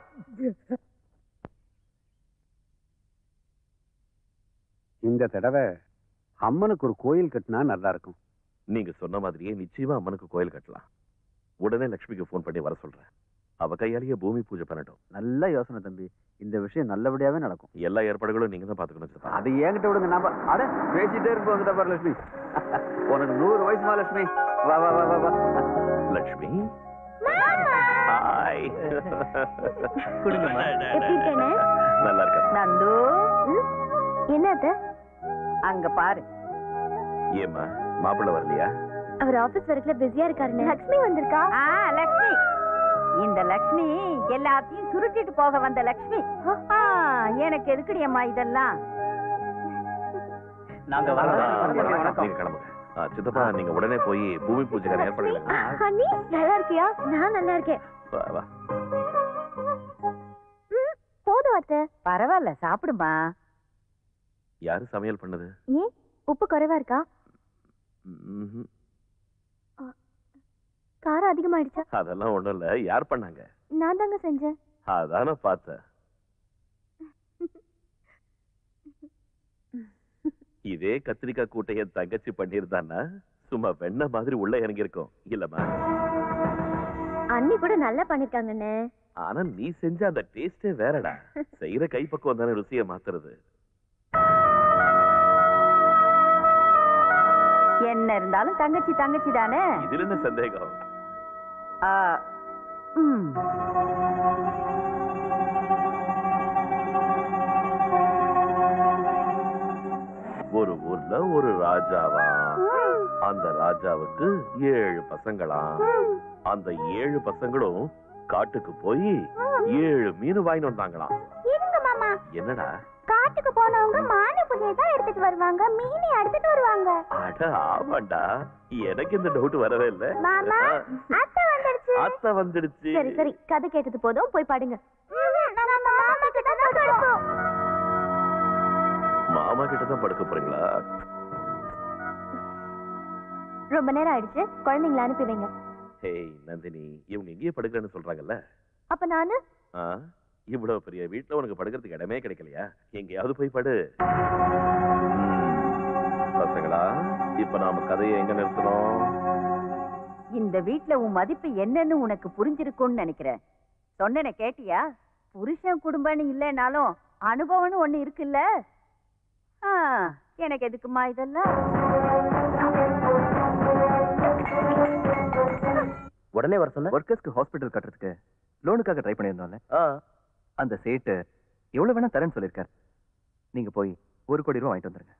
Speaker 1: இந்த தடவை அம்மனுக்கு ஒரு கோயில் கட்டினா நல்லா இருக்கும்
Speaker 3: நீங்க சொன்ன மாதிரியே நிச்சயமா அம்மனுக்கு கோயில் கட்டலாம் உடனே லக்ஷ்மிக்கு ஃபோன் பண்ணி வர சொல்றேன் அவ கையாலேயே பூமி பூஜை பண்ணட்டும்
Speaker 8: நல்ல யோசனை தம்பி இந்த விஷயம் நல்லபடியாவே நடக்கும்
Speaker 3: எல்லா ஏற்பாடுகளும் நீங்க தான் பாத்துக்கணும் சித்தப்பா.
Speaker 8: அது என்கிட்ட விடுங்க நான் பா- அட பேசிட்டே இருப்போம் வந்துட்ட பாரு லட்சுமி உனக்கு நூறு வயசுமா லட்சுமி வா வா வா வா வா
Speaker 3: லக்ஷ்மி ஹாய்
Speaker 4: எப்படி இருக்கேனே
Speaker 3: நல்லா இருக்க
Speaker 15: நந்து
Speaker 4: என்ன அத்தை
Speaker 15: அங்க பாரு
Speaker 3: ஏம்மா மாப்பிள்ளை வரலையா
Speaker 4: அவர் ஆபீஸ் ஒர்க்ல பிஸியா இருக்காருன்னு லக்ஷ்மி வந்திருக்கா
Speaker 15: ஆ லக்ஷ்மி இந்த லக்ஷ்மி எல்லாத்தையும் சுருட்டிட்டு போக வந்த லக்ஷ்மி ஆ, எனக்கு எதுக்குடி அம்மா இதெல்லாம்
Speaker 2: நாங்க
Speaker 3: ஆ,
Speaker 2: வரோம்
Speaker 3: வணக்கம். நீங்க கிளம்புங்க ஆ, சித்தப்பா நீங்க உடனே போய் பூமி பூஜைக்கான ஏற்பாடுகள்
Speaker 4: அண்ணி நல்லா இருக்கியா நான் நல்லா இருக்கேன்
Speaker 3: வா வா
Speaker 4: ம், போதும் அத்தை
Speaker 15: பரவாயில்ல சாப்பிடுமா
Speaker 3: யாரு சமையல் பண்ணது
Speaker 4: ஏன் உப்பு குறைவா இருக்கா
Speaker 3: ம்ஹும்.
Speaker 4: காரம் அதிகமாயிடுச்சா
Speaker 3: அதெல்லாம் ஒண்ணும் இல்ல யார் பண்ணாங்க
Speaker 4: நான் தாங்க செஞ்சேன்
Speaker 3: அதான பார்த்தேன் இதே கத்திரிக்காய் கூட்டைய தங்கச்சி பண்ணியிருந்தான்னா சும்மா வெண்ணெய் மாதிரி உள்ள இறங்கி இருக்கும் இல்லம்மா
Speaker 4: அண்ணி கூட நல்லா பண்ணிருக்காங்கண்ணே
Speaker 3: ஆனா நீ செஞ்ச அந்த டேஸ்டே வேறடா செய்யற கைப்பக்குவம் தானே ருசியை மாத்துறது
Speaker 15: என்ன இருந்தாலும் தங்கச்சி தங்கச்சி தானே
Speaker 3: இதுல என்ன சந்தேகம்
Speaker 15: ஆ, ம்.
Speaker 3: ஒரு ஊர்ல ஒரு ராஜாவா அந்த ராஜாவுக்கு ஏழு பசங்களாம் அந்த ஏழு பசங்களும் காட்டுக்கு போய் ஏழு மீன் வாங்கிட்டு வந்தாங்களாம்
Speaker 4: இருங்க மாமா
Speaker 3: என்னடா
Speaker 4: காட்டுக்கு போனவங்க மான புள்ளைய தான் எடுத்துட்டு வருவாங்க மீனை எடுத்துட்டு வருவாங்க
Speaker 3: அட ஆமாண்டா எனக்கு இந்த டவுட் வரவே இல்ல
Speaker 4: மாமா அத்தை வந்துடுச்சு
Speaker 3: அத்தை வந்துடுச்சு
Speaker 4: சரி சரி கதை கேட்டது போதும் போய் பாடுங்க நம்ம மாமா கிட்ட தான் படுப்போம்
Speaker 3: மாமா கிட்ட தான் படுக்க போறீங்களா
Speaker 4: ரொம்ப நேரம் ஆயிடுச்சு குழந்தைங்களை அனுப்பி வைங்க
Speaker 3: ஹேய் நந்தினி இவங்க எங்கேயே படுக்கிறேன்னு சொல்றாங்கல்ல
Speaker 4: அப்ப நானு
Speaker 3: ஆ இவ்வளவு பெரிய வீட்டுல உனக்கு படுக்கிறதுக்கு இடமே கிடைக்கலையா எங்கேயாவது போய் படு ம், பசங்களா இப்ப நாம கதையை எங்க நிறுத்தணும்
Speaker 15: இந்த வீட்ல உன் மதிப்பு என்னன்னு உனக்கு புரிஞ்சிருக்கும்னு நினைக்கிறேன் சொன்னேனே கேட்டியா புருஷன் குடும்பம்னு இல்லைனாலும் அனுபவம்னு ஒண்ணு இருக்குல்ல ஆ, எனக்கு எதுக்குமா இதெல்லாம்
Speaker 13: உடனே வர சொன்ன
Speaker 16: ஒர்க்கர்ஸ்க்கு ஹாஸ்பிட்டல் கட்டுறதுக்கு லோனுக்காக ட்ரை பண்ணியிருந்தோம்ல அந்த சேட்டு எவ்வளவு வேணா தரேன்னு சொல்லியிருக்காரு நீங்க போய் ஒரு கோடி ரூபா வாங்கிட்டு வந்துருங்க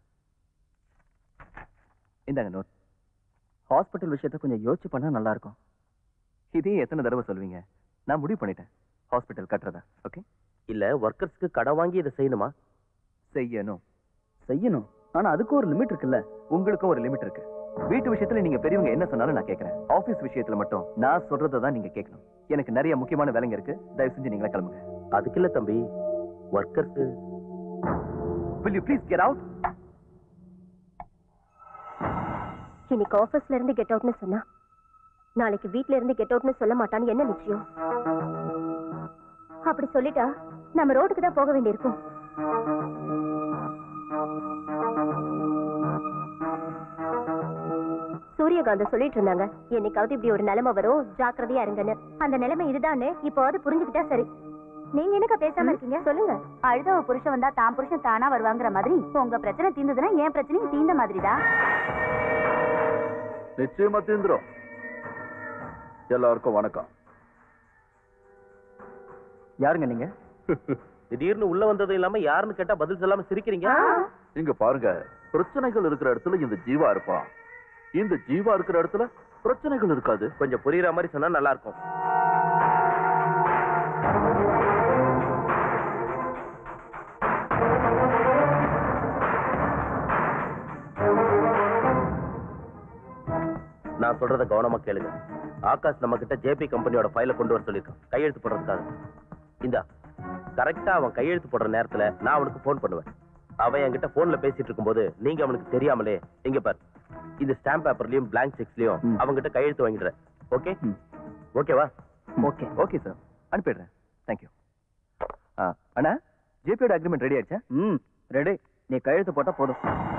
Speaker 16: இந்தாங்க நோட் ஹாஸ்பிட்டல் விஷயத்த கொஞ்சம் யோசிச்சு பண்ணா நல்லா இருக்கும் இதே எத்தனை தடவை சொல்லுவீங்க நான் முடிவு பண்ணிட்டேன் ஹாஸ்பிட்டல் கட்டுறதா ஓகே
Speaker 13: இல்ல ஒர்க்கர்ஸ்க்கு கடன் வாங்கி இதை செய்யணுமா
Speaker 16: செய்யணும் செய்யணும் ஆனா அதுக்கும் ஒரு லிமிட் இருக்குல்ல உங்களுக்கும் ஒரு லிமிட் இருக்கு வீட்டு விஷயத்துல நீங்க பெரியவங்க என்ன சொன்னாலும் நான் கேட்கறேன் ஆபீஸ் விஷயத்துல மட்டும் நான் சொல்றதை தான் நீங்க கேட்கணும் எனக்கு நிறைய முக்கியமான வேலைங்க இருக்கு தயவு செஞ்சு நீங்களே கிளம்புங்க
Speaker 13: அதுக்கு இல்ல தம்பி workers
Speaker 16: will you please get out
Speaker 4: இன்னைக்கு ஆபீஸ்ல இருந்து கெட் அவுட்னு சொன்னா நாளைக்கு வீட்ல இருந்து கெட் அவுட்னு சொல்ல மாட்டான்னு என்ன நிச்சயம் அப்படி சொல்லிட்டா நம்ம ரோட்டுக்கு தான் போக வேண்டியிருக்கும் சூரியகாந்தம் சொல்லிட்டு இருந்தாங்க என்னைக்காவது இப்படி ஒரு நிலைமை வரும் ஜாக்கிரதையா இருங்கன்னு அந்த நிலைமை இதுதான்னு இப்போது புரிஞ்சுக்கிட்டா சரி
Speaker 14: நீங்க என்னக்கா பேசாம இருக்கீங்க
Speaker 4: சொல்லுங்க
Speaker 14: அழுத புருஷன் வந்தா தான் புருஷன் தானா வருவாங்கிற மாதிரி உங்க பிரச்சனை தீர்ந்ததுன்னா என் பிரச்சனையும் தீர்ந்த மாதிரிதான்
Speaker 12: நிச்சயமா தீந்துரும் எல்லாருக்கும் வணக்கம்
Speaker 16: யாருங்க நீங்க
Speaker 13: திடீர்னு உள்ள வந்ததும் இல்லாம யாருன்னு கேட்டா பதில் சொல்லாம சிரிக்கிறீங்க
Speaker 12: இங்க பாருங்க பிரச்சனைகள் இருக்கிற இடத்துல இந்த ஜீவா இருப்பான் இந்த ஜீவா இருக்கிற இடத்துல பிரச்சனைகள் இருக்காது
Speaker 13: கொஞ்சம் புரியுற மாதிரி சொன்னா நல்லா இருக்கும் நான் சொல்றத கவனமா கேளுங்க ஆகாஷ் நம்ம கிட்ட ஜேபி கம்பெனியோட ஃபைல கொண்டு வர சொல்லியிருக்கான் கையெழுத்து போடுறதுக்காக இந்தா கரெக்டா அவன் கையெழுத்து போடுற நேரத்துல நான் அவனுக்கு ஃபோன் பண்ணுவேன் அவன் என்கிட்ட போன்ல பேசிட்டு இருக்கும்போது நீங்க அவனுக்கு தெரியாமலே இங்க பாரு இந்த ஸ்டாம்ப் பேப்பர்லயும் பிளாங்க் செக்ஸ்லயும் அவன்கிட்ட கையெழுத்து வாங்கிடுறேன் ஓகே ஓகேவா
Speaker 16: ஓகே ஓகே சார் அனுப்பிடுறேன் தேங்க்யூ அண்ணா ஜேபியோட அக்ரிமெண்ட் ரெடி ஆயிடுச்சா ம் ரெடி நீ கையெழுத்து போட்டா போதும்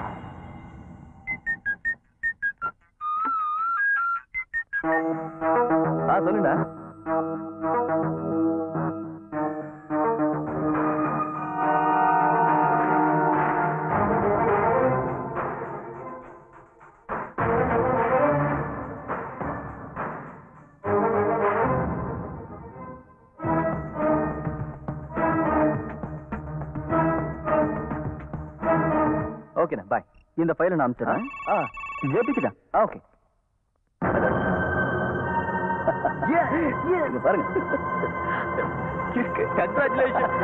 Speaker 16: ஆ சொல்லுண்ணா ஓகேண்ணா பாய் இந்த ஃபைலை நான் அனுப்பிச்சிடுறேன் ஆ ஜேபிக்கு தான் ஆ ஓகே இங்க பாருங்க கங்க்ராச்சுலேஷன்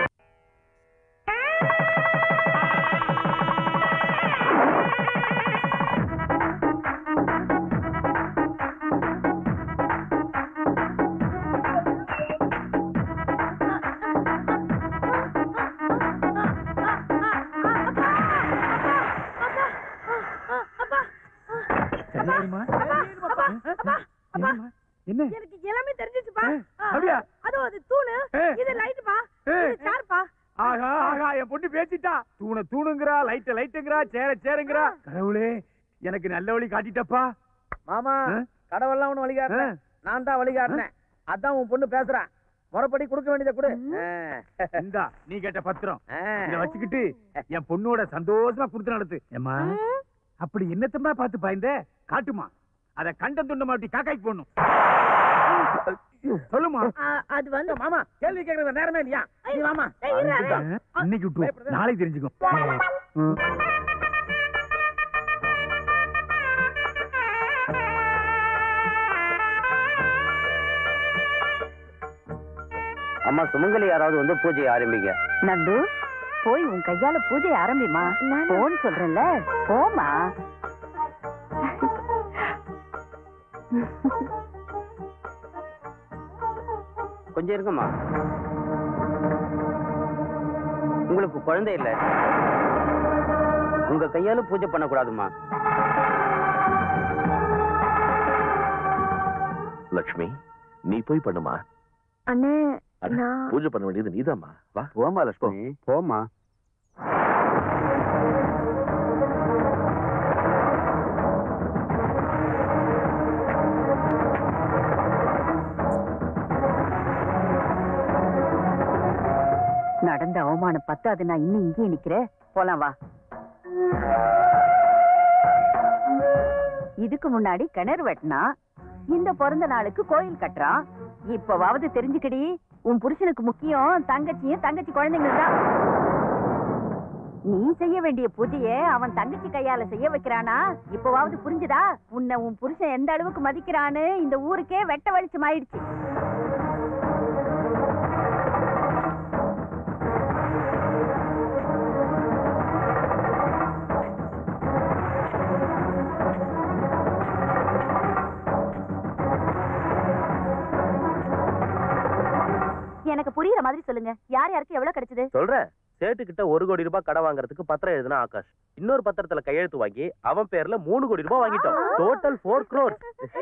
Speaker 5: சரியாயிருமா? என்னம்மா? என்ன
Speaker 7: எனக்கு எல்லாமே தெரிஞ்சிச்சுப்பா
Speaker 5: அப்படியா?
Speaker 7: அதோ அது தூணு இது லைட்டுப்பா இது சேர்ப்பா
Speaker 5: ஆகா ஆகா என் பொண்ணு பேசிட்டா தூண தூணுங்கிறா லைட்ட லைட்டுங்கிறா சேர சேருங்கிறா கடவுளே எனக்கு நல்ல வழி காட்டிட்டப்பா
Speaker 10: மாமா கடவுள்லாம் ஒண்ணு வழிகாட்டுறேன் நான் தான் வழிகாட்டினேன் அதான் உன் பொண்ணு பேசுறேன் முறைப்படி கொடுக்க வேண்டியதை கொடு
Speaker 5: இந்தா நீ கேட்ட பத்திரம் இத வச்சுக்கிட்டு என் பொண்ணோட சந்தோஷமா கொடுத்து நடத்து ஏம்மா அப்படி என்னத்தம்மா பார்த்து பாய்ந்த காட்டுமா அத கண்டம் துண்ட மாட்டி காக்காய்க்கு போடணும் சொல்லுமா
Speaker 7: அது வந்து
Speaker 10: மாமா கேள்வி கேட்கறது நேரமே இல்லையா நீ மாமா
Speaker 5: இன்னைக்கு விட்டு நாளைக்கு தெரிஞ்சுக்கும்
Speaker 2: அம்மா சுமங்கலி யாராவது வந்து பூஜையை ஆரம்பிங்க
Speaker 15: நந்து போய் உன் கையால பூஜை ஆரம்பிமா போன்னு சொல்றேன்ல போமா
Speaker 2: கொஞ்சம் இருக்குமா உங்களுக்கு குழந்தை இல்ல உங்க கையால பூஜை பண்ணக்கூடாதுமா
Speaker 3: லக்ஷ்மி நீ போய் பண்ணுமா
Speaker 4: அண்ணே
Speaker 3: அட,
Speaker 4: நான்
Speaker 3: பூஜை பண்ண வேண்டியது நீதாம்மா வா
Speaker 16: போமா லட்சுமி
Speaker 1: போமா
Speaker 15: அவமானம் பத்தாது நான் இன்னும் இங்கேயே நிக்கிறேன் போலாம் வா இதுக்கு முன்னாடி கிணறு வெட்டினா இந்த பிறந்த நாளுக்கு கோயில் கட்டுறான் இப்பவாவது தெரிஞ்சுக்கடி உன் புருஷனுக்கு முக்கியம் தங்கச்சியும் தங்கச்சி குழந்தைங்களும் தான் நீ செய்ய வேண்டிய பூஜைய அவன் தங்கச்சி கையால செய்ய வைக்கிறானா இப்பவாவது புரிஞ்சுதா உன்னை உன் புருஷன் எந்த அளவுக்கு மதிக்கிறான்னு இந்த ஊருக்கே வெட்ட வெளிச்சம் ஆயிடுச்சு
Speaker 14: எனக்கு புரியுற மாதிரி சொல்லுங்க யார் யாருக்கு எவ்வளவு கிடைச்சது
Speaker 13: சொல்றேன் சேட்டு கிட்ட ஒரு கோடி ரூபாய் கடன் வாங்குறதுக்கு பத்திரம் எழுதுனா ஆகாஷ் இன்னொரு பத்திரத்துல கையெழுத்து வாங்கி அவன் பேர்ல மூணு கோடி ரூபாய் வாங்கிட்டோம் டோட்டல் ஃபோர் crores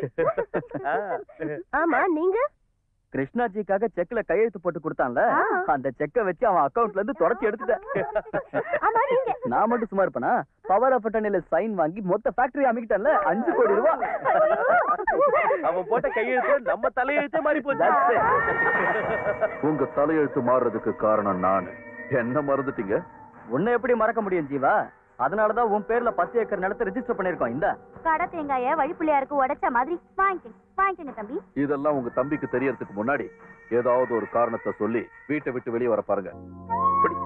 Speaker 4: ஆமா நீங்க
Speaker 16: கிருஷ்ணாஜிக்காக செக்ல கையெழுத்து போட்டு கொடுத்தான்ல அந்த செக்கை வச்சு அவன் அக்கவுண்ட்ல இருந்து தொடச்சி எடுத்துட்டேன் நான் மட்டும் சும்மா இருப்பேனா பவர் ஆஃப் அட்டர்னில சைன் வாங்கி மொத்த ஃபேக்டரி அமைக்கிட்டேன்ல அஞ்சு கோடி ரூபாய்
Speaker 13: அவன் போட்ட கையெழுத்து நம்ம தலையெழுத்தே மாறி போச்சு
Speaker 12: உங்க தலையெழுத்து மாறுறதுக்கு காரணம் நான் என்ன மறந்துட்டீங்க
Speaker 16: உன்னை எப்படி மறக்க முடியும் ஜீவா அதனாலதான் உன் பேர்ல பத்து ஏக்கர் நிலத்தை ரெஜிஸ்டர் பண்ணிருக்கோம் இந்த
Speaker 14: கடை தேங்காய வழிப்புள்ளையாருக்கு உடைச்ச மாதிரி வாங்கிக்கங்க வாங்கிக்கங்க தம்பி
Speaker 12: இதெல்லாம் உங்க தம்பிக்கு தெரியறதுக்கு முன்னாடி ஏதாவது ஒரு காரணத்தை சொல்லி வீட்டை விட்டு வெளியே வர பாருங்க இப்படி.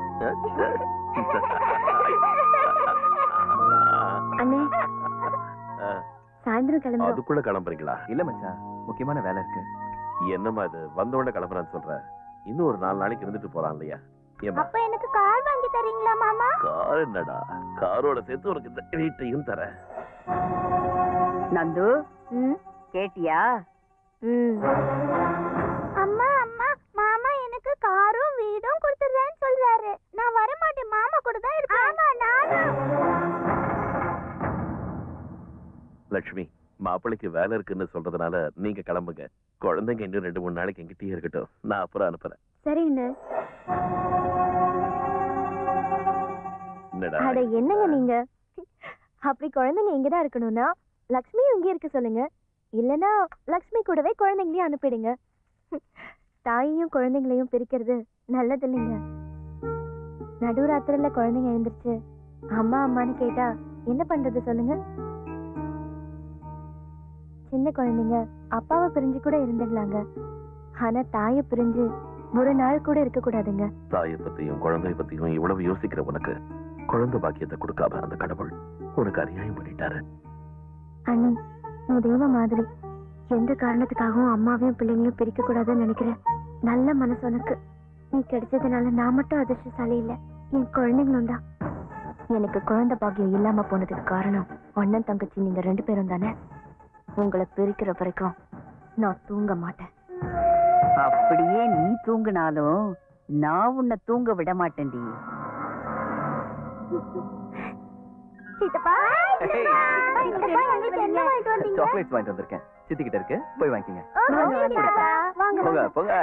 Speaker 4: அண்ணே சாயந்தரம் கிளம்புறோம்
Speaker 3: அதுக்குள்ள கிளம்புறீங்களா
Speaker 16: இல்ல மச்சான் முக்கியமான வேலை இருக்கு
Speaker 3: என்னம்மா இது வந்த உடனே கிளம்புறான்னு சொல்ற இன்னும் ஒரு நாலு நாளைக்கு இருந்துட்டு போறான் இல்லையா ஏம்மா
Speaker 14: அப்ப எனக்கு கார் வாங்கி தரீங்களா மாமா
Speaker 3: கார் என்னடா காரோட சேர்த்து உனக்கு இந்த வீட்டையும் தரேன்
Speaker 15: நந்து கேட்டியா
Speaker 14: அம்மா அம்மா மாமா எனக்கு காரும் வீடும் கொடுத்துறேன்னு சொல்றாரு நான் வர மாட்டேன் மாமா கூட தான் இருப்பேன் ஆமா நானும்
Speaker 3: லட்சுமி மாப்பிள்ளைக்கு வேலை இருக்குன்னு சொல்றதுனால நீங்க கிளம்புங்க குழந்தைங்க இன்னும் ரெண்டு மூணு நாளைக்கு எங்கிட்டயே இருக்கட்டும் நான் அப்புறம் அனுப்புறேன்
Speaker 4: சரி அண்ணே
Speaker 3: என்னடா
Speaker 4: அட என்னங்க நீங்க அப்படி குழந்தைங்க இங்கதான் இருக்கணும்னா லக்ஷ்மியும் இங்கே இருக்க சொல்லுங்க இல்லனா லக்ஷ்மி கூடவே குழந்தைங்களையும் அனுப்பிடுங்க தாயையும் குழந்தைங்களையும் பிரிக்கிறது நல்லது இல்லைங்க நடுராத்திரில குழந்தைங்க எழுந்திருச்சு அம்மா அம்மான்னு கேட்டா என்ன பண்றது சொல்லுங்க சின்ன குழந்தைங்க அப்பாவை பிரிஞ்சு கூட இருந்துடலாங்க ஆனா தாயை பிரிஞ்சு ஒரு நாள் கூட இருக்க கூடாதுங்க
Speaker 3: தாயை பத்தியும் குழந்தைய பத்தியும் இவ்வளவு யோசிக்கிற உனக்கு குழந்தை பாக்கியத்தை கொடுக்காம அந்த கடவுள் உனக்கு அநியாயம் பண்ணிட்டாரு
Speaker 4: அண்ணி நீ தெய்வ மாதிரி எந்த காரணத்துக்காகவும் அம்மாவையும் பிள்ளைங்களையும் பிரிக்க கூடாதுன்னு நினைக்கிறேன் நல்ல மனசு உனக்கு நீ கிடைச்சதுனால நான் மட்டும் அதிர்ஷ்டசாலி இல்ல என் குழந்தைங்களும் தான் எனக்கு குழந்தை பாக்கியம் இல்லாம போனதுக்கு காரணம் அண்ணன் தங்கச்சி நீங்க ரெண்டு பேரும் தானே உங்களை பிரிக்கிற வரைக்கும் நான் தூங்க மாட்டேன்
Speaker 15: அப்படியே நீ தூங்குனாலும் நான் உன்னை தூங்க விட மாட்டேன்டி
Speaker 4: சித்தப்பா சித்தப்பா எங்களுக்கு என்ன வாங்கிட்டு வந்தீங்க
Speaker 16: சாக்லேட்ஸ் வாங்கிட்டு வந்திருக்கேன் சித்தி கிட்ட இருக்கு போய் வாங்கிக்கங்க
Speaker 4: ஓகே சித்தப்பா வாங்க
Speaker 16: போங்க
Speaker 4: வாங்க.
Speaker 16: போங்க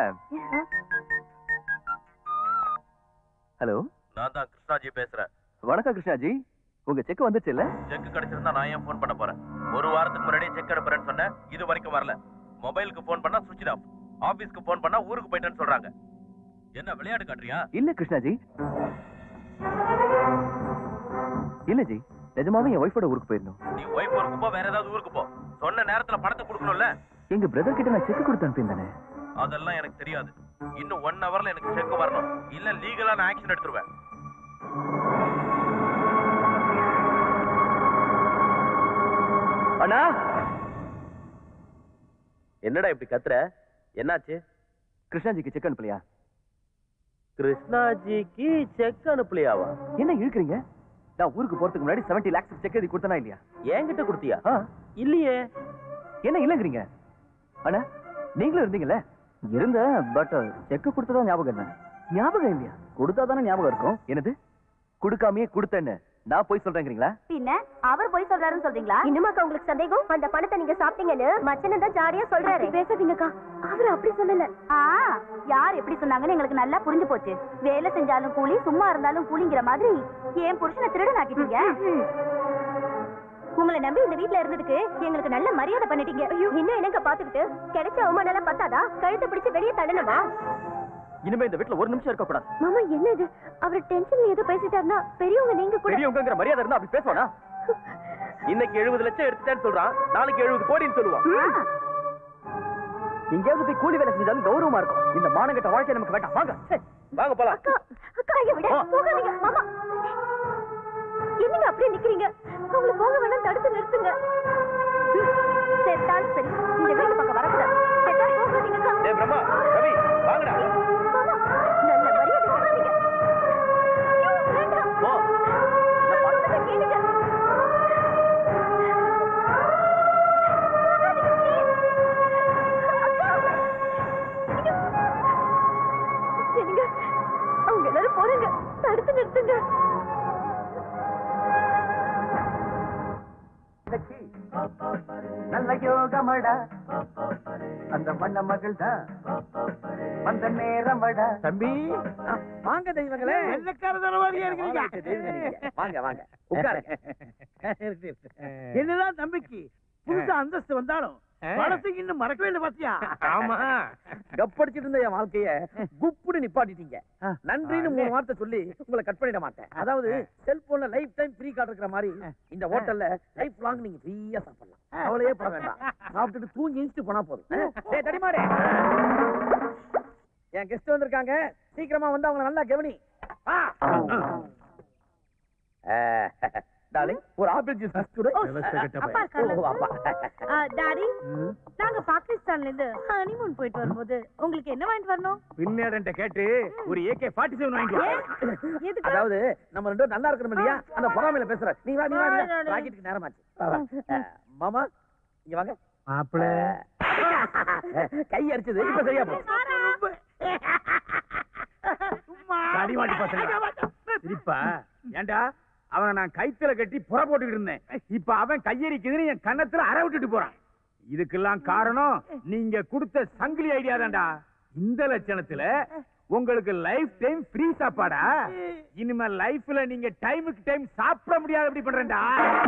Speaker 16: ஹலோ
Speaker 13: நான் தான் கிருஷ்ணாஜி பேசுறேன்
Speaker 16: வணக்கம் கிருஷ்ணாஜி உங்க செக் வந்துச்சு இல்ல
Speaker 13: செக் கிடைச்சிருந்தா நான் ஏன் ஃபோன் பண்ண போறேன் ஒரு வாரத்துக்கு முன்னாடியே செக் எடுப்புறேன்னு சொன்னேன் இது வரைக்கும் வரல மொபைலுக்கு ஃபோன் பண்ணா சுவிட்ச் ஆஃப் ஆபீஸ்க்கு ஃபோன் பண்ணா ஊருக்கு போயிட்டேன்னு சொல்றாங்க என்ன விளையாட்டு காட்டுறியா
Speaker 16: இல்ல கிருஷ்ணாஜி இல்ல ஜி நிஜமாவே என் ஒய்ஃபோட ஊருக்கு போயிருந்தோம்
Speaker 13: நீ ஒய்ஃப் ஊருக்கு போ வேற ஏதாவது ஊருக்கு போ சொன்ன நேரத்துல பணத்தை கொடுக்கணும்ல
Speaker 16: எங்க பிரதர் கிட்ட நான் செக் கொடுத்து அனுப்பியிருந்தானே
Speaker 13: அதெல்லாம் எனக்கு தெரியாது இன்னும் ஒன் ஹவர்ல எனக்கு செக் வரணும் இல்ல லீகலா நான் ஆக்ஷன் எடுத்துருவேன்
Speaker 16: அண்ணா
Speaker 13: என்னடா இப்படி கத்துற என்னாச்சு
Speaker 16: கிருஷ்ணாஜிக்கு செக் அனுப்பலையா
Speaker 13: கிருஷ்ணாஜிக்கு செக் அனுப்பலையாவா
Speaker 16: என்ன இழுக்கிறீங்க நான் ஊருக்கு போறதுக்கு முன்னாடி 70 லேக்ஸ் செக் எழுதி கொடுத்தனா இல்லையா
Speaker 13: என்கிட்ட கொடுத்தியா
Speaker 16: ஆ,
Speaker 13: இல்லையே
Speaker 16: என்ன இல்லங்கிறீங்க அண்ணா நீங்களும் இருந்தீங்கல்ல இருந்த பட் செக் கொடுத்ததா ஞாபகம் இல்லை ஞாபகம் இல்லையா கொடுத்தா தானே ஞாபகம் இருக்கும் என்னது கொடுக்காமயே கொடுத்தேன்னு நான் போய் சொல்றேங்கிறீங்களா
Speaker 14: பின்ன அவர் போய் சொல்றாருன்னு சொல்றீங்களா
Speaker 4: இன்னுமாக்கா உங்களுக்கு சந்தேகம் அந்த பணத்தை நீங்க சாப்பிட்டீங்கன்னு மச்சனை தான் ஜாலியா சொல்றாரு பேசாதீங்கக்கா அவர் அப்படி சொல்லல
Speaker 14: ஆ யார் எப்படி சொன்னாங்கன்னு எங்களுக்கு நல்லா புரிஞ்சு போச்சு வேலை செஞ்சாலும் கூலி சும்மா இருந்தாலும் கூலிங்கிற மாதிரி என் புருஷனை திருடன் ஆக்கிட்டீங்க
Speaker 4: உங்களை நம்பி இந்த வீட்ல இருந்ததுக்கு எங்களுக்கு நல்ல மரியாதை பண்ணிட்டீங்க இன்னும் என்னங்க பாத்துக்கிட்டு கிடைச்ச அவமானம் எல்லாம் பத்தாதா கழுத்தை பிடிச்சு வெளியே தள்ளணுமா
Speaker 8: இனிமே இந்த வீட்டுல ஒரு நிமிஷம் இருக்க கூடாது
Speaker 4: மாமா என்ன இது அவர் டென்ஷன்ல ஏதோ பேசிட்டாருன்னா பெரியவங்க நீங்க கூட
Speaker 8: பெரியவங்கிற மரியாதை இருந்தா அப்படி பேசுவானா
Speaker 13: இன்னைக்கு எழுபது லட்சம் எடுத்துட்டேன்னு சொல்றான் நாளைக்கு எழுபது கோடின்னு சொல்லுவான்
Speaker 8: எங்கேயாவது போய் கூலி வேலை செஞ்சாலும் கௌரவமா இருக்கும் இந்த மானங்கட்ட வாழ்க்கை நமக்கு வேண்டாம் வாங்க
Speaker 13: வாங்க போலாம்
Speaker 4: அக்கா ஐயா விட போகாதீங்க மாமா என்னங்க அப்படியே நிக்கிறீங்க அவங்கள போக வேணாம் தடுத்து நிறுத்துங்க செத்தால் சரி இந்த வீட்டு பக்கம் வரக்கூடாது செத்தால் போகாதீங்க அக்கா
Speaker 13: டேய் பிரம்மா ரவி வாங்கடா
Speaker 4: மாமா நல்ல மரியாதை போகாதீங்க ஐயோ, வேண்டாம்
Speaker 8: போ
Speaker 4: சொல்றதை கேளுங்க என்னங்க அவங்க எல்லாரும் போறாங்க தடுத்து நிறுத்துங்க
Speaker 9: நல்ல யோகமடா அந்த வண்ண மகள் தான் வந்த நேரமடா
Speaker 10: தம்பி வாங்க தெய்வங்களே
Speaker 5: வெள்ளக்கார தரவாதியா
Speaker 10: வாங்க, தெய்வங்க நீங்க. வாங்க வாங்க உட்காருங்க
Speaker 5: என்னதான் தம்பிக்கு புதுசா அந்தஸ்து வந்தாலும் படத்துக்கு இன்னும் மறக்கவே இல்லை பாத்தியா
Speaker 10: ஆமா கப்படிச்சிட்டு இருந்த என் வாழ்க்கைய குப்புடு நிப்பாட்டிட்டீங்க நன்றின்னு மூணு வார்த்தை சொல்லி உங்களை கட் பண்ணிட மாட்டேன் அதாவது செல்போன்ல லைஃப் டைம் ஃப்ரீ கார்டு இருக்கிற மாதிரி இந்த ஹோட்டல்ல லைஃப் லாங் நீங்க ஃப்ரீயா சாப்பிடலாம் அவளையே போட வேண்டாம் சாப்பிட்டுட்டு தூங்கி இன்ஸ்ட் போனா போதும் டேய் தடிமாடே என் கெஸ்ட் வந்திருக்காங்க சீக்கிரமா வந்து அவங்கள நல்லா கவனி ஆ. டார்லிங் ஒரு ஆப்பிள் ஜூஸ் கொடு
Speaker 7: அப்பா இருக்கார்ல?
Speaker 10: ஓ, அப்பா
Speaker 7: ஆ, டாடி நாங்க பாகிஸ்தான்ல இருந்து ஹனிமூன் போயிட்டு வரும்போது உங்களுக்கு என்ன வாங்கிட்டு வரணும்
Speaker 5: பின்னேடன்ட்ட கேட்டு ஒரு ஏகே ஃபார்ட்டி செவன் வாங்கிட்டு வா.
Speaker 7: எதுக்கு
Speaker 10: அதாவது நம்ம ரெண்டும் நல்லா இருக்கணும் இல்லையா அந்த பொறாமையில பேசுற நீ வா நீ வா நீ வா.
Speaker 7: ஆ, ஆ, ஆ.
Speaker 10: ராக்கெட்டுக்கு நேரமாச்சு வா, வா. அஹ், மாமா இங்க வாங்க
Speaker 5: மாப்பிள
Speaker 10: கை அடிச்சது இப்ப சரியா போச்சு
Speaker 5: அடிமாட்டி பசங்க சிரிப்பா ஏண்டா அவனை நான் கைத்துல கட்டி புற போட்டுக்கிட்டு இருந்தேன் இப்ப அவன் கையெறிக்குதுன்னு என் கன்னத்துல அற விட்டுட்டு போறான் இதுக்கெல்லாம் காரணம் நீங்க கொடுத்த சங்கிலி ஐடியா தான்டா இந்த லட்சணத்துல உங்களுக்கு லைஃப் டைம் ஃப்ரீ சாப்பாடா இனிமே லைஃப்ல நீங்க டைமுக்கு டைம் சாப்பிட முடியாது அப்படி பண்றேன்டா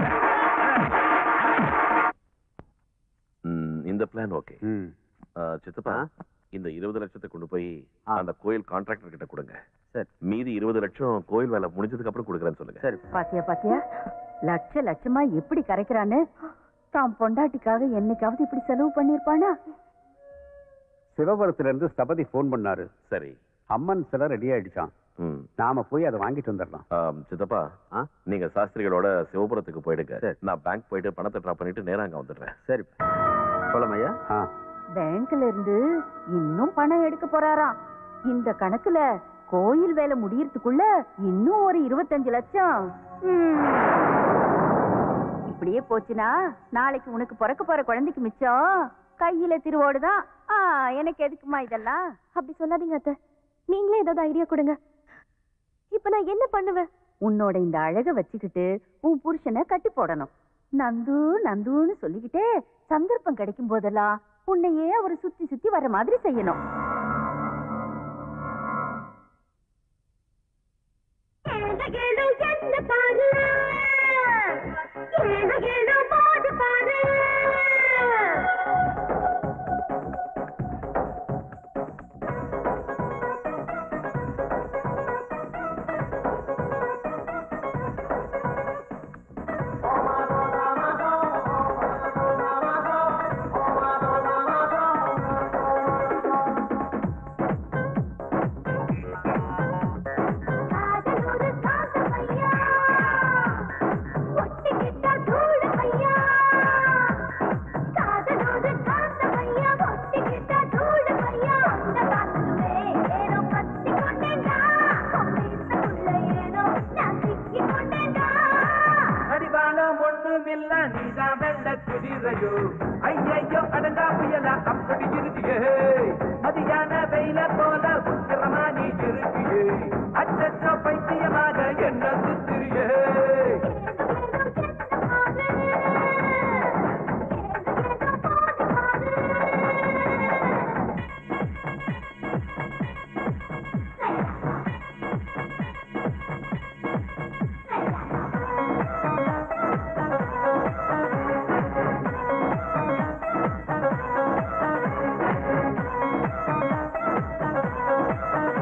Speaker 3: ம், இந்த பிளான் ஓகே சித்தப்பா இந்த இருபது லட்சத்தை கொண்டு போய் அந்த கோயில் கான்ட்ராக்டர் கிட்ட கொடுங்க
Speaker 1: சரி
Speaker 3: மீதி இருபது லட்சம் கோயில் வேலை முடிஞ்சதுக்கு அப்புறம் கொடுக்குறேன்னு சொல்லுங்க
Speaker 1: சரி
Speaker 15: பாத்தியா பாத்தியா லட்ச லட்சமா எப்படி கரைக்கிறான்னு தாம் பொண்டாட்டிக்காக என்னைக்காவது இப்படி செலவு பண்ணிருப்பானா
Speaker 1: சிவபுரத்துல இருந்து ஸ்தபதி ஃபோன் பண்ணாரு
Speaker 3: சரி
Speaker 1: அம்மன் சிலை ரெடி ஆயிடுச்சான்
Speaker 3: ம்
Speaker 1: நாம போய் அதை வாங்கிட்டு வந்துடலாம்
Speaker 3: ஆம், சித்தப்பா நீங்க சாஸ்திரிகளோட சிவபுரத்துக்கு போயிடுங்க நான் பேங்க் போயிட்டு பணத்தை ட்ராப் பண்ணிட்டு நேரா அங்க வந்துடுறேன்
Speaker 1: சரி போலாமையா ஆ
Speaker 15: பேங்க்ல இருந்து இன்னும் பணம் எடுக்க போறாராம் இந்த கணக்குல கோயில் வேலை முடியறதுக்குள்ள இன்னும் ஒரு இருபத்தஞ்சு லட்சம் ம். இப்படியே போச்சுன்னா நாளைக்கு உனக்கு பிறக்க போற குழந்தைக்கு மிச்சம் கையில திருவோடுதான் ஆ, எனக்கு எதுக்குமா இதெல்லாம்
Speaker 4: அப்படி சொல்லாதீங்க அத்தை நீங்களே ஏதாவது ஐடியா கொடுங்க இப்ப நான் என்ன பண்ணுவேன்
Speaker 15: உன்னோட இந்த அழக வச்சுக்கிட்டு உன் புருஷனை கட்டி போடணும் நந்து நந்துன்னு சொல்லிக்கிட்டே சந்தர்ப்பம் கிடைக்கும் போதெல்லாம் உன்னையே அவர் சுத்தி சுத்தி வர மாதிரி செய்யணும்
Speaker 9: அடிவானம் ஒண்ணுமில்ல நீதான் வெள்ள குதிரையோ ஐயையோ அடங்கா புயலா அப்படி இருக்கியே மதியான வெயில போல உக்கிரமா நீ இருக்கியே அச்சச்சோ பைத்தியமாக என்ன சுத்திரியே
Speaker 14: ஆ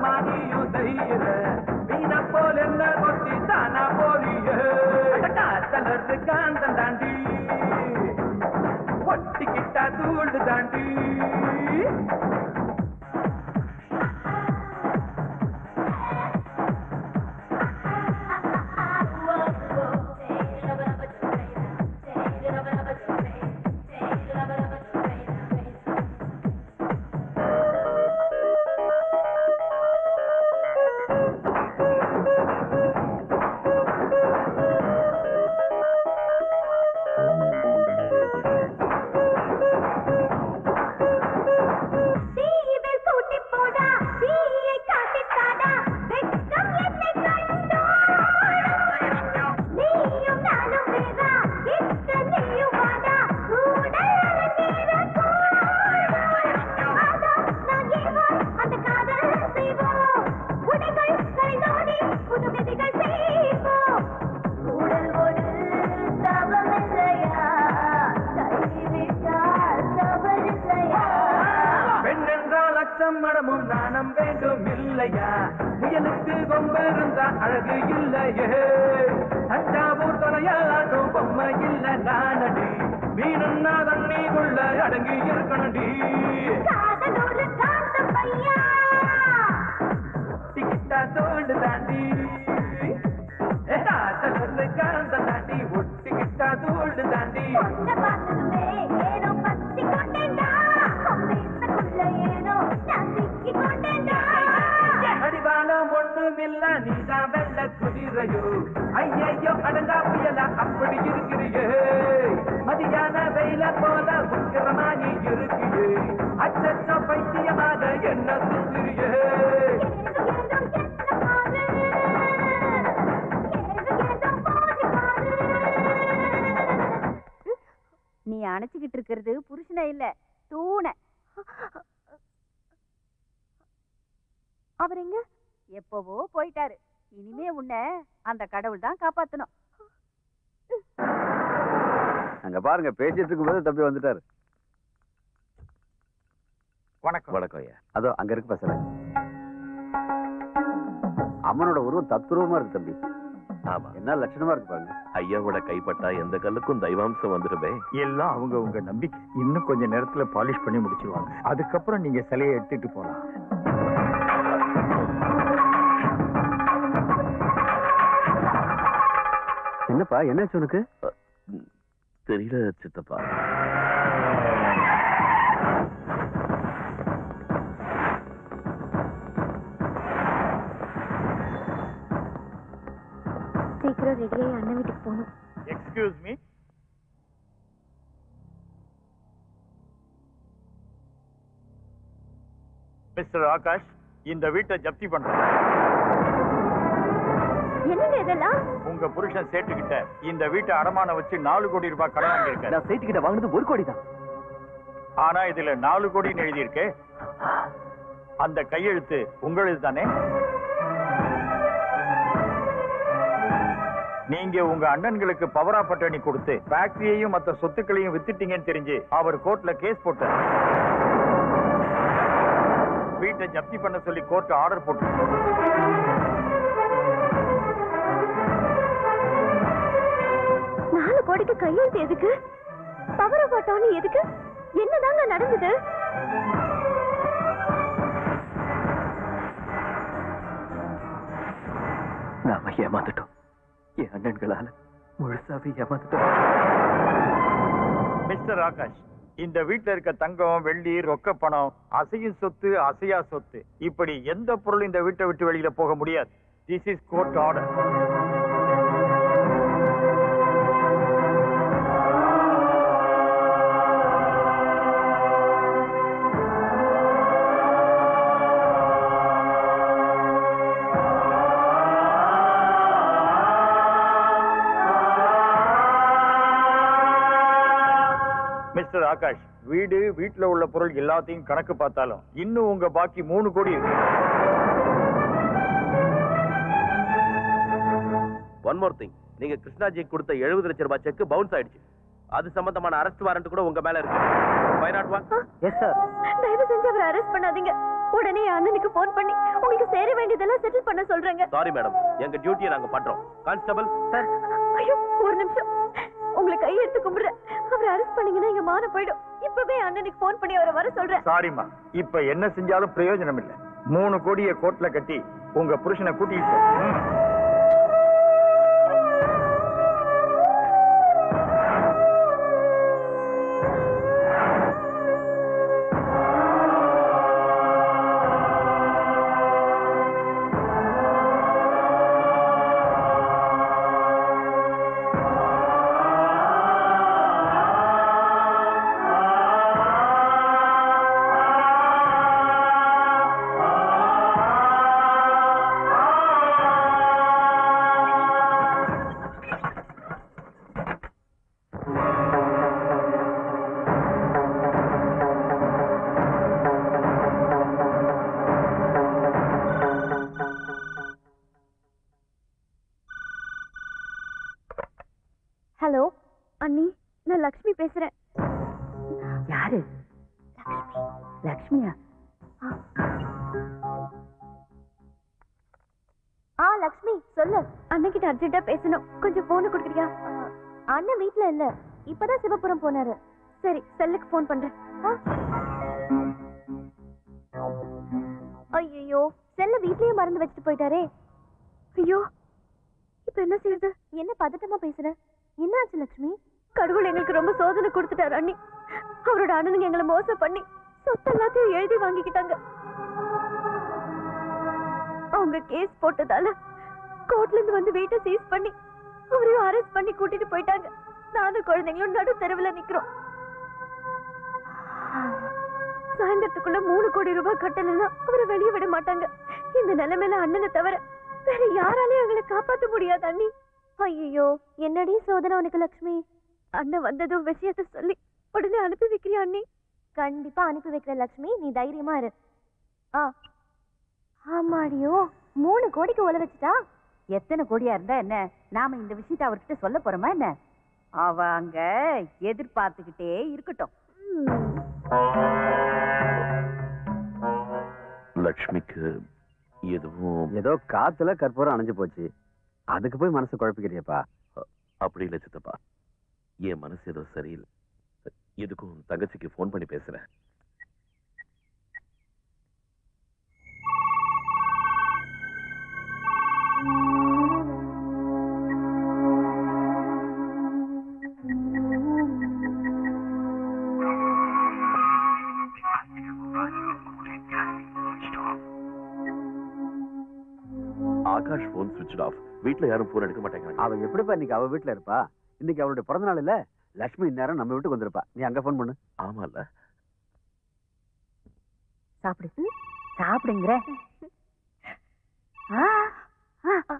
Speaker 9: மானியும் செய்யற மீன போல் என்ன கொத்தி தானா போறிய காத்தலரு காந்தம் தாண்டி ஒட்டிக்கிட்டா தூள் தாண்டி
Speaker 14: தீயில் கூட்டி போடா தீயை காட்டி தாடா வெட்கம் என்னை கண்டோ நீயும் நானும் வேறா இத்த நீயும் வாடா கூட அரங்கேற அதோ நான் ஏவோ அந்த காதல் செய்வோம் உடைகள் கரைந்தோடி புது விதிகள் செய்வோம் உடல் ஒரு தவமில்லையா கைவிட்டால் தவறில்லையா
Speaker 9: பெண் என்றால் அச்சம் மடமும் நாணம் வேண்டும் இல்லையா முயலுக்கு கொம்பு இருந்தா அழகு இல்லையே தஞ்சாவூர் தொலையாட்டும் பொம்மை இல்ல நானடி மீனுன்னா தண்ணிக்குள்ள அடங்கி இருக்கணும்டி
Speaker 14: காதலோடு காந்த பையா
Speaker 9: ஒட்டிக்கிட்டா தோண்டு தாண்டி காதலு காந்த தாண்டி ஒட்டிக்கிட்டா தோண்டு தாண்டி
Speaker 14: உன்னை பார்த்ததுமே ஏனோ பத்தி கொண்டேன்டா பேசக்குள்ள ஏனோ நான் சிக்கி கொண்டேன்டா
Speaker 9: அடிவானம் ஒண்ணுமில்ல நீதான் வெள்ள குதிரையோ ஐயையோ அடங்கா புயல அப்படி இருக்கிறியே மதியான வெயில போல உக்கிரமா நீ இருக்கியே அச்சச்ச பைத்தியமாக என்ன சுத்திரியே
Speaker 15: நீ அணைச்சுக்கிட்டு இருக்கிறது புருஷனை இல்ல தூண அவர் எங்க எப்பவோ போயிட்டாரு இனிமே உன்னை அந்த கடவுள் தான் காப்பாத்தணும்
Speaker 1: அங்க பாருங்க பேசிட்டு இருக்கும்போது தம்பி வந்துட்டாரு
Speaker 5: வணக்கம்
Speaker 3: வணக்கம் ஐயா
Speaker 1: அதோ அங்க இருக்கு பசங்க அம்மனோட உருவம் தத்துருவமா இருக்கு தம்பி
Speaker 3: ஆமா
Speaker 1: என்ன லட்சணமா இருக்கு பாருங்க
Speaker 3: ஐயாவோட கைப்பட்டா எந்த கல்லுக்கும் தெய்வாம்சம் வந்துடுமே
Speaker 5: எல்லாம் அவங்க உங்க நம்பிக்கை இன்னும் கொஞ்ச நேரத்துல பாலிஷ் பண்ணி முடிச்சிருவாங்க அதுக்கப்புறம் நீங்க சிலையை எடுத்துட்டு போலாம்
Speaker 1: என்னப்பா என்னாச்சு உனக்கு
Speaker 3: தெரியல சித்தப்பா
Speaker 4: சீக்கிரம் ரெடியாகி அண்ணன் வீட்டுக்கு போகணும்
Speaker 5: எக்ஸ்கியூஸ் மீ மிஸ்டர் ஆகாஷ் இந்த வீட்டை ஜப்தி பண்றேன்
Speaker 4: என்னங்க இதெல்லாம்
Speaker 5: உங்க புருஷன் சேட்டுக்கிட்ட இந்த வீட்டை அடமானம் வச்சு நாலு கோடி ரூபாய் கடன் வாங்கியிருக்கேன்
Speaker 16: நான் சேட்டு கிட்ட வாங்கினது ஒரு கோடி தான்
Speaker 5: ஆனா இதுல நாலு கோடின்னு எழுதியிருக்கு அந்த கையெழுத்து உங்களது தானே நீங்க உங்க அண்ணன்களுக்கு பவரா பட்டணி கொடுத்து ஃபேக்டரியையும் மத்த சொத்துக்களையும் வித்துட்டீங்கன்னு தெரிஞ்சு அவர் கோர்ட்ல கேஸ் போட்டார் வீட்டை ஜப்தி பண்ண சொல்லி கோர்ட் ஆர்டர் போட்டு
Speaker 4: நாலு கோடிக்கு கையெழுத்து எதுக்கு பவர போட்டோன்னு எதுக்கு என்னதாங்க நடந்தது
Speaker 16: நாம ஏமாந்துட்டோம் என் அண்ணன்களால முழுசாவே ஏமாந்துட்டோம்
Speaker 5: மிஸ்டர் ஆகாஷ் இந்த வீட்ல இருக்க தங்கம் வெள்ளி ரொக்க பணம் அசையும் சொத்து அசையா சொத்து இப்படி எந்த பொருளும் இந்த வீட்டை விட்டு வெளியில போக முடியாது this is court order mister Akash வீடு வீட்டுல உள்ள பொருள் எல்லாத்தையும் கணக்கு பார்த்தாலும் இன்னும் உங்க பாக்கி மூணு கோடி இருக்கு
Speaker 13: ஒன் மோர் திங் நீங்க கிருஷ்ணாஜி கொடுத்த எழுபது லட்சம் ரூபாய் செக் பவுன்ஸ் ஆயிடுச்சு அது சம்பந்தமான அரெஸ்ட் வாரண்ட் கூட உங்க மேல இருக்கு
Speaker 3: five naught one
Speaker 8: yes sir
Speaker 4: தயவு செஞ்சு அவரை அரெஸ்ட் பண்ணாதீங்க உடனே என் அண்ணனுக்கு ஃபோன் பண்ணி உங்களுக்கு சேர வேண்டியதெல்லாம் செட்டில் பண்ண சொல்றேங்க
Speaker 13: சாரி மேடம் எங்க டியூட்டியை நாங்க பண்றோம் கான்ஸ்டபிள்
Speaker 8: சார்
Speaker 4: ஐயோ ஒரு நிமிஷம் உங்களை கையெடுத்து கும்பிடுறேன் அவரை அரெஸ்ட் பண்ணீங்கன்னா எங்க மானம் போயிடும் இப்பவே அண்ணனுக்கு ஃபோன் பண்ணி அவரை வர சொல்றேன்
Speaker 17: சாரிம்மா இப்ப என்ன செஞ்சாலும் பிரயோஜனம் இல்ல மூணு கோடியை கோட்ல கட்டி உங்க புருஷனை கூட்டிட்டு போ. ம்.
Speaker 4: ஹலோ அண்ணி நான் லக்ஷ்மி பேசுறேன்
Speaker 15: யாரு லக்ஷ்மியா
Speaker 4: ஆ லக்ஷ்மி சொல்லு அண்ணன்கிட்ட அர்ஜென்ட்டா பேசணும் கொஞ்சம் போன் கொடுக்குறியா அண்ணன் வீட்ல இல்ல இப்பதான் சிவபுரம் போனாரு சரி செல்லுக்கு ஃபோன் பண்றேன் ஐயோ செல்ல வீட்லயே மறந்து வச்சுட்டு போயிட்டாரே ஐயோ இப்ப என்ன செய்யுது என்ன பதட்டமா பேசுற என்னாச்சு லக்ஷ்மி கடவுள் எங்களுக்கு ரொம்ப சோதனை கொடுத்துட்டாரு அண்ணி அவரோட அண்ணனுங்க எங்களை மோசம் பண்ணி சொத்து எல்லாத்தையும் எழுதி வாங்கிக்கிட்டாங்க அவங்க கேஸ் போட்டதால கோர்ட்ல இருந்து வந்து வீட்டை சீஸ் பண்ணி அவரையும் அரெஸ்ட் பண்ணி கூட்டிட்டு போயிட்டாங்க நானும் குழந்தைங்களும் நடு தெருவுல நிக்கிறோம் சாயந்தரத்துக்குள்ள மூணு கோடி ரூபாய் கட்டலைன்னா அவரை வெளியே விட மாட்டாங்க இந்த நிலைமையில அண்ணனை தவிர வேற யாராலையும் எங்களை காப்பாத்த முடியாது அண்ணி ஐயோ என்னடி சோதனை உனக்கு லக்ஷ்மி அண்ணன் வந்ததும் விஷயத்த சொல்லி உடனே அனுப்பி வைக்கிறியா அண்ணி கண்டிப்பா அனுப்பி வைக்கிற லக்ஷ்மி நீ தைரியமா இரு ஆ ஆமாடியோ மூணு கோடிக்கு உல வச்சுட்டா
Speaker 15: எத்தனை கோடியா இருந்தா என்ன நாம இந்த விஷயத்தை அவர்கிட்ட சொல்ல போறோமா என்ன அவ அங்க எதிர்பார்த்துக்கிட்டே இருக்கட்டும்
Speaker 3: லக்ஷ்மிக்கு எதுவும்
Speaker 1: ஏதோ காத்துல கற்பூரம் அணைஞ்சு போச்சு அதுக்கு போய் மனசு குழப்பிக்கிறியப்பா
Speaker 3: அப்படி இல்லை சித்தப்பா என் மனசு ஏதோ சரியில்லை எதுக்கும் தங்கச்சிக்கு ஃபோன் பண்ணி பேசுறேன் ஆகாஷ் ஃபோன் சுவிட்ச் ஆஃப் வீட்ல யாரும் ஃபோன் எடுக்க மாட்டேங்கிறாங்க
Speaker 1: அவ எப்படிப்பா இன்னைக்கு அவ வீட்டுல இருப்பா இன்னைக்கு அவளுடைய பிறந்த நாள் இல்ல லட்சுமி இந்நேரம் நம்ம வீட்டுக்கு வந்திருப்பா நீ அங்க ஃபோன் பண்ணு
Speaker 3: ஆமால
Speaker 15: சாப்பிடு சாப்பிடுங்கிற ஆ, ஆ,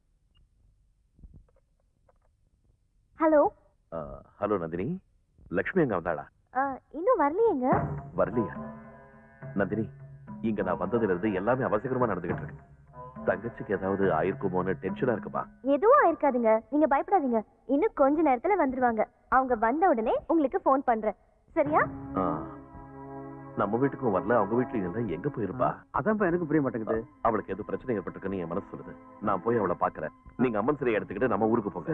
Speaker 4: ஹலோ
Speaker 3: ஹலோ நந்தினி லக்ஷ்மி எங்க வந்தாளா
Speaker 4: இன்னும் வரலையேங்க
Speaker 3: வரலையா நந்தினி இங்க நான் வந்ததுல இருந்து எல்லாமே அவசரமா நடந்துகிட்டு இருக்கு தங்கச்சிக்கு ஏதாவது ஆயிருக்குமோன்னு டென்ஷனா இருக்குமா
Speaker 4: எதுவும் ஆயிருக்காதுங்க நீங்க பயப்படாதீங்க இன்னும் கொஞ்ச நேரத்துல வந்துருவாங்க அவங்க வந்த உடனே உங்களுக்கு ஃபோன் பண்றேன் சரியா
Speaker 3: ஆ, நம்ம வீட்டுக்கும் வரல அவங்க வீட்லயும் இல்ல எங்க போயிருப்பா
Speaker 1: அதான்ப்பா எனக்கு புரிய மாட்டேங்குது
Speaker 3: அவளுக்கு எது பிரச்சனை ஏற்பட்டிருக்குன்னு என் மனசு சொல்லுது நான் போய் அவளை பாக்குறேன் நீங்க அம்மன் சிலையை எடுத்துக்கிட்டு நம்ம ஊருக்கு போங்க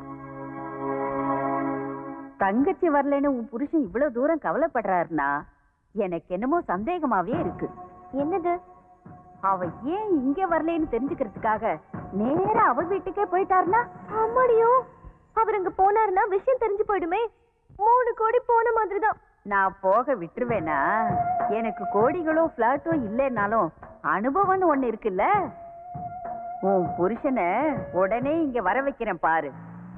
Speaker 15: தங்கச்சி வரலைன்னு உன் புருஷன் இவ்வளவு தூரம் கவலைப்படுறாருன்னா எனக்கு என்னமோ சந்தேகமாவே இருக்கு
Speaker 4: என்னது
Speaker 15: அவ ஏன் இங்க வரலைன்னு தெரிஞ்சுக்கிறதுக்காக நேரா அவ வீட்டுக்கே போயிட்டாருன்னா
Speaker 4: அம்மாடியோ அவர் அங்க போனாருன்னா விஷயம் தெரிஞ்சு போயிடுமே மூணு கோடி போன மாதிரி தான்
Speaker 15: நான் போக விட்டுருவேனா எனக்கு கோடிகளோ பிளாட்டோ இல்லைன்னாலும் அனுபவம்னு ஒண்ணு இருக்குல்ல உன் புருஷனை உடனே இங்க வர வைக்கிறேன் பாரு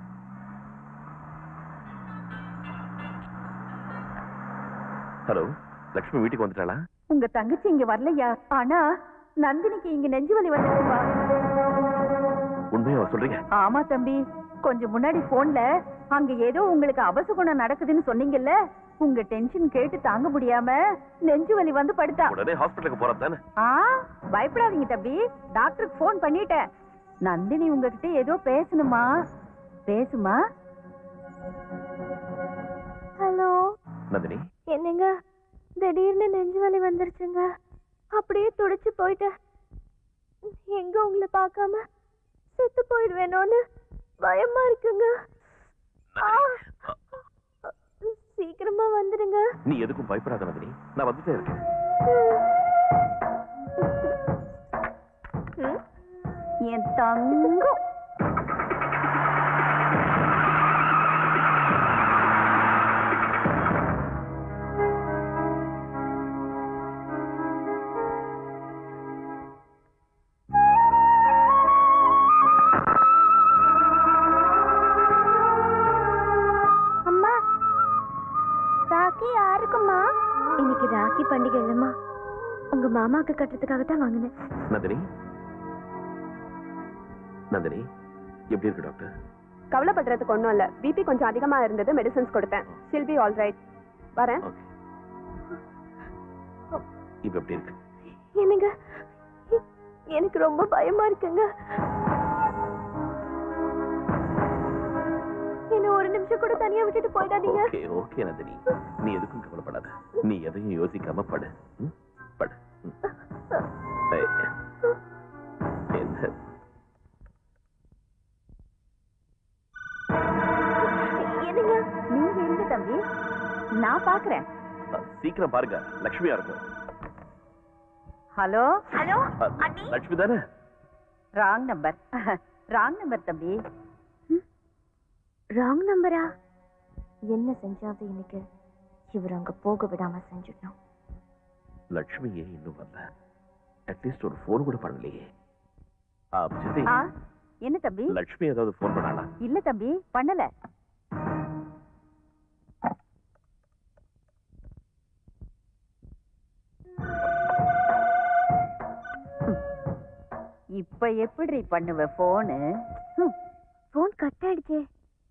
Speaker 3: ஹலோ லக்ஷ்மி வீட்டுக்கு வந்துட்டாளா
Speaker 15: உங்க தங்கச்சி இங்க வரலையா ஆனா நந்தினிக்கு இங்க நெஞ்சு வலி வந்துருச்சுப்பா
Speaker 3: உண்மையா சொல்றீங்க
Speaker 15: ஆமா தம்பி கொஞ்சம் முன்னாடி போன்ல அங்க ஏதோ உங்களுக்கு அபசகுணம் நடக்குதுன்னு சொன்னீங்கல்ல உங்க டென்ஷன் கேட்டு தாங்க முடியாம நெஞ்சு வலி வந்து படுத்தா
Speaker 3: உடனே ஹாஸ்பிட்டலுக்கு போறோம் தானே
Speaker 15: ஆ பயப்படாதீங்க தம்பி டாக்டருக்கு ஃபோன் பண்ணிட்டேன் நந்தினி உங்ககிட்ட ஏதோ பேசணுமா பேசுமா
Speaker 4: ஹலோ
Speaker 3: நந்தினி
Speaker 4: என்னங்க திடீர்னு நெஞ்சு வலி வந்துருச்சுங்க அப்படியே துடிச்சு போயிட்டேன் எங்க உங்களை பார்க்காம செத்து போயிடுவேனோன்னு பயமா இருக்குங்க ஆ! சீக்கிரமா வந்துடுங்க
Speaker 3: நீ எதுக்கும் பயப்படாத நந்தினி நான் வந்துட்டே இருக்கேன்
Speaker 15: ம்? என் தங்கம்
Speaker 14: அம்மா ராக்கி யாருக்குமா
Speaker 4: இன்னைக்கு ராக்கி பண்டிகை இல்லம்மா உங்க மாமாக்கு கட்டுறதுக்காக தான் வாங்கினேன்
Speaker 3: நந்தினி நந்தினி எப்படி இருக்கு டாக்டர்
Speaker 18: கவலைப்படுறதுக்கு ஒன்றும் இல்லை பிபி கொஞ்சம் அதிகமா இருந்தது மெடிசன்ஸ் கொடுத்தேன் ஷில் பி ஆல் ரைட் வரேன்
Speaker 3: இப்ப எப்படி இருக்கு
Speaker 4: என்னங்க எனக்கு ரொம்ப பயமா இருக்குங்க என்ன ஒரு நிமிஷம் கூட தனியா விட்டுட்டு போயிடாதீங்க
Speaker 3: ஓகே ஓகே நந்தினி நீ எதுக்கும் கவலைப்படாத நீ எதையும் யோசிக்காம படு ம்? படு ம். ஏய், என்ன
Speaker 15: என்னங்க நீங்க எங்க தம்பி நான் பாக்குறேன்
Speaker 3: சீக்கிரம் பாருங்க லக்ஷ்மியா இருக்கும்
Speaker 15: ஹலோ ஹலோ
Speaker 3: லக்ஷ்மி தானே
Speaker 15: ராங் நம்பர் ராங் நம்பர் தம்பி
Speaker 4: ராங் நம்பரா என்ன செஞ்சாவது இன்னைக்கு இவர் அங்க போக விடாம செஞ்சிடணும்
Speaker 3: லக்ஷ்மி ஏன் இன்னும் வரல அட்லீஸ்ட் ஒரு ஃபோன் கூட பண்ணலையே ஆ, சித்தி
Speaker 15: ஆ என்ன தம்பி
Speaker 3: லக்ஷ்மி ஏதாவது ஃபோன் பண்ணாளா
Speaker 15: இல்ல தம்பி பண்ணல இப்ப எப்படி பண்ணுவ போனு
Speaker 4: போன் கட் ஆயிடுச்சே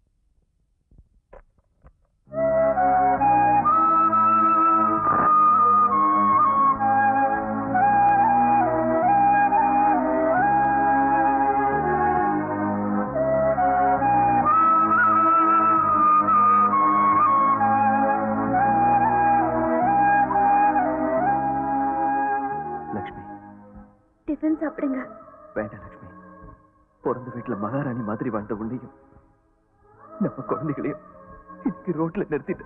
Speaker 16: லக்ஷ்மி
Speaker 4: டிஃபன் சாப்பிடுங்க
Speaker 16: வேண்டாம் லக்ஷ்மி பிறந்த வீட்டுல மகாராணி மாதிரி வாழ்ந்த உன்னையும் நம்ம குழந்தைகளையும் இன்னைக்கு ரோட்ல நிறுத்திட்டு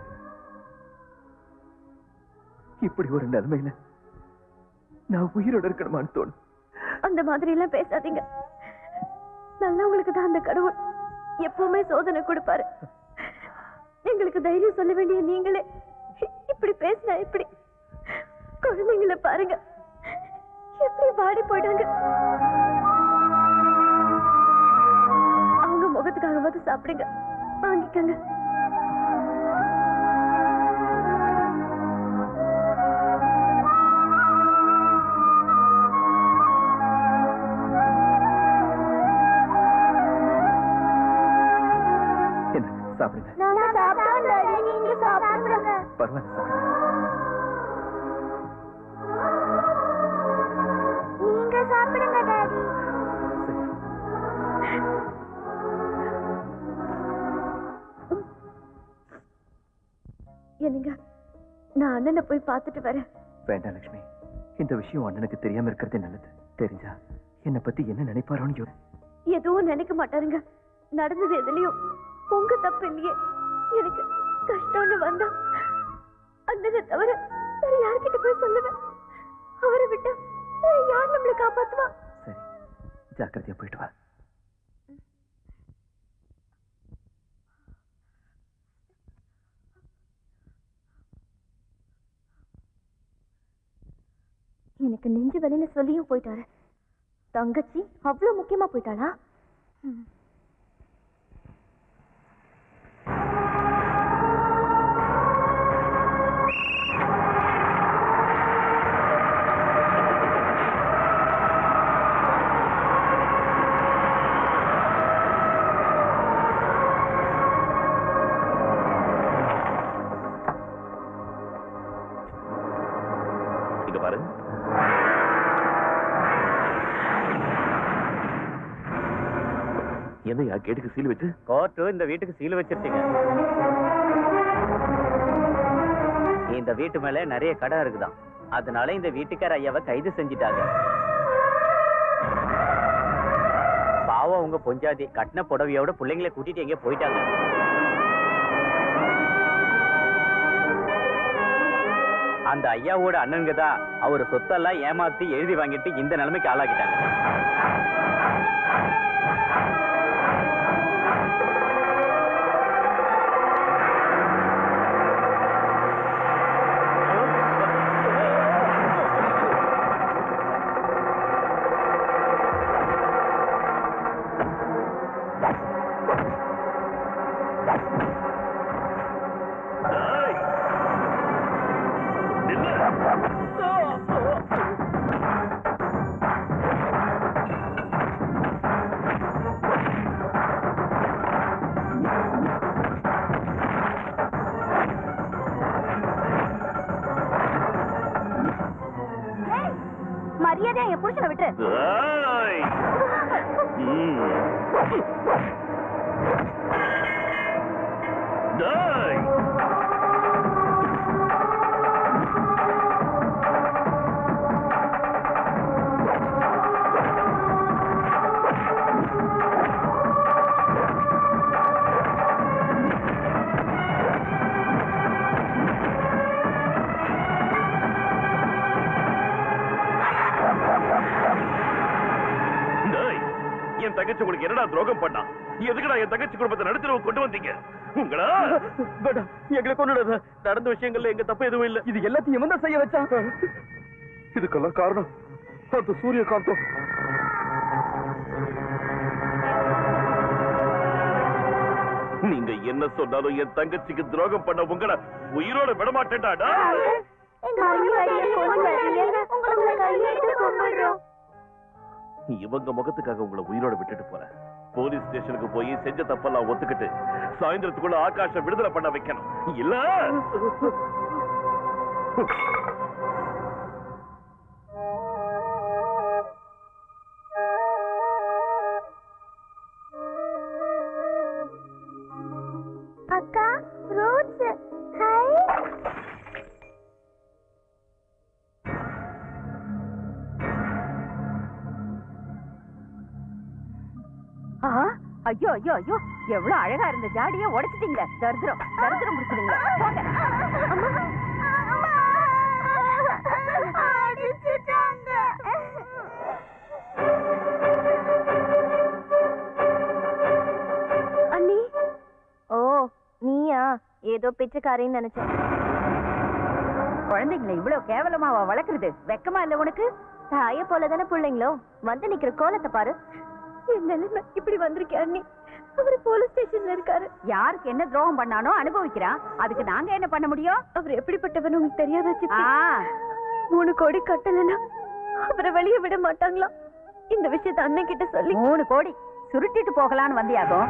Speaker 16: இப்படி ஒரு நிலைமையில நான் உயிரோட இருக்கணுமான்னு தோணும்
Speaker 4: அந்த மாதிரி எல்லாம் பேசாதீங்க நல்லவங்களுக்கு தான் அந்த கடவுள் எப்பவுமே சோதனை கொடுப்பாரு எங்களுக்கு தைரியம் சொல்ல வேண்டிய நீங்களே இப்படி பேசினா எப்படி குழந்தைங்களை பாருங்க எப்படி வாடி போயிட்டாங்க அவங்க முகத்துக்காகவாது சாப்பிடுங்க வாங்கிக்கங்க
Speaker 16: என்ன சாப்பிடுங்க
Speaker 14: நாங்க சாப்பிட்டோம் டாடி நீங்க சாப்பிடுங்க
Speaker 16: பரவாயில்ல சாப்பிடுங்க
Speaker 14: நீங்க சாப்பிடுங்க டாடி
Speaker 4: என்னங்க நான் அண்ணனை போய் பார்த்துட்டு வரேன்
Speaker 16: வேண்டாம் லக்ஷ்மி இந்த விஷயம் அண்ணனுக்கு தெரியாம இருக்கிறதே நல்லது தெரிஞ்சா என்னை பத்தி என்ன நினைப்பாரோன்னு யோ-
Speaker 4: எதுவும் நினைக்க மாட்டாருங்க நடந்தது எதுலயும் உங்க தப்பு இல்லையே எனக்கு கஷ்டம்னு வந்தா அண்ணனை தவிர வேற யார்கிட்ட போய் சொல்லுவேன் அவரை விட்டா வேற யார் நம்மளை காப்பாத்துவா
Speaker 16: சரி ஜாக்கிரதையா போயிட்டு வா
Speaker 4: எனக்கு நெஞ்சு வலின்னு சொல்லியும் போயிட்டாரு தங்கச்சி அவ்வளவு முக்கியமா போயிட்டாளா ம்.
Speaker 3: இங்க பாரு என்னையா கேட்டுக்கு சீல் வச்சு
Speaker 2: கோர்ட்டு இந்த வீட்டுக்கு சீல் வச்சிருச்சீங்க இந்த வீட்டு மேல நிறைய கடன் இருக்குதாம் அதனால இந்த வீட்டுக்கார ஐயாவை கைது செஞ்சிட்டாங்க பாவம் உங்க பொஞ்சாதி கட்டின புடவையோட பிள்ளைங்களை கூட்டிட்டு எங்கேயோ போயிட்டாங்க அந்த ஐயாவோட அண்ணனுங்க தான் அவர் சொத்தெல்லாம் ஏமாத்தி எழுதி வாங்கிட்டு இந்த நிலைமைக்கு ஆளாக்கிட்டாங்க
Speaker 14: மரியாதையா என் புருஷனை விட்டுரு
Speaker 3: ஏய். ம். டேய். டேய், என் தங்கச்சி உங்களுக்கு என்னடா துரோகம் பண்ணா எதுக்குடா என் தங்கச்சி குடும்பத்தை நடுத்தரவு கொண்டு வந்தீங்க உங்களா
Speaker 16: வேண்டாம் எங்களை கொண்டுடாத நடந்த விஷயங்கள்ல எங்க தப்பு எதுவும் இல்ல இது எல்லாத்தையும் எவன் தான் செய்ய வச்சான்
Speaker 12: இதுக்கெல்லாம் காரணம் அந்த சூரியகாந்தம்
Speaker 3: நீங்க என்ன சொன்னாலும் என் தங்கச்சிக்கு துரோகம் பண்ண உங்களை உயிரோட விடமாட்டேன்டா டேய். இவங்க முகத்துக்காக உங்களை உயிரோட விட்டுட்டு போறேன் போலீஸ் ஸ்டேஷனுக்கு போய் செஞ்ச தப்பெல்லாம் ஒத்துக்கிட்டு சாயந்தரத்துக்குள்ள ஆகாஷ விடுதலை பண்ண வைக்கணும் இல்ல
Speaker 14: அக்கா ஃப்ரூட்ஸ் ஹை
Speaker 15: ஆ, ஐயோ ஐயோ ஐயோ எவ்வளவு அழகா இருந்த ஜாடிய உடைச்சிட்டீங்களே தரித்திரம் தரித்திரம் முடிச்சிடுங்க போங்க
Speaker 4: அண்ணி ஓ நீயா ஏதோ பிச்சைக்காரின்னு நினைச்சேன்
Speaker 15: குழந்தைங்களை இவ்வளவு கேவலமாவா வளர்க்கறது வெக்கமா இல்ல உனக்கு
Speaker 4: தாய போல தானே பிள்ளைங்களோ வந்து நிக்கிற கோலத்தை பாரு என் நிலைமை இப்படி வந்திருக்கேன் அண்ணி அவரு போலீஸ் ஸ்டேஷன்ல இருக்காரு
Speaker 15: யாருக்கு என்ன துரோகம் பண்ணானோ அனுபவிக்கிறான் அதுக்கு நாங்க என்ன பண்ண முடியும்
Speaker 4: அவர் எப்படிப்பட்டவன்னு உங்களுக்கு தெரியாதா சித்தி?
Speaker 15: ஆ.
Speaker 4: மூணு கோடி கட்டலன்னா அவரை வெளியே விட மாட்டாங்களாம் இந்த விஷயத்த அண்ணன் கிட்ட சொல்லி
Speaker 15: மூணு கோடி சுருட்டிட்டு போகலான்னு வந்தியாகும்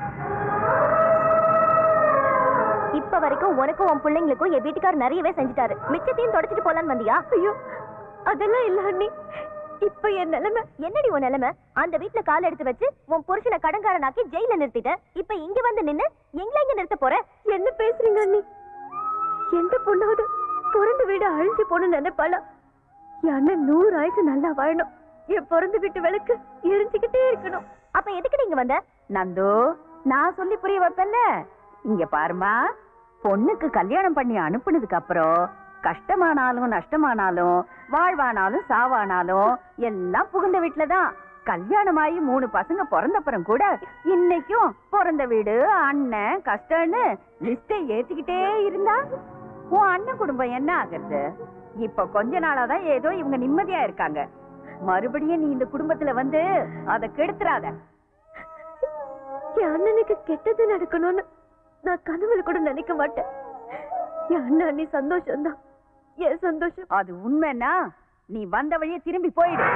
Speaker 4: இப்ப வரைக்கும் உனக்கும் உன் பிள்ளைங்களுக்கும் என் வீட்டுக்காரர் நிறையவே செஞ்சுட்டாரு மிச்சத்தையும் தொடச்சிட்டு போலான்னு வந்தியா ஐயோ அதெல்லாம் இல்ல அண்ணி இப்ப என் நிலைமை என்னடி உன் நிலைமை அந்த வீட்ல கால் எடுத்து வச்சு உன் புருஷனை கடன்காரனாக்கி ஜெயில நிறுத்திட்ட இப்ப இங்க வந்து நின்னு எங்களை இங்க நிறுத்த போற என்ன பேசுறீங்க அண்ணி எந்த பொண்ணாவது பிறந்த வீடு அழிஞ்சு போன நினைப்பாளா என் அண்ணன் நூறு ஆயுசு நல்லா வாழணும் என் பிறந்த வீட்டு விளக்கு எரிஞ்சுக்கிட்டே இருக்கணும் அப்ப எதுக்கு நீங்க வந்த
Speaker 15: நந்து நான் சொல்லி புரிய வைப்பேன்ல இங்க பாருமா பொண்ணுக்கு கல்யாணம் பண்ணி அனுப்புனதுக்கு அப்புறம் கஷ்டமானாலும் நஷ்டமானாலும் வாழ்வானாலும் சாவானாலும் எல்லாம் புகுந்த வீட்டுல தான் கல்யாணமாயி மூணு பசங்க பிறந்தப்புறம் கூட இன்னைக்கும் பிறந்த வீடு அண்ணன் கஷ்டம்னு லிஸ்டை ஏத்திக்கிட்டே இருந்தா உன் அண்ணன் குடும்பம் என்ன ஆகுறது இப்ப கொஞ்ச நாளாதான் ஏதோ இவங்க நிம்மதியா இருக்காங்க மறுபடியும் நீ இந்த குடும்பத்துல வந்து அதை கெடுத்துறாத
Speaker 4: என் அண்ணனுக்கு கெட்டது நடக்கணும்னு நான் கனவுல கூட நினைக்க மாட்டேன் என் அண்ணன் நீ சந்தோஷம் தான் என் சந்தோஷம்
Speaker 15: அது உண்மைன்னா நீ வந்த வழியே திரும்பி போயிடு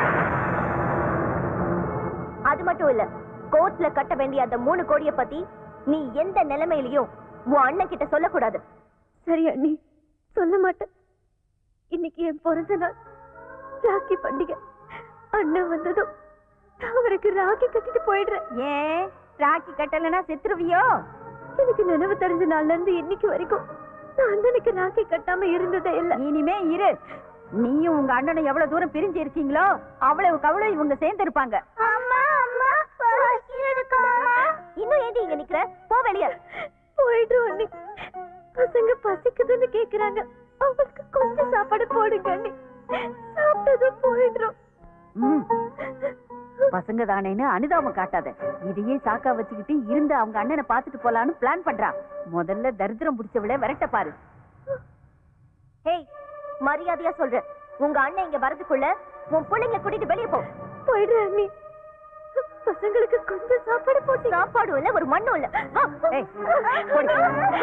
Speaker 4: அது மட்டும் இல்ல கோர்ட்ல கட்ட வேண்டிய அந்த மூணு கோடிய பத்தி நீ எந்த நிலைமையிலயும் உன் அண்ணன் கிட்ட சொல்லக்கூடாது சரி அண்ணி சொல்ல மாட்டேன் இன்னைக்கு என் பிறந்த நாள் ராக்கி பண்டிகை அண்ணன் வந்ததும் நான் அவருக்கு ராக்கி கட்டிட்டு போயிடுறேன்
Speaker 15: ஏன் ராக்கி கட்டலைன்னா செத்துருவியோ
Speaker 4: எனக்கு நினைவு தெரிஞ்ச நாள்ல இருந்து இன்னைக்கு வரைக்கும் நான் அண்ணனுக்கு ராக்கி கட்டாம இருந்ததே இல்ல
Speaker 15: இனிமே இரு நீயும் உங்க அண்ணனும் எவ்வளவு தூரம் பிரிஞ்சு இருக்கீங்களோ அவ்வளவுக்கு அவ்வளவு இவங்க சேர்ந்து இருப்பாங்க
Speaker 14: அம்மா அம்மா பசிக்குதுக்கா
Speaker 4: இன்னும் ஏண்டி இங்க நிக்கிற போ வெளிய போயிட்டு அண்ணி பசங்க பசிக்குதுன்னு கேக்குறாங்க அவங்களுக்கு கொஞ்சம் சாப்பாடு போடுங்க அண்ணி சாப்பிட்டதும் போயிடுறோம்
Speaker 15: ம். பசங்க தானேன்னு அனுதாபம் காட்டாத இதையே சாக்கா வச்சுக்கிட்டு இருந்து அவங்க அண்ணனை பார்த்துட்டு போலான்னு பிளான் பண்றான் முதல்ல தரித்திரம் பிடிச்சவள விரட்ட பாரு
Speaker 4: ஹேய் மரியாதையா சொல்றேன் உங்க அண்ணன் இங்க வரதுக்குள்ள உன் பிள்ளைங்க கூட்டிட்டு வெளிய போ போயிடுற அண்ணி பசங்களுக்கு கொஞ்சம் சாப்பாடு போட்டு சாப்பாடும் இல்ல ஒரு மண்ணும் இல்ல வா.
Speaker 15: ஏய், போடி.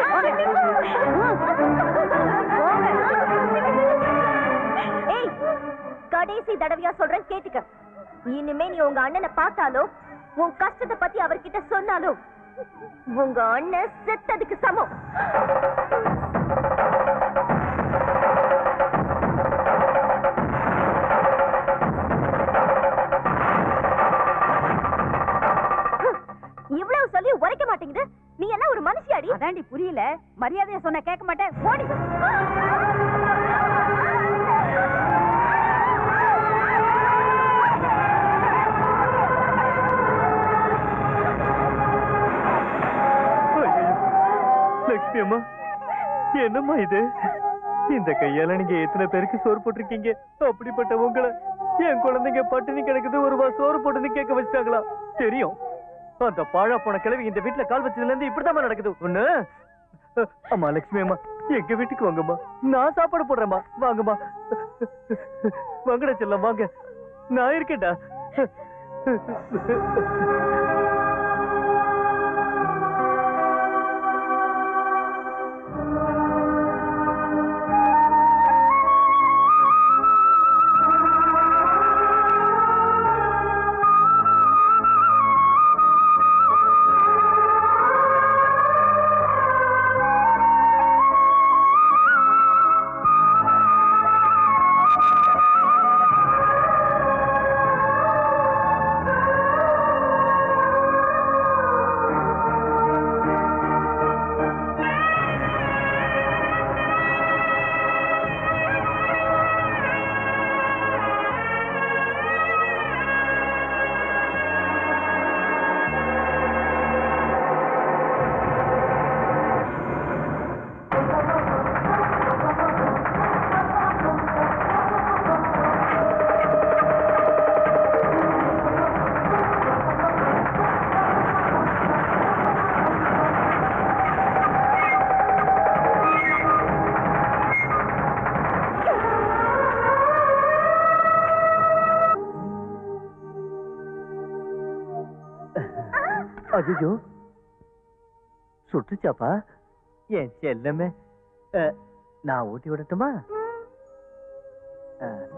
Speaker 4: ஏய் கடைசி தடவையா சொல்றேன் கேட்டுக்க இனிமே நீ உங்க அண்ணனை பார்த்தாலோ உன் கஷ்டத்தை பத்தி அவர்கிட்ட சொன்னாலோ உங்க அண்ணன் செத்ததுக்கு சமம் இவ்வளவு சொல்லி உரைக்க மாட்டேங்குது நீ என்ன ஒரு மனுஷியாடி
Speaker 15: அதாண்டி புரியல மரியாதையா சொன்ன கேட்க மாட்டேன் போடி
Speaker 16: லட்சுமி அம்மா என்னம்மா இது இந்த கையால நீங்க எத்தனை பேருக்கு சோறு போட்டிருக்கீங்க அப்படிப்பட்ட உங்களை என் குழந்தைங்க பட்டினி கிடக்குது ஒரு வா சோறு போட்டுன்னு கேட்க வச்சிட்டாங்களா தெரியும் அந்த பாழா போன கிழவி இந்த வீட்டுல கால் வச்சதுல இருந்து இப்படிதான் நடக்குது ஒண்ணு அம்மா லட்சுமி அம்மா எங்க வீட்டுக்கு வாங்கம்மா நான் சாப்பாடு போடுறேம்மா வாங்கம்மா வாங்கடா செல்லம் வாங்க நான் இருக்கேன்டா ஐயோ சுட்டுச்சாப்பா என் செல்லமே அஹ், நான் ஊட்டி விடட்டுமா அஹ்.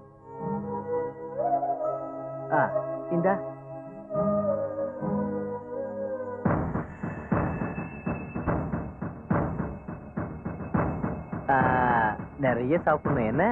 Speaker 16: ஆ இந்தா ஆ, நிறைய சாப்பிடணும் என்ன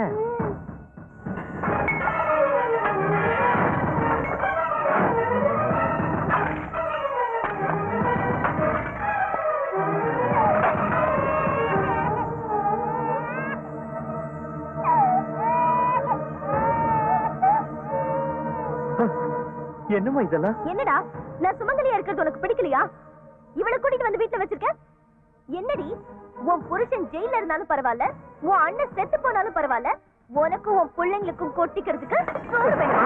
Speaker 16: என்னம்மா இதெல்லாம்
Speaker 4: என்னடா நான் சுமங்கலியா இருக்கிறது உனக்கு பிடிக்கலையா இவளை கூட்டிட்டு வந்து வீட்டுல வச்சிருக்க என்னடி உன் புருஷன் ஜெயில இருந்தாலும் பரவாயில்ல உன் அண்ணன் செத்து போனாலும் பரவாயில்ல உனக்கும் உன் பிள்ளைங்களுக்கும் கொட்டிக்கிறதுக்கு சோறு வேணுமா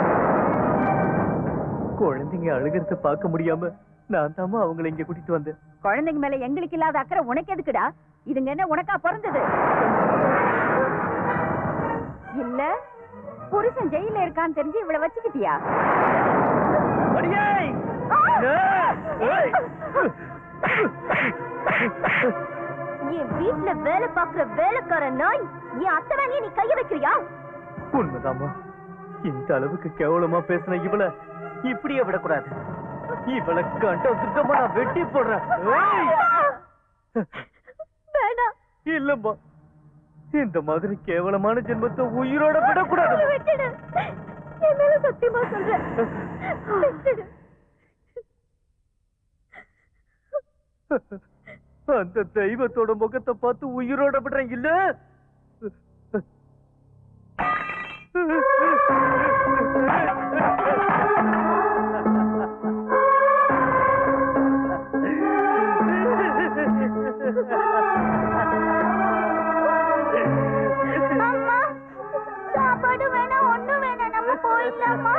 Speaker 16: குழந்தைங்க அழுகிறத பார்க்க முடியாம நான் தாமா அவங்கள இங்க கூட்டிட்டு வந்தேன்
Speaker 15: குழந்தைங்க மேல எங்களுக்கு இல்லாத அக்கறை உனக்கு எதுக்குடா இதுங்க என்ன உனக்கா பிறந்தது இல்ல புருஷன் ஜெயில இருக்கான்னு தெரிஞ்சு இவளை வச்சுக்கிட்டியா
Speaker 4: என் வீட்டுல வேலை பாக்குற வேலைக்கார நாய் என் அத்தை வேலையை நீ கைய வைக்கிறியா
Speaker 16: உண்மைதாம்மா இந்த அளவுக்கு கேவலமா பேசின இவள இப்படியே விடக்கூடாது இவளை கண்டம் சுத்தமா நான் வெட்டி போடுறேன் ஏய்!
Speaker 4: வேணாம்
Speaker 16: இல்லம்மா இந்த மாதிரி கேவலமான ஜென்மத்தை உயிரோட விடக்கூடாது
Speaker 4: விட்டுடு என் மேல சத்தியமா சொல்றேன் விட்டுடு
Speaker 8: அந்த தெய்வத்தோட முகத்தை பார்த்து உயிரோட விடுறேன் இல்ல
Speaker 14: அம்மா சாப்பாடு வேணாம் ஒண்ணு வேணாம் நம்ம போயிடலாமா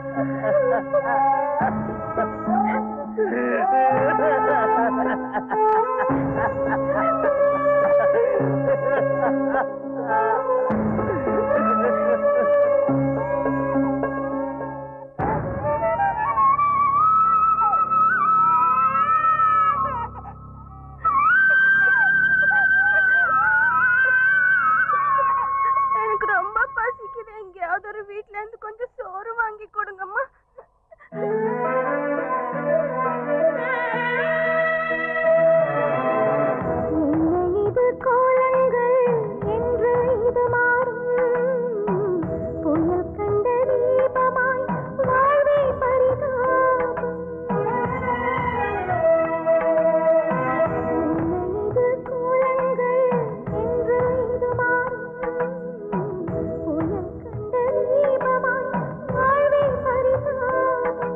Speaker 6: எனக்கு ரொம்ப பசிக்குது எங்கேயாவது ஒரு வீட்ல இருந்து கொஞ்சம் சோறு வாங்கி கொடுங்கம்மா
Speaker 14: இது கோலங்கள் என்று இது மாறும் புயல் கண்ட தீபமாய் வாழ்வே பரிதாபம் இது கோலங்கள் என்று இது மாறும் புயல் கண்ட தீபமாய் வாழ்வே பரிதாபம்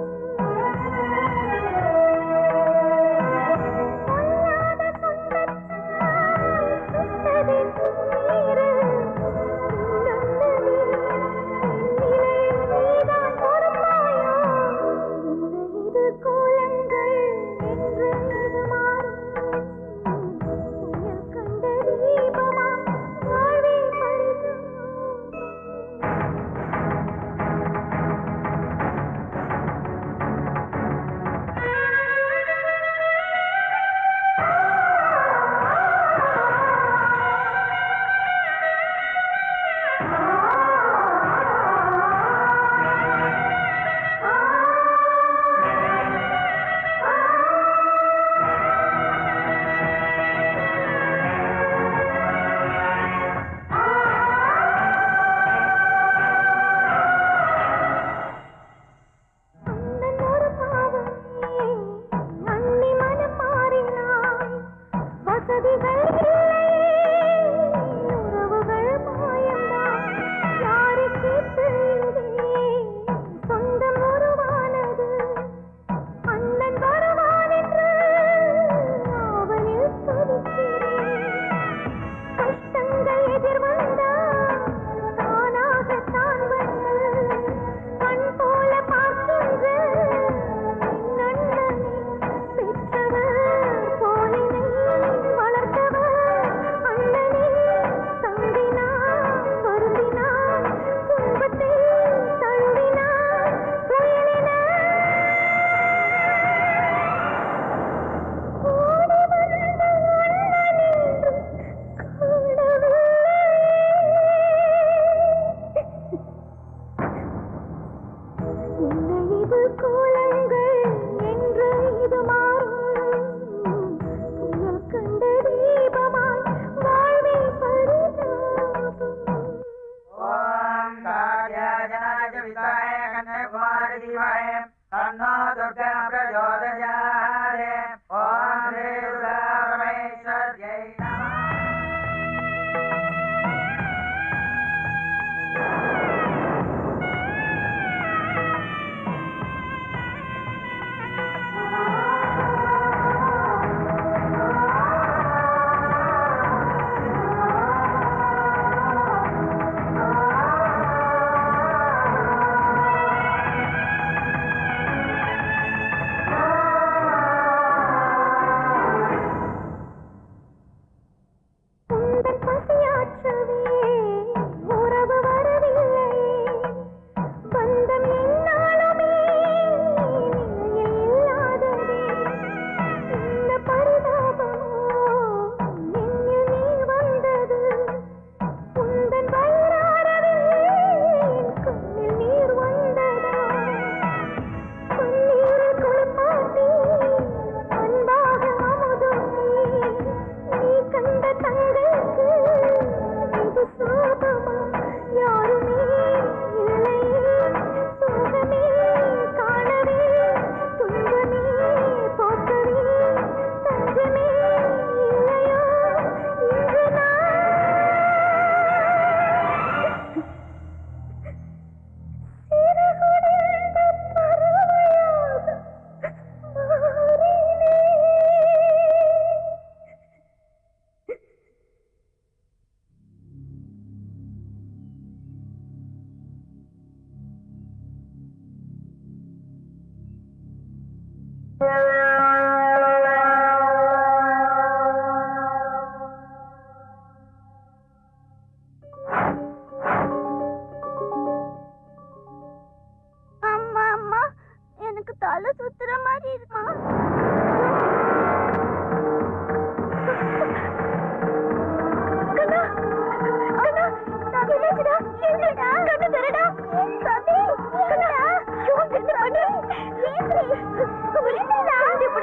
Speaker 14: அண்ணி மனம் மாறினாய் வசதிகள் இல்லை உறவுகள் மாயம்மா யாரை கேட்டு இங்கே சொந்தம் உருவானது அண்ணன் வருவான் என்று ஆவலில் துடிக்கிறேன் கஷ்டங்கள் எதிர் வந்தால் தானாகத்தான் வந்து கண் போல பார்க்கின்ற நன்னனை பெற்றவர் போலினை வளர்த்தவர் அண்ணனே தங்கினார் வருந்தினார் துன்பத்தை தழுவினார் புயலினார் ஓடி வந்த அண்ணன் என்று என்ன இது கோலங்கள் என்று இது மாறும் புயல் கண்ட தீபமாய் வாழ்வே பரிதாபம்
Speaker 9: ஓம் காத்யாயனாய வித்மஹே கன்யாகுமாரி தீமஹே தன்னோ துர்கா பிரச்சோதயாத் ஓம் ஸ்ரீ துர்கா பரமேஸ்வர்யை நமः
Speaker 14: ஆ அம்மா அம்மா எனக்கு தலை சுத்துற மாதிரி இருக்குமா கண்ணா கண்ணா தம்பி என்னாச்சுடா என்னடா கண்ணு தரடா தம்பி கண்ணா ஐயோ என்ன பண்ணு ஏப்ரி புரியுதா இப்படி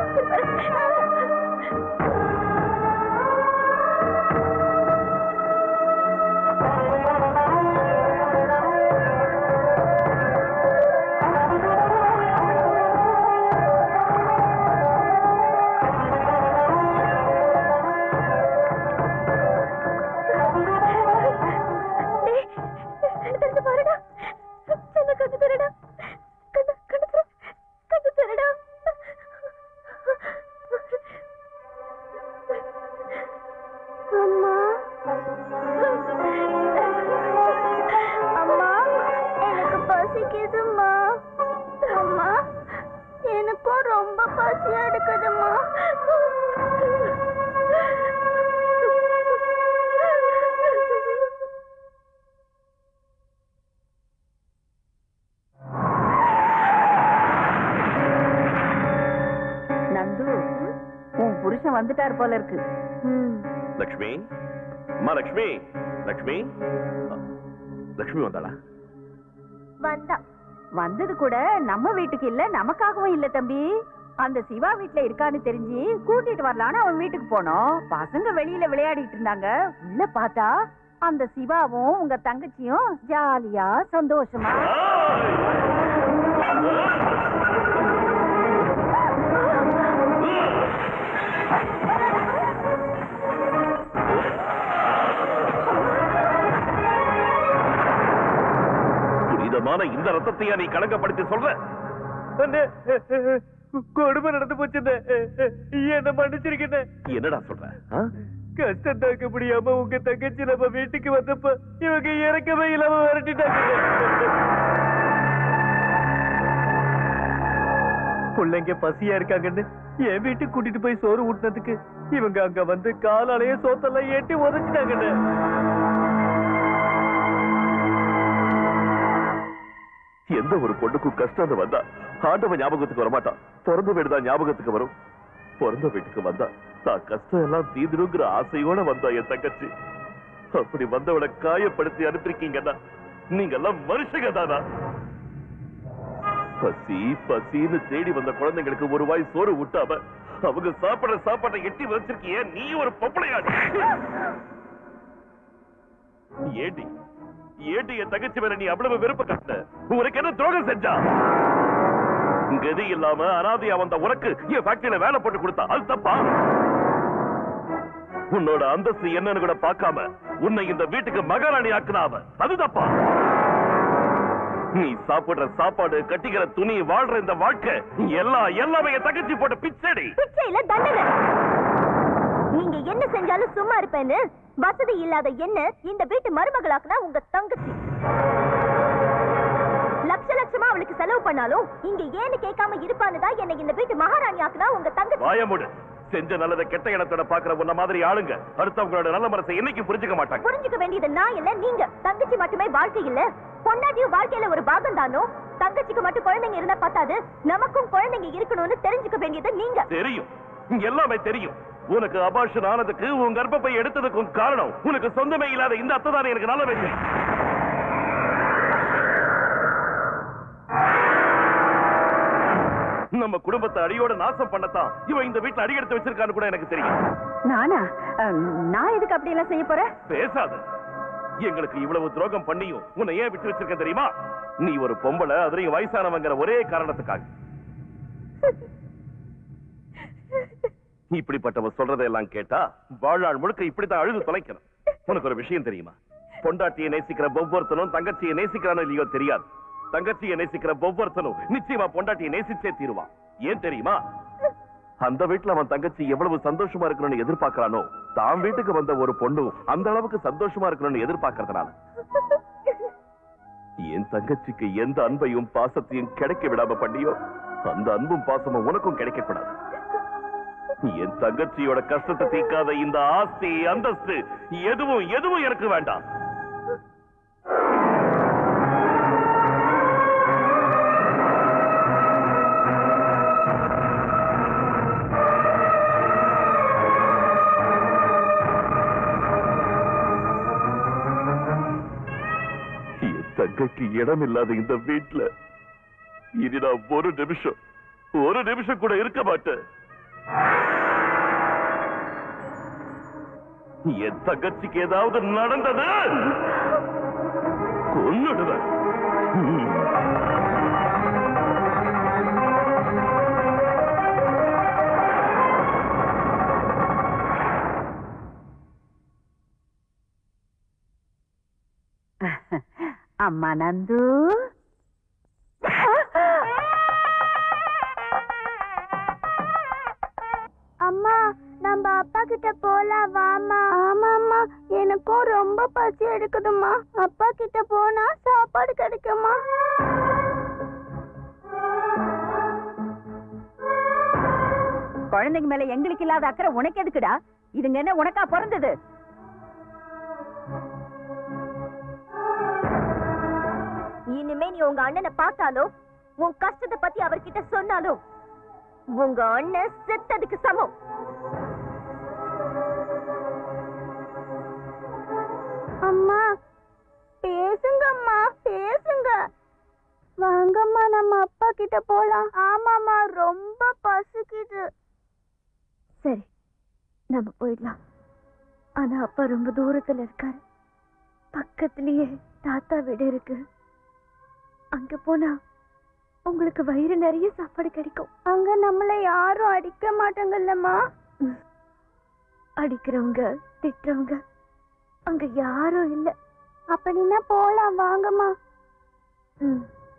Speaker 14: பாருடா கண்ணு கண்ணு தரடா கண்ணு கண்ணு தர கண்ணு தரடா அம்மா அம்மா எனக்கு பசிக்குதும்மா அம்மா எனக்கும் ரொம்ப பசியா எடுக்குதும்மா
Speaker 15: நந்து உன் புருஷன் வந்துட்டார் போல இருக்கு
Speaker 3: லக்ஷ்மி அம்மா லக்ஷ்மி லக்ஷ்மி லக்ஷ்மி வந்தாளா
Speaker 14: வந்தா
Speaker 15: வந்தது கூட நம்ம வீட்டுக்கு இல்ல நமக்காகவும் இல்ல தம்பி அந்த சிவா வீட்ல இருக்கான்னு தெரிஞ்சு கூட்டிட்டு வரலான்னு அவன் வீட்டுக்கு போனோம் பசங்க வெளியில விளையாடிட்டு இருந்தாங்க உள்ள பார்த்தா அந்த சிவாவும் உங்க தங்கச்சியும் ஜாலியா சந்தோஷமா
Speaker 3: புனிதமான இந்த ரத்தத்தையா நீ கலங்கப்படுத்தி சொல்ற
Speaker 19: கொடுமை நடந்து போச்சு என்ன மன்னிச்சிருக்கேன்
Speaker 3: என்னடா சொல்ற ஆ?
Speaker 19: கஷ்டம் தாக்க முடியாம உங்க தங்கச்சி நம்ம வீட்டுக்கு வந்தப்ப இவங்க இறக்கவே இல்லாம விரட்டிட்டாங்க பிள்ளைங்க பசியா இருக்காங்கன்னு என் வீட்டுக்கு கூட்டிட்டு போய் சோறு ஊட்டினதுக்கு இவங்க அங்க வந்து காலாலேயே சோத்தெல்லாம் ஏட்டி உதச்சிட்டாங்கன்னு
Speaker 3: எந்த ஒரு பொண்ணுக்கும் கஷ்டம் வந்தா ஆண்டவன் ஞாபகத்துக்கு வரமாட்டான் பிறந்த வீடு தான் ஞாபகத்துக்கு வரும் பிறந்த வீட்டுக்கு வந்தா தான் கஷ்டம் எல்லாம் தீந்துருங்கிற ஆசையோட வந்தா என் தங்கச்சி அப்படி வந்தவளை காயப்படுத்தி அனுப்பிருக்கீங்கன்னா நீங்க எல்லாம் மனுஷங்க தானா பசி பசின்னு தேடி வந்த குழந்தைங்களுக்கு ஒரு வாய் சோறு ஊட்டாம அவங்க சாப்பிடுற சாப்பாட்டை எட்டி வச்சிருக்கிய நீ ஒரு பொம்பளையாடி ஏடி ஏடி என் தங்கச்சி மேல நீ அவ்வளவு வெறுப்பு கட்ட உனக்கு என்ன துரோகம் செஞ்சா கதி இல்லாம அனாதையா வந்த உனக்கு என் ஃபேக்டரியில வேலை போட்டு கொடுத்தா அது தப்பா உன்னோட அந்தஸ்து என்னன்னு கூட பார்க்காம உன்னை இந்த வீட்டுக்கு மகாராணி ஆக்குனாவ அது தப்பா நீ சாப்பிடுற சாப்பாடு கட்டிக்கிற துணி வாழ்ற இந்த வாழ்க்கை எல்லாம் எல்லாமே என் தங்கச்சி போட்ட பிச்சடி
Speaker 14: பிச்சையில தண்டனை நீங்க என்ன செஞ்சாலும் சும்மா இருப்பேன்னு வசதி இல்லாத என்ன இந்த வீட்டு மருமகளாக்குனா உங்க தங்கச்சி லட்ச லட்சமா அவளுக்கு செலவு பண்ணாலும் இங்க ஏன்னு கேட்காம இருப்பான்னு தான் என்னை இந்த வீட்டு மகாராணி ஆக்குனா உங்க தங்கச்சி
Speaker 3: வாயமுடு செஞ்ச நல்லதை கெட்ட இடத்தோட பாக்குற உன்ன மாதிரி ஆளுங்க அடுத்தவங்களோட நல்ல மனசை என்னைக்கு புரிஞ்சுக்க மாட்டாங்க
Speaker 14: புரிஞ்சுக்க வேண்டியது நான் இல்ல நீங்க தங்கச்சி மட்டுமே வாழ்க்கை இல்ல பொண்டாட்டியும் வாழ்க்கையில ஒரு பாகம் தானோ தங்கச்சிக்கு மட்டும் குழந்தைங்க இருந்தா பத்தாது நமக்கும் குழந்தைங்க இருக்கணும்னு தெரிஞ்சுக்க வேண்டியது நீங்க
Speaker 3: தெரியும் இங்க எல்லாமே தெரியும் உனக்கு அபாஷன் ஆனதுக்கு உன் கர்ப்பப்பை எடுத்ததுக்கும் காரணம் உனக்கு சொந்தமே இல்லாத இந்த அத்தை தானே எனக்கு நல்லாவே தெரியும் நம்ம குடும்பத்தை அடியோட நாசம் பண்ணத்தான் இவன் இந்த வீட்டுல அடி எடுத்து வச்சிருக்கான்னு கூட எனக்கு தெரியும்
Speaker 15: நானா அஹ், நான் எதுக்கு அப்படி எல்லாம் செய்ய போறேன்
Speaker 3: பேசாத எங்களுக்கு இவ்வளவு துரோகம் பண்ணியும் உன்னை ஏன் விட்டு வச்சிருக்க தெரியுமா நீ ஒரு பொம்பளை அதுலயும் வயசானவங்கிற ஒரே காரணத்துக்காக இப்படிப்பட்டவ சொல்றதையெல்லாம் கேட்டா வாழ்நாள் முழுக்க இப்படித்தான் அழுது தொலைக்கணும் உனக்கு ஒரு விஷயம் தெரியுமா பொண்டாட்டியை நேசிக்கிற ஒவ்வொருத்தனும் தங்கச்சியை நேசிக்கிறானோ இல்லையோ தெரியாது தங்கச்சியை நேசிக்கிற ஒவ்வொருத்தனும் நிச்சயமா பொண்டாட்டியை நேசிச்சே தீருவான் ஏன் தெரியுமா அந்த வீட்டுல அவன் தங்கச்சி எவ்வளவு சந்தோஷமா இருக்கணும்னு எதிர்பார்க்கறானோ தான் வீட்டுக்கு வந்த ஒரு பொண்ணும் அந்த அளவுக்கு சந்தோஷமா இருக்கணும்னு எதிர்பார்க்கறதுனால என் தங்கச்சிக்கு எந்த அன்பையும் பாசத்தையும் கிடைக்க விடாம பண்ணியோ அந்த அன்பும் பாசமும் உனக்கும் கிடைக்க கூடாது என் தங்கச்சியோட கஷ்டத்தை தீர்க்காத இந்த ஆஸ்தி அந்தஸ்து எதுவும் எதுவும் எனக்கு வேண்டாம் என் தங்கைக்கு இடம் இல்லாத இந்த வீட்டுல இனி நான் ஒரு நிமிஷம் ஒரு நிமிஷம் கூட இருக்க மாட்டேன் என் தங்கச்சிக்கு ஏதாவது நடந்தது கொன்னுடுவேன்
Speaker 15: அம்மா நந்து
Speaker 6: அம்மா நம்ம அப்பா கிட்ட போலாம் வாமா ஆமா அம்மா எனக்கும் ரொம்ப பசி எடுக்குதுமா அப்பா கிட்ட போனா சாப்பாடு கிடைக்குமா
Speaker 15: குழந்தைங்க மேல எங்களுக்கு இல்லாத அக்கறை உனக்கு எதுக்குடா இதுங்க என்ன உனக்கா பிறந்தது
Speaker 14: இனிமே நீ உங்க அண்ணனை பார்த்தாலோ உன் கஷ்டத்தை பத்தி அவர்கிட்ட சொன்னாலோ உங்க அண்ணன் செத்ததுக்கு சமம்
Speaker 6: அம்மா பேசுங்கம்மா பேசுங்க வாங்கம்மா நம்ம அப்பா கிட்ட போலாம் ஆமாம்மா ரொம்ப பசிக்குது
Speaker 4: சரி நம்ம போயிடலாம் ஆனா அப்பா ரொம்ப தூரத்துல இருக்காரு பக்கத்துலயே தாத்தா வீடு இருக்கு அங்க போனா உங்களுக்கு வயிறு நிறைய சாப்பாடு கிடைக்கும்
Speaker 6: அங்க நம்மள யாரும் அடிக்க மாட்டாங்கல்லம்மா
Speaker 4: அடிக்கிறவங்க திட்டுறவங்க அங்க யாரும் இல்ல
Speaker 6: அப்படின்னா போலாம் வாங்கம்மா
Speaker 4: ம்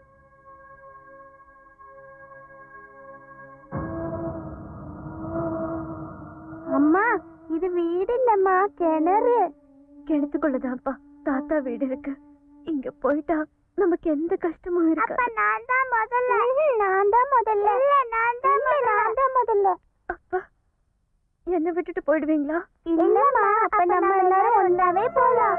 Speaker 6: அம்மா இது வீடு இல்லம்மா கிணறு
Speaker 4: கிணத்துக்குள்ளதான்ப்பா தாத்தா வீடு இருக்கு இங்க போயிட்டா நமக்கு எந்த கஷ்டமும்
Speaker 6: அப்ப
Speaker 4: இருக்கு
Speaker 6: நான் தான் முதல்ல நான் தான் முதல்ல இல்ல நான் தான் நான் தான் முதல்ல
Speaker 4: அப்பா என்ன விட்டுட்டு போயிடுவீங்களா
Speaker 6: இல்லம்மா அப்ப நம்ம எல்லாரும் ஒன்னாவே போலாம்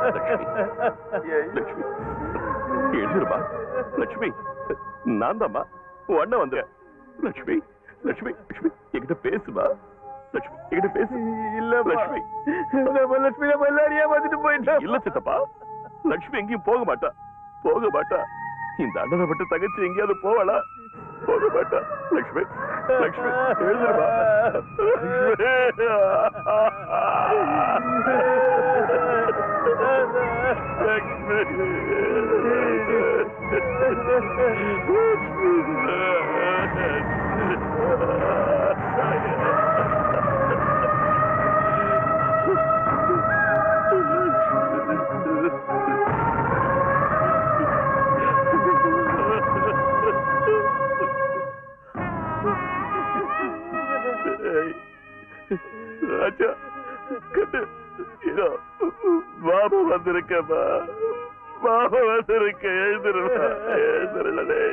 Speaker 3: லட்சுமி எழுந்திருமா லட்சுமி நான் தாம்மா உன் அண்ணன் வந்துடுறேன் லட்சுமி லட்சுமி லட்சுமி என்கிட்ட பேசுமா லட்சுமி என்கிட்ட பேசு இல்ல லட்சுமி
Speaker 19: நம்ம லட்சுமி நம்ம எல்லாரையும் ஏமாத்திட்டு போயிட்டா
Speaker 3: இல்ல சித்தப்பா லட்சுமி எங்கேயும் போக மாட்டா போக மாட்டா இந்த அண்ணனை விட்டு தங்கச்சி எங்கேயாவது போவாளா போக மாட்டா லட்சுமி லட்சுமி எழுந்திருமா ராஜா கண்ணு இதோ மாமா வந்திருக்கமா மாமா வந்திருக்க எழுந்துருமா எழுந்துருடே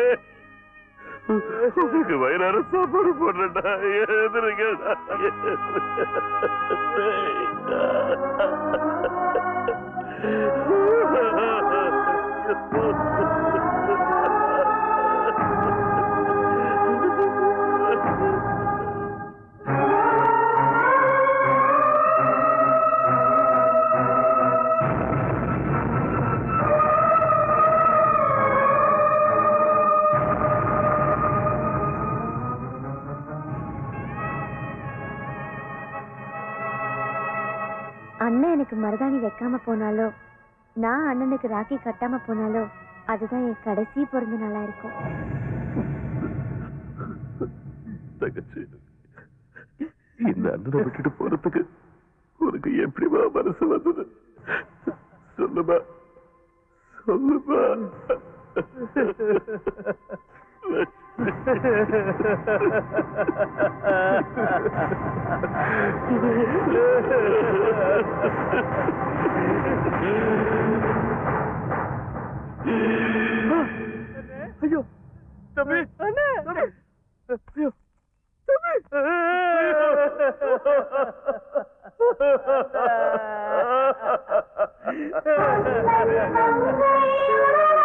Speaker 3: உங்களுக்கு வயிறார சாப்பாடு போடுறா எழுதுருங்கடா
Speaker 4: அண்ணன் எனக்கு மருதாணி வைக்காம போனாலோ நான் அண்ணனுக்கு ராக்கி கட்டாம போனாலோ அதுதான் என் கடைசி பிறந்த நாளா இருக்கும்
Speaker 3: தங்கச்சி இந்த அண்ணனை விட்டுட்டு போறதுக்கு உனக்கு எப்படிமா மனசு வந்தது சொல்லுமா சொல்லுமா
Speaker 19: ஐயோ தம்பி அண்ணே ஐயோ தம்பி